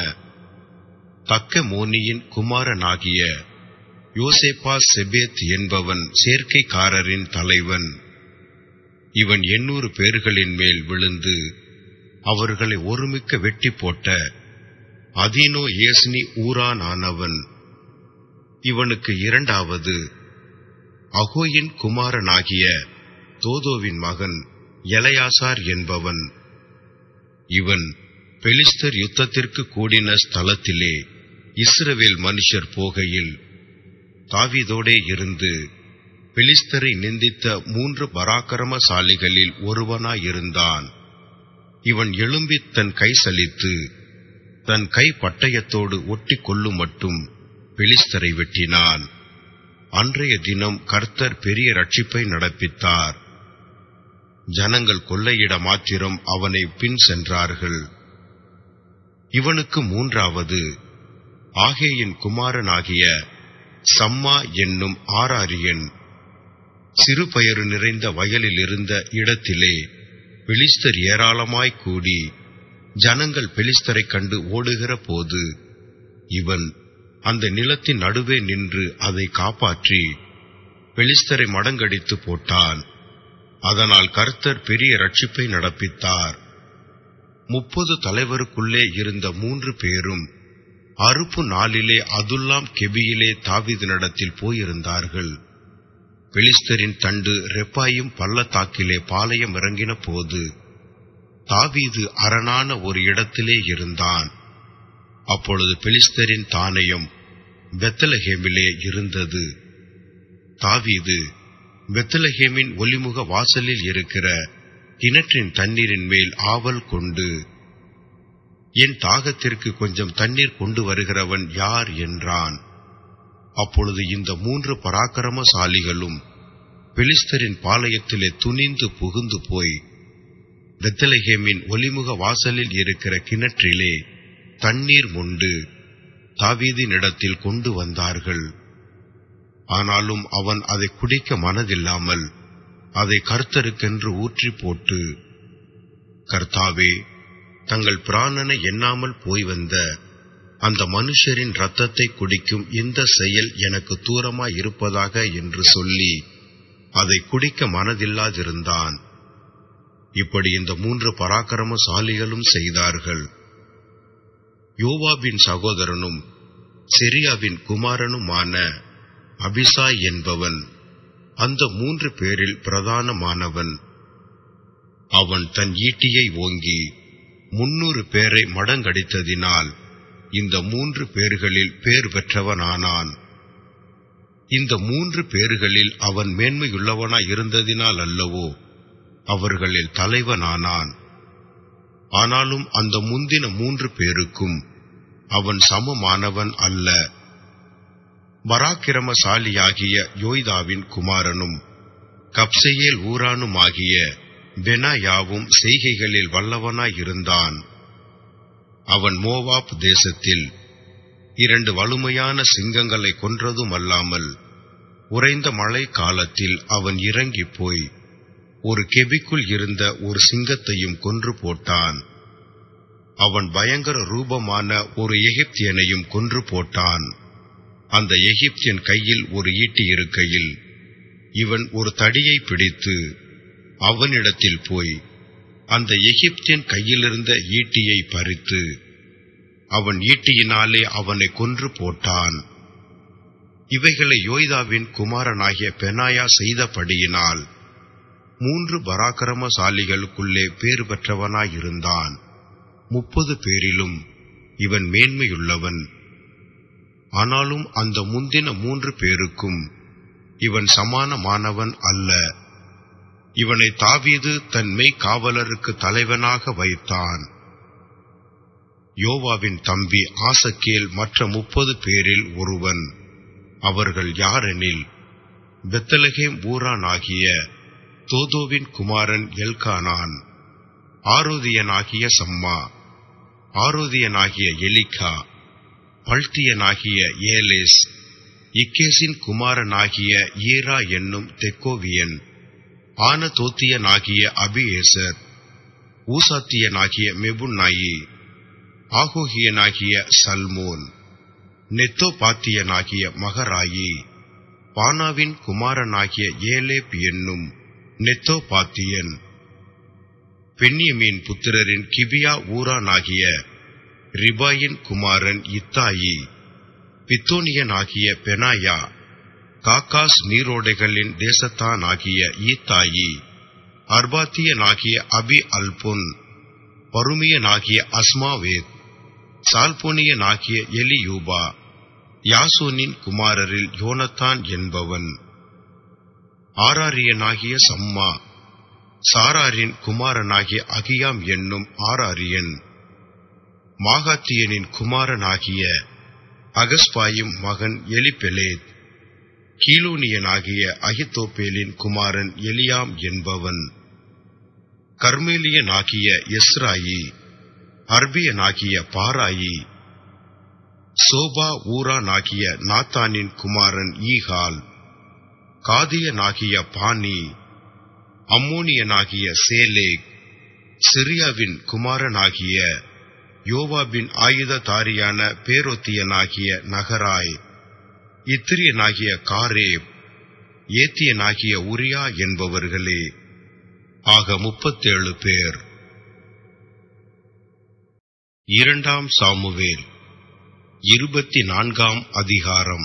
தக்க மோனியின் குமாரனாகிய யோசேப்பா செபேத் என்பவன் சேர்க்கைக்காரரின் தலைவன் இவன் எண்ணூறு பேர்களின் மேல் விழுந்து அவர்களை ஒருமிக்க வெட்டி போட்ட அதீனோ ஏஸ்னி ஊரானானவன் இவனுக்கு இரண்டாவது அகோயின் குமாரனாகிய தோதோவின் மகன் எலையாசார் என்பவன் இவன் பெலிஸ்தர் யுத்தத்திற்கு கூடின ஸ்தலத்திலே இஸ்ரவேல் மனுஷர் போகையில் தாவீதோடே இருந்து பெலிஸ்தரை நிந்தித்த மூன்று பராக்கிரமசாலிகளில் ஒருவனாயிருந்தான் இவன் எழும்பித் தன் கை சலித்து தன் கை பட்டயத்தோடு ஒட்டி கொள்ளும் மட்டும் பெலிஸ்தரை வெட்டினான் அன்றைய தினம் கர்த்தர் பெரிய ரட்சிப்பை நடப்பித்தார் ஜனங்கள் கொள்ளையிட மாத்திரம் அவனை பின் சென்றார்கள் இவனுக்கு மூன்றாவது ஆகேயின் குமாரனாகிய சம்மா என்னும் ஆராரியன் சிறு பயறு நிறைந்த வயலில் இருந்த இடத்திலே பெலிஸ்தர் ஏராளமாய் கூடி ஜனங்கள் பெலிஸ்தரைக் கண்டு ஓடுகிற போது இவன் அந்த நிலத்தின் நடுவே நின்று அதை காப்பாற்றி பெலிஸ்தரை மடங்கடித்து போட்டான் அதனால் கர்த்தர் பெரிய ரட்சிப்பை நடப்பித்தார் முப்பது தலைவருக்குள்ளே இருந்த மூன்று பேரும் அறுப்பு நாளிலே அதுல்லாம் கெபியிலே தாவீதினிடத்தில் போயிருந்தார்கள் பெலிஸ்தரின் தண்டு ரெப்பாயும் பள்ளத்தாக்கிலே பாளையம் இறங்கின போது தாவீது அரணான ஒரு இடத்திலே இருந்தான் அப்பொழுது பெலிஸ்தரின் தானயம் பெத்தலஹேமிலே இருந்தது தாவீது பெத்தலஹேமின் ஒலிமுக வாசலில் இருக்கிற கிணற்றின் தண்ணீரின் மேல் ஆவல் கொண்டு என் தாகத்திற்கு கொஞ்சம் தண்ணீர் கொண்டு வருகிறவன் யார் என்றான் அப்பொழுது இந்த மூன்று பராக்கிரமசாலிகளும் பெலிஸ்தரின் பாளையத்திலே துணிந்து புகுந்து போய் பெத்தலஹேமின் ஒலிமுக வாசலில் இருக்கிற கிணற்றிலே தண்ணீர் முண்டு தாவீதினிடத்தில் கொண்டு வந்தார்கள் ஆனாலும் அவன் அதை குடிக்க மனதில்லாமல் அதை கர்த்தருக்கென்று ஊற்றி போட்டு கர்த்தாவே தங்கள் பிராணனை எண்ணாமல் போய் வந்த அந்த மனுஷரின் இரத்தத்தை குடிக்கும் இந்த செயல் எனக்கு தூரமாய் இருப்பதாக என்று சொல்லி அதை குடிக்க மனதில்லாதிருந்தான் இப்படி இந்த மூன்று பராக்கிரமசாலிகளும் செய்தார்கள் யோவாபின் சகோதரனும் செரியாவின் குமாரனுமான அபிசாய் என்பவன் அந்த மூன்று பேரில் பிரதானமானவன் அவன் தன் ஈட்டியை ஓங்கி முன்னூறு பேரை மடங்கடித்ததினால் இந்த மூன்று பேர்களில் பேர் பெற்றவனானான் இந்த மூன்று பேர்களில் அவன் மேன்மையுள்ளவனாய் இருந்ததினால் அல்லவோ அவர்களில் தலைவனானான் ஆனாலும் அந்த முந்தின மூன்று பேருக்கும் அவன் சமமானவன் அல்ல பராக்கிரமசாலியாகிய யோய்தாவின் குமாரனும் கப்சையேல் ஊரானுமாகிய பெனாயாவும் செய்கைகளில் வல்லவனாயிருந்தான் அவன் மோவாப் தேசத்தில் இரண்டு வலுமையான சிங்கங்களை கொன்றதும் அல்லாமல் உறைந்த மழை காலத்தில் அவன் இறங்கிப் போய் ஒரு கெபிக்குள் இருந்த ஒரு சிங்கத்தையும் கொன்று போட்டான் அவன் பயங்கர ரூபமான ஒரு எகிப்தியனையும் கொன்று போட்டான் அந்த எகிப்தியன் கையில் ஒரு ஈட்டி இருக்கையில் இவன் ஒரு தடியை பிடித்து அவனிடத்தில் போய் அந்த எகிப்தியன் கையிலிருந்த ஈட்டியை பறித்து அவன் ஈட்டியினாலே அவனை கொன்று போட்டான் இவைகளை யோய்தாவின் குமாரனாகிய பெனாயா செய்தபடியினால் மூன்று பராக்கிரமசாலிகளுக்குள்ளே பேறு பெற்றவனாயிருந்தான் முப்பது பேரிலும் இவன் மேன்மையுள்ளவன் ஆனாலும் அந்த முந்தின மூன்று பேருக்கும் இவன் சமானமானவன் அல்ல இவனை தாவீது தன் மெய் காவலருக்கு தலைவனாக வைத்தான் யோவாவின் தம்பி ஆசக்கேல் மற்ற முப்பது பேரில் ஒருவன் அவர்கள் யாரெனில் பெத்தலகேம் ஊரானாகிய தோதோவின் குமாரன் எல்கானான் ஆரோதியனாகிய சம்மா ஆரோதியனாகிய எலிகா பல்தியனாகிய ஏலேஸ் இக்கேசின் குமாரனாகிய ஈரா என்னும் தெக்கோவியன் ஆனதோத்தியனாகிய அபியேசர் ஊசாத்தியனாகிய மெபுன்னாயி ஆகோகியனாகிய சல்மோன் நெத்தோபாத்தியனாகிய மகராயி பானாவின் குமாரனாகிய ஏலேப் என்னும் நெத்தோபாத்தியன் பென்யமீன் புத்திரரின் கிபியா ஊரானாகிய ரிபாயின் குமாரன் இத்தாயி பித்தோனியனாகிய பெனாயா காக்காஸ் நீரோடைகளின் தேசத்தானாகிய ஈத்தாயி அர்பாத்தியனாகிய அபி அல்பொன் பருமியனாகிய அஸ்மாவேத் சால்போனியனாகிய எலியூபா யாசோனின் குமாரரில் யோனத்தான் என்பவன் ஆராரியனாகிய சம்மா சாராரின் குமாரனாகிய அகியாம் என்னும் ஆராரியன் மாகாத்தியனின் குமாரனாகிய அகஸ்பாயும் மகன் எலிபெலேத் கீலோனியனாகிய அகித்தோப்பேலின் குமாரன் எலியாம் என்பவன் கர்மேலியனாகிய எஸ்ராயி அர்பியனாகிய பாராயி சோபா ஊரானாகிய நாத்தானின் குமாரன் ஈகால் காதியனாகிய பானி அம்மோனியனாகிய சேலேக் சிரியாவின் குமாரனாகிய யோவாபின் ஆயுததாரியான பேரோத்தியனாகிய நகராய் இத்திரியனாகிய காரேப் ஏத்தியனாகிய உரியா என்பவர்களே ஆக முப்பத்தேழு பேர் இரண்டாம் சாமுவேல் இருபத்தி நான்காம் அதிகாரம்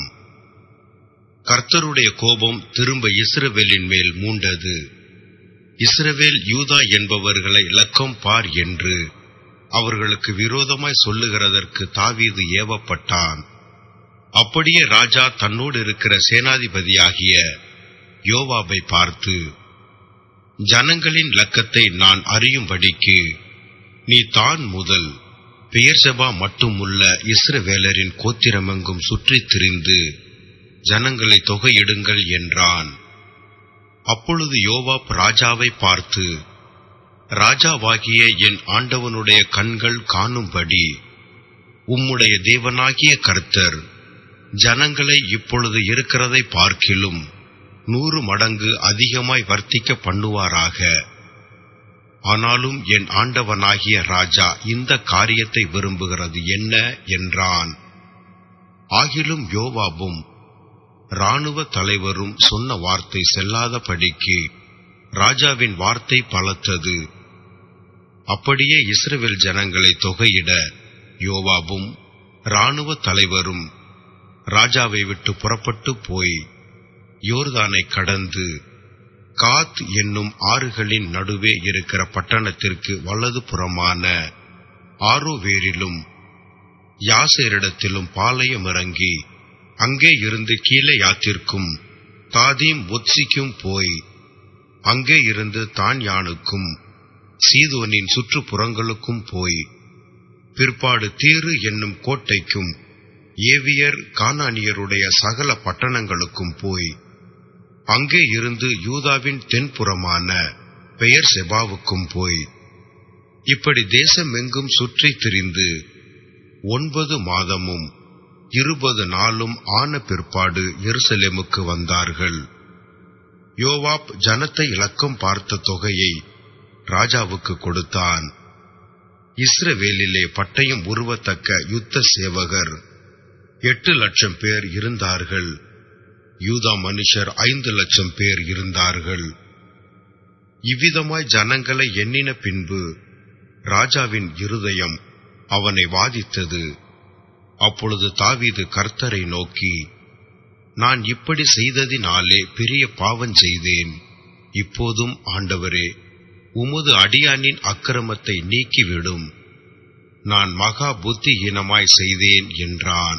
கர்த்தருடைய கோபம் திரும்ப இஸ்ரவேலின் மேல் மூண்டது இஸ்ரவேல் யூதா என்பவர்களை லக்கம் பார் என்று அவர்களுக்கு விரோதமாய் சொல்லுகிறதற்கு தாவீது ஏவப்பட்டான் அப்படியே ராஜா தன்னோடு இருக்கிற சேனாதிபதியாகிய யோவாபை பார்த்து ஜனங்களின் லக்கத்தை நான் அறியும்படிக்கு நீ தான் முதல் பெயர்சபா மட்டுமுள்ள இஸ்ரவேலரின் கோத்திரமெங்கும் சுற்றித் திரிந்து ஜனங்களை தொகையிடுங்கள் என்றான் அப்பொழுது யோவாப் ராஜாவை பார்த்து ராஜாவாகிய என் ஆண்டவனுடைய கண்கள் காணும்படி உம்முடைய தேவனாகிய கர்த்தர் ஜனங்களை இப்பொழுது இருக்கிறதை பார்க்கிலும் நூறு மடங்கு அதிகமாய் வர்த்திக்க பண்ணுவாராக ஆனாலும் என் ஆண்டவனாகிய ராஜா இந்த காரியத்தை விரும்புகிறது என்ன என்றான் ஆகிலும் யோவாபும் இராணுவ தலைவரும் சொன்ன வார்த்தை செல்லாதபடிக்கு ராஜாவின் வார்த்தை பலத்தது அப்படியே இஸ்ரவேல் ஜனங்களை தொகையிட யோவாபும் இராணுவ தலைவரும் ராஜாவை விட்டு புறப்பட்டு போய் யோர்தானை கடந்து காத் என்னும் ஆறுகளின் நடுவே இருக்கிற பட்டணத்திற்கு வலது புறமான ஆரோவேரிலும் யாசேரிடத்திலும் பாளையம் இறங்கி அங்கே இருந்து கீழே யாத்திற்கும் தாதீம் ஒத்சிக்கும் போய் அங்கே இருந்து தான்யானுக்கும் சீதோனின் சுற்றுப்புறங்களுக்கும் போய் பிற்பாடு தீரு என்னும் கோட்டைக்கும் ஏவியர் கானானியருடைய சகல பட்டணங்களுக்கும் போய் அங்கே இருந்து யூதாவின் தென்புறமான பெயர் செபாவுக்கும் போய் இப்படி தேசமெங்கும் சுற்றித் திரிந்து ஒன்பது மாதமும் இருபது நாளும் ஆன பிற்பாடு எருசலேமுக்கு வந்தார்கள் யோவாப் ஜனத்தை இலக்கம் பார்த்த தொகையை ராஜாவுக்கு கொடுத்தான் இஸ்ரவேலிலே பட்டயம் உருவத்தக்க யுத்த சேவகர் எட்டு லட்சம் பேர் இருந்தார்கள் யூதா மனுஷர் ஐந்து லட்சம் பேர் இருந்தார்கள் இவ்விதமாய் ஜனங்களை எண்ணின பின்பு ராஜாவின் இருதயம் அவனை வாதித்தது அப்பொழுது தாவீது கர்த்தரை நோக்கி நான் இப்படி செய்ததினாலே பெரிய பாவம் செய்தேன் இப்போதும் ஆண்டவரே உமது அடியானின் அக்கிரமத்தை நீக்கிவிடும் நான் மகா புத்திஹீனமாய் செய்தேன் என்றான்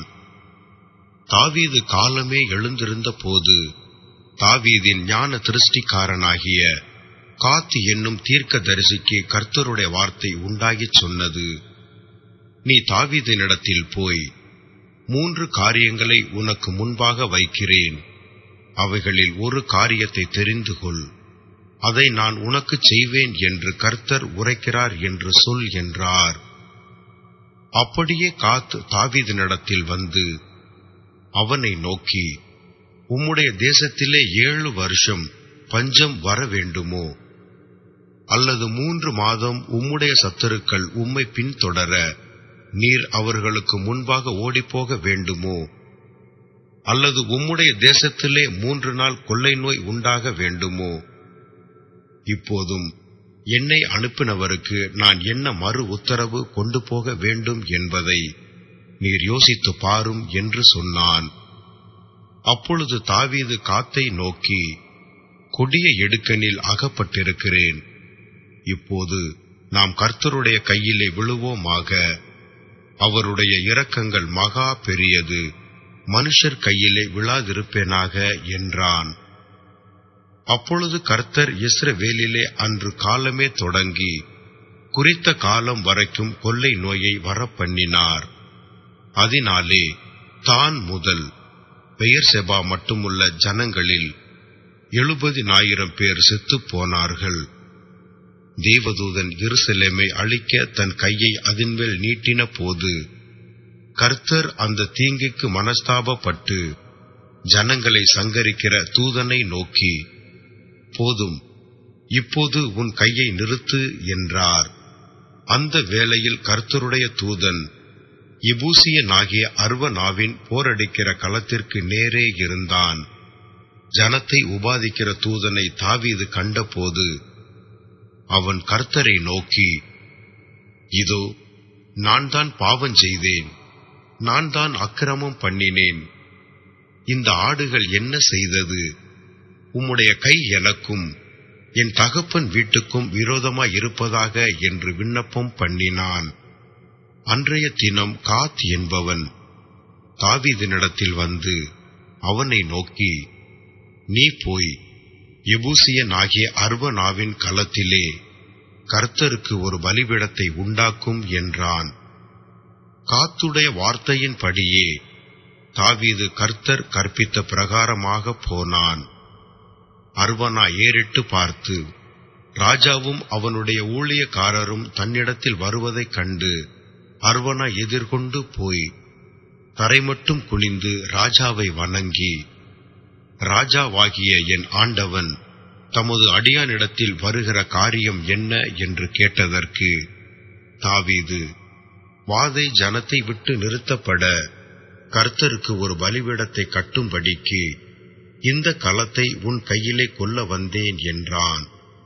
தாவீது காலமே எழுந்திருந்த போது தாவீதின் ஞான திருஷ்டிக்காரனாகிய காத்து என்னும் தீர்க்க தரிசிக்கு கர்த்தருடைய வார்த்தை உண்டாகிச் சொன்னது நீ தாவீதினிடத்தில் போய் மூன்று காரியங்களை உனக்கு முன்பாக வைக்கிறேன் அவைகளில் ஒரு காரியத்தை தெரிந்து கொள் அதை நான் உனக்கு செய்வேன் என்று கர்த்தர் உரைக்கிறார் என்று சொல் என்றார் அப்படியே காத் தாவீதினிடத்தில் வந்து அவனை நோக்கி உம்முடைய தேசத்திலே ஏழு வருஷம் பஞ்சம் வர வேண்டுமோ அல்லது மூன்று மாதம் உம்முடைய சத்துருக்கள் உம்மை பின்தொடர நீர் அவர்களுக்கு முன்பாக ஓடிப்போக வேண்டுமோ அல்லது உம்முடைய தேசத்திலே மூன்று நாள் கொள்ளை நோய் உண்டாக வேண்டுமோ இப்போதும் என்னை அனுப்பினவருக்கு நான் என்ன மறு உத்தரவு கொண்டு போக வேண்டும் என்பதை நீர் யோசித்து பாரும் என்று சொன்னான் அப்பொழுது தாவீது காத்தை நோக்கி கொடிய எடுக்கனில் அகப்பட்டிருக்கிறேன் இப்போது நாம் கர்த்தருடைய கையிலே விழுவோமாக அவருடைய இரக்கங்கள் மகா பெரியது மனுஷர் கையிலே விழாதிருப்பேனாக என்றான் அப்பொழுது கர்த்தர் இஸ்ரவேலிலே அன்று காலமே தொடங்கி குறித்த காலம் வரைக்கும் கொள்ளை நோயை வரப்பண்ணினார் அதனாலே தான் முதல் பெயர் செபா மட்டுமுள்ள ஜனங்களில் எழுபதினாயிரம் பேர் செத்துப் போனார்கள் தேவதூதன் எருசலேமை அழிக்க தன் கையை அதன்மேல் நீட்டின போது கர்த்தர் அந்த தீங்குக்கு மனஸ்தாபப்பட்டு ஜனங்களை சங்கரிக்கிற தூதனை நோக்கி போதும் இப்போது உன் கையை நிறுத்து என்றார் அந்த வேளையில் கர்த்தருடைய தூதன் இபூசியனாகிய அர்வனாவின் போரடிக்கிற களத்திற்கு நேரே இருந்தான் ஜனத்தை உபாதிக்கிற தூதனை தாவீது கண்டபோது அவன் கர்த்தரை நோக்கி இதோ நான் தான் பாவம் செய்தேன் நான் தான் அக்கிரமம் பண்ணினேன் இந்த ஆடுகள் என்ன செய்தது உம்முடைய கை எனக்கும் என் தகப்பன் வீட்டுக்கும் விரோதமாய் இருப்பதாக என்று விண்ணப்பம் பண்ணினான் அன்றைய தினம் காத் என்பவன் தாவீதினிடத்தில் வந்து அவனை நோக்கி நீ போய் எபூசியன் ஆகிய அர்வனாவின் களத்திலே கர்த்தருக்கு ஒரு பலிபீடத்தை உண்டாக்கும் என்றான் காத்துடைய வார்த்தையின்படியே தாவீது கர்த்தர் கற்பித்த பிரகாரமாக போனான் அர்வனா ஏறிட்டு பார்த்து ராஜாவும் அவனுடைய ஊழியக்காரரும் தன்னிடத்தில் வருவதைக் கண்டு அர்வனா எதிர்கொண்டு போய் தரைமட்டும் குனிந்து ராஜாவை வணங்கி ராஜாவாகிய என் ஆண்டவன் தமது அடியானிடத்தில் வருகிற காரியம் என்ன என்று கேட்டதற்கு தாவீது வாதை ஜனத்தை விட்டு நிறுத்தப்பட கர்த்தருக்கு ஒரு பலிபீடத்தை கட்டும்படிக்கு இந்த களத்தை உன் கையிலே கொல்ல வந்தேன் என்றான்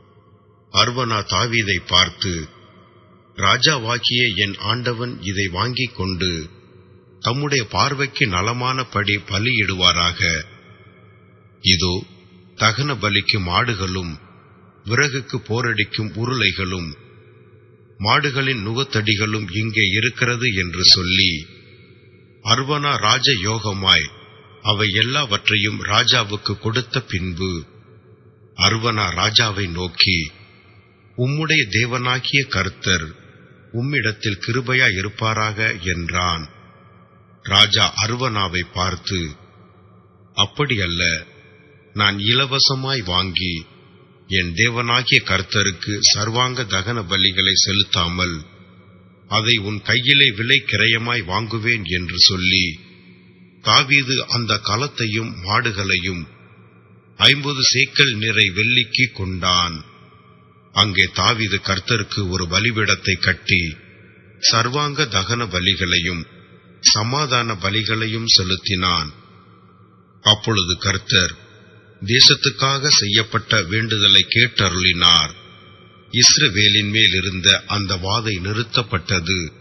அர்வனா தாவீதை பார்த்து ராஜாவாகிய என் ஆண்டவன் இதை வாங்கிக் கொண்டு தம்முடைய பார்வைக்கு நலமானபடி பலியிடுவாராக இதோ தகன பலிக்கு மாடுகளும் விறகுக்கு போரடிக்கும் உருளைகளும் மாடுகளின் நுகத்தடிகளும் இங்கே இருக்கிறது என்று சொல்லி அர்வனா ராஜ யோகமாய் அவை எல்லாவற்றையும் ராஜாவுக்கு கொடுத்த பின்பு அர்வனா ராஜாவை நோக்கி உம்முடைய தேவனாகிய கர்த்தர் உம்மிடத்தில் கிருபையா இருப்பாராக என்றான் ராஜா அர்வனாவை பார்த்து அப்படியல்ல நான் இலவசமாய் வாங்கி என் தேவனாகிய கர்த்தருக்கு சர்வாங்க தகன பலிகளை செலுத்தாமல் அதை உன் கையிலே விலை கிரயமாய் வாங்குவேன் என்று சொல்லி தாவீது அந்த களத்தையும் மாடுகளையும் ஐம்பது சேக்கல் நிறை வெள்ளிக்கு கொண்டான் அங்கே தாவீது கர்த்தருக்கு ஒரு பலிபீடத்தை கட்டி சர்வாங்க தகன பலிகளையும் சமாதான பலிகளையும் செலுத்தினான் அப்பொழுது கர்த்தர் தேசத்துக்காக செய்யப்பட்ட வேண்டுதலை கேட்டருளினார் இஸ்ரவேலின் மேல் இருந்த அந்த வாதை நிறுத்தப்பட்டது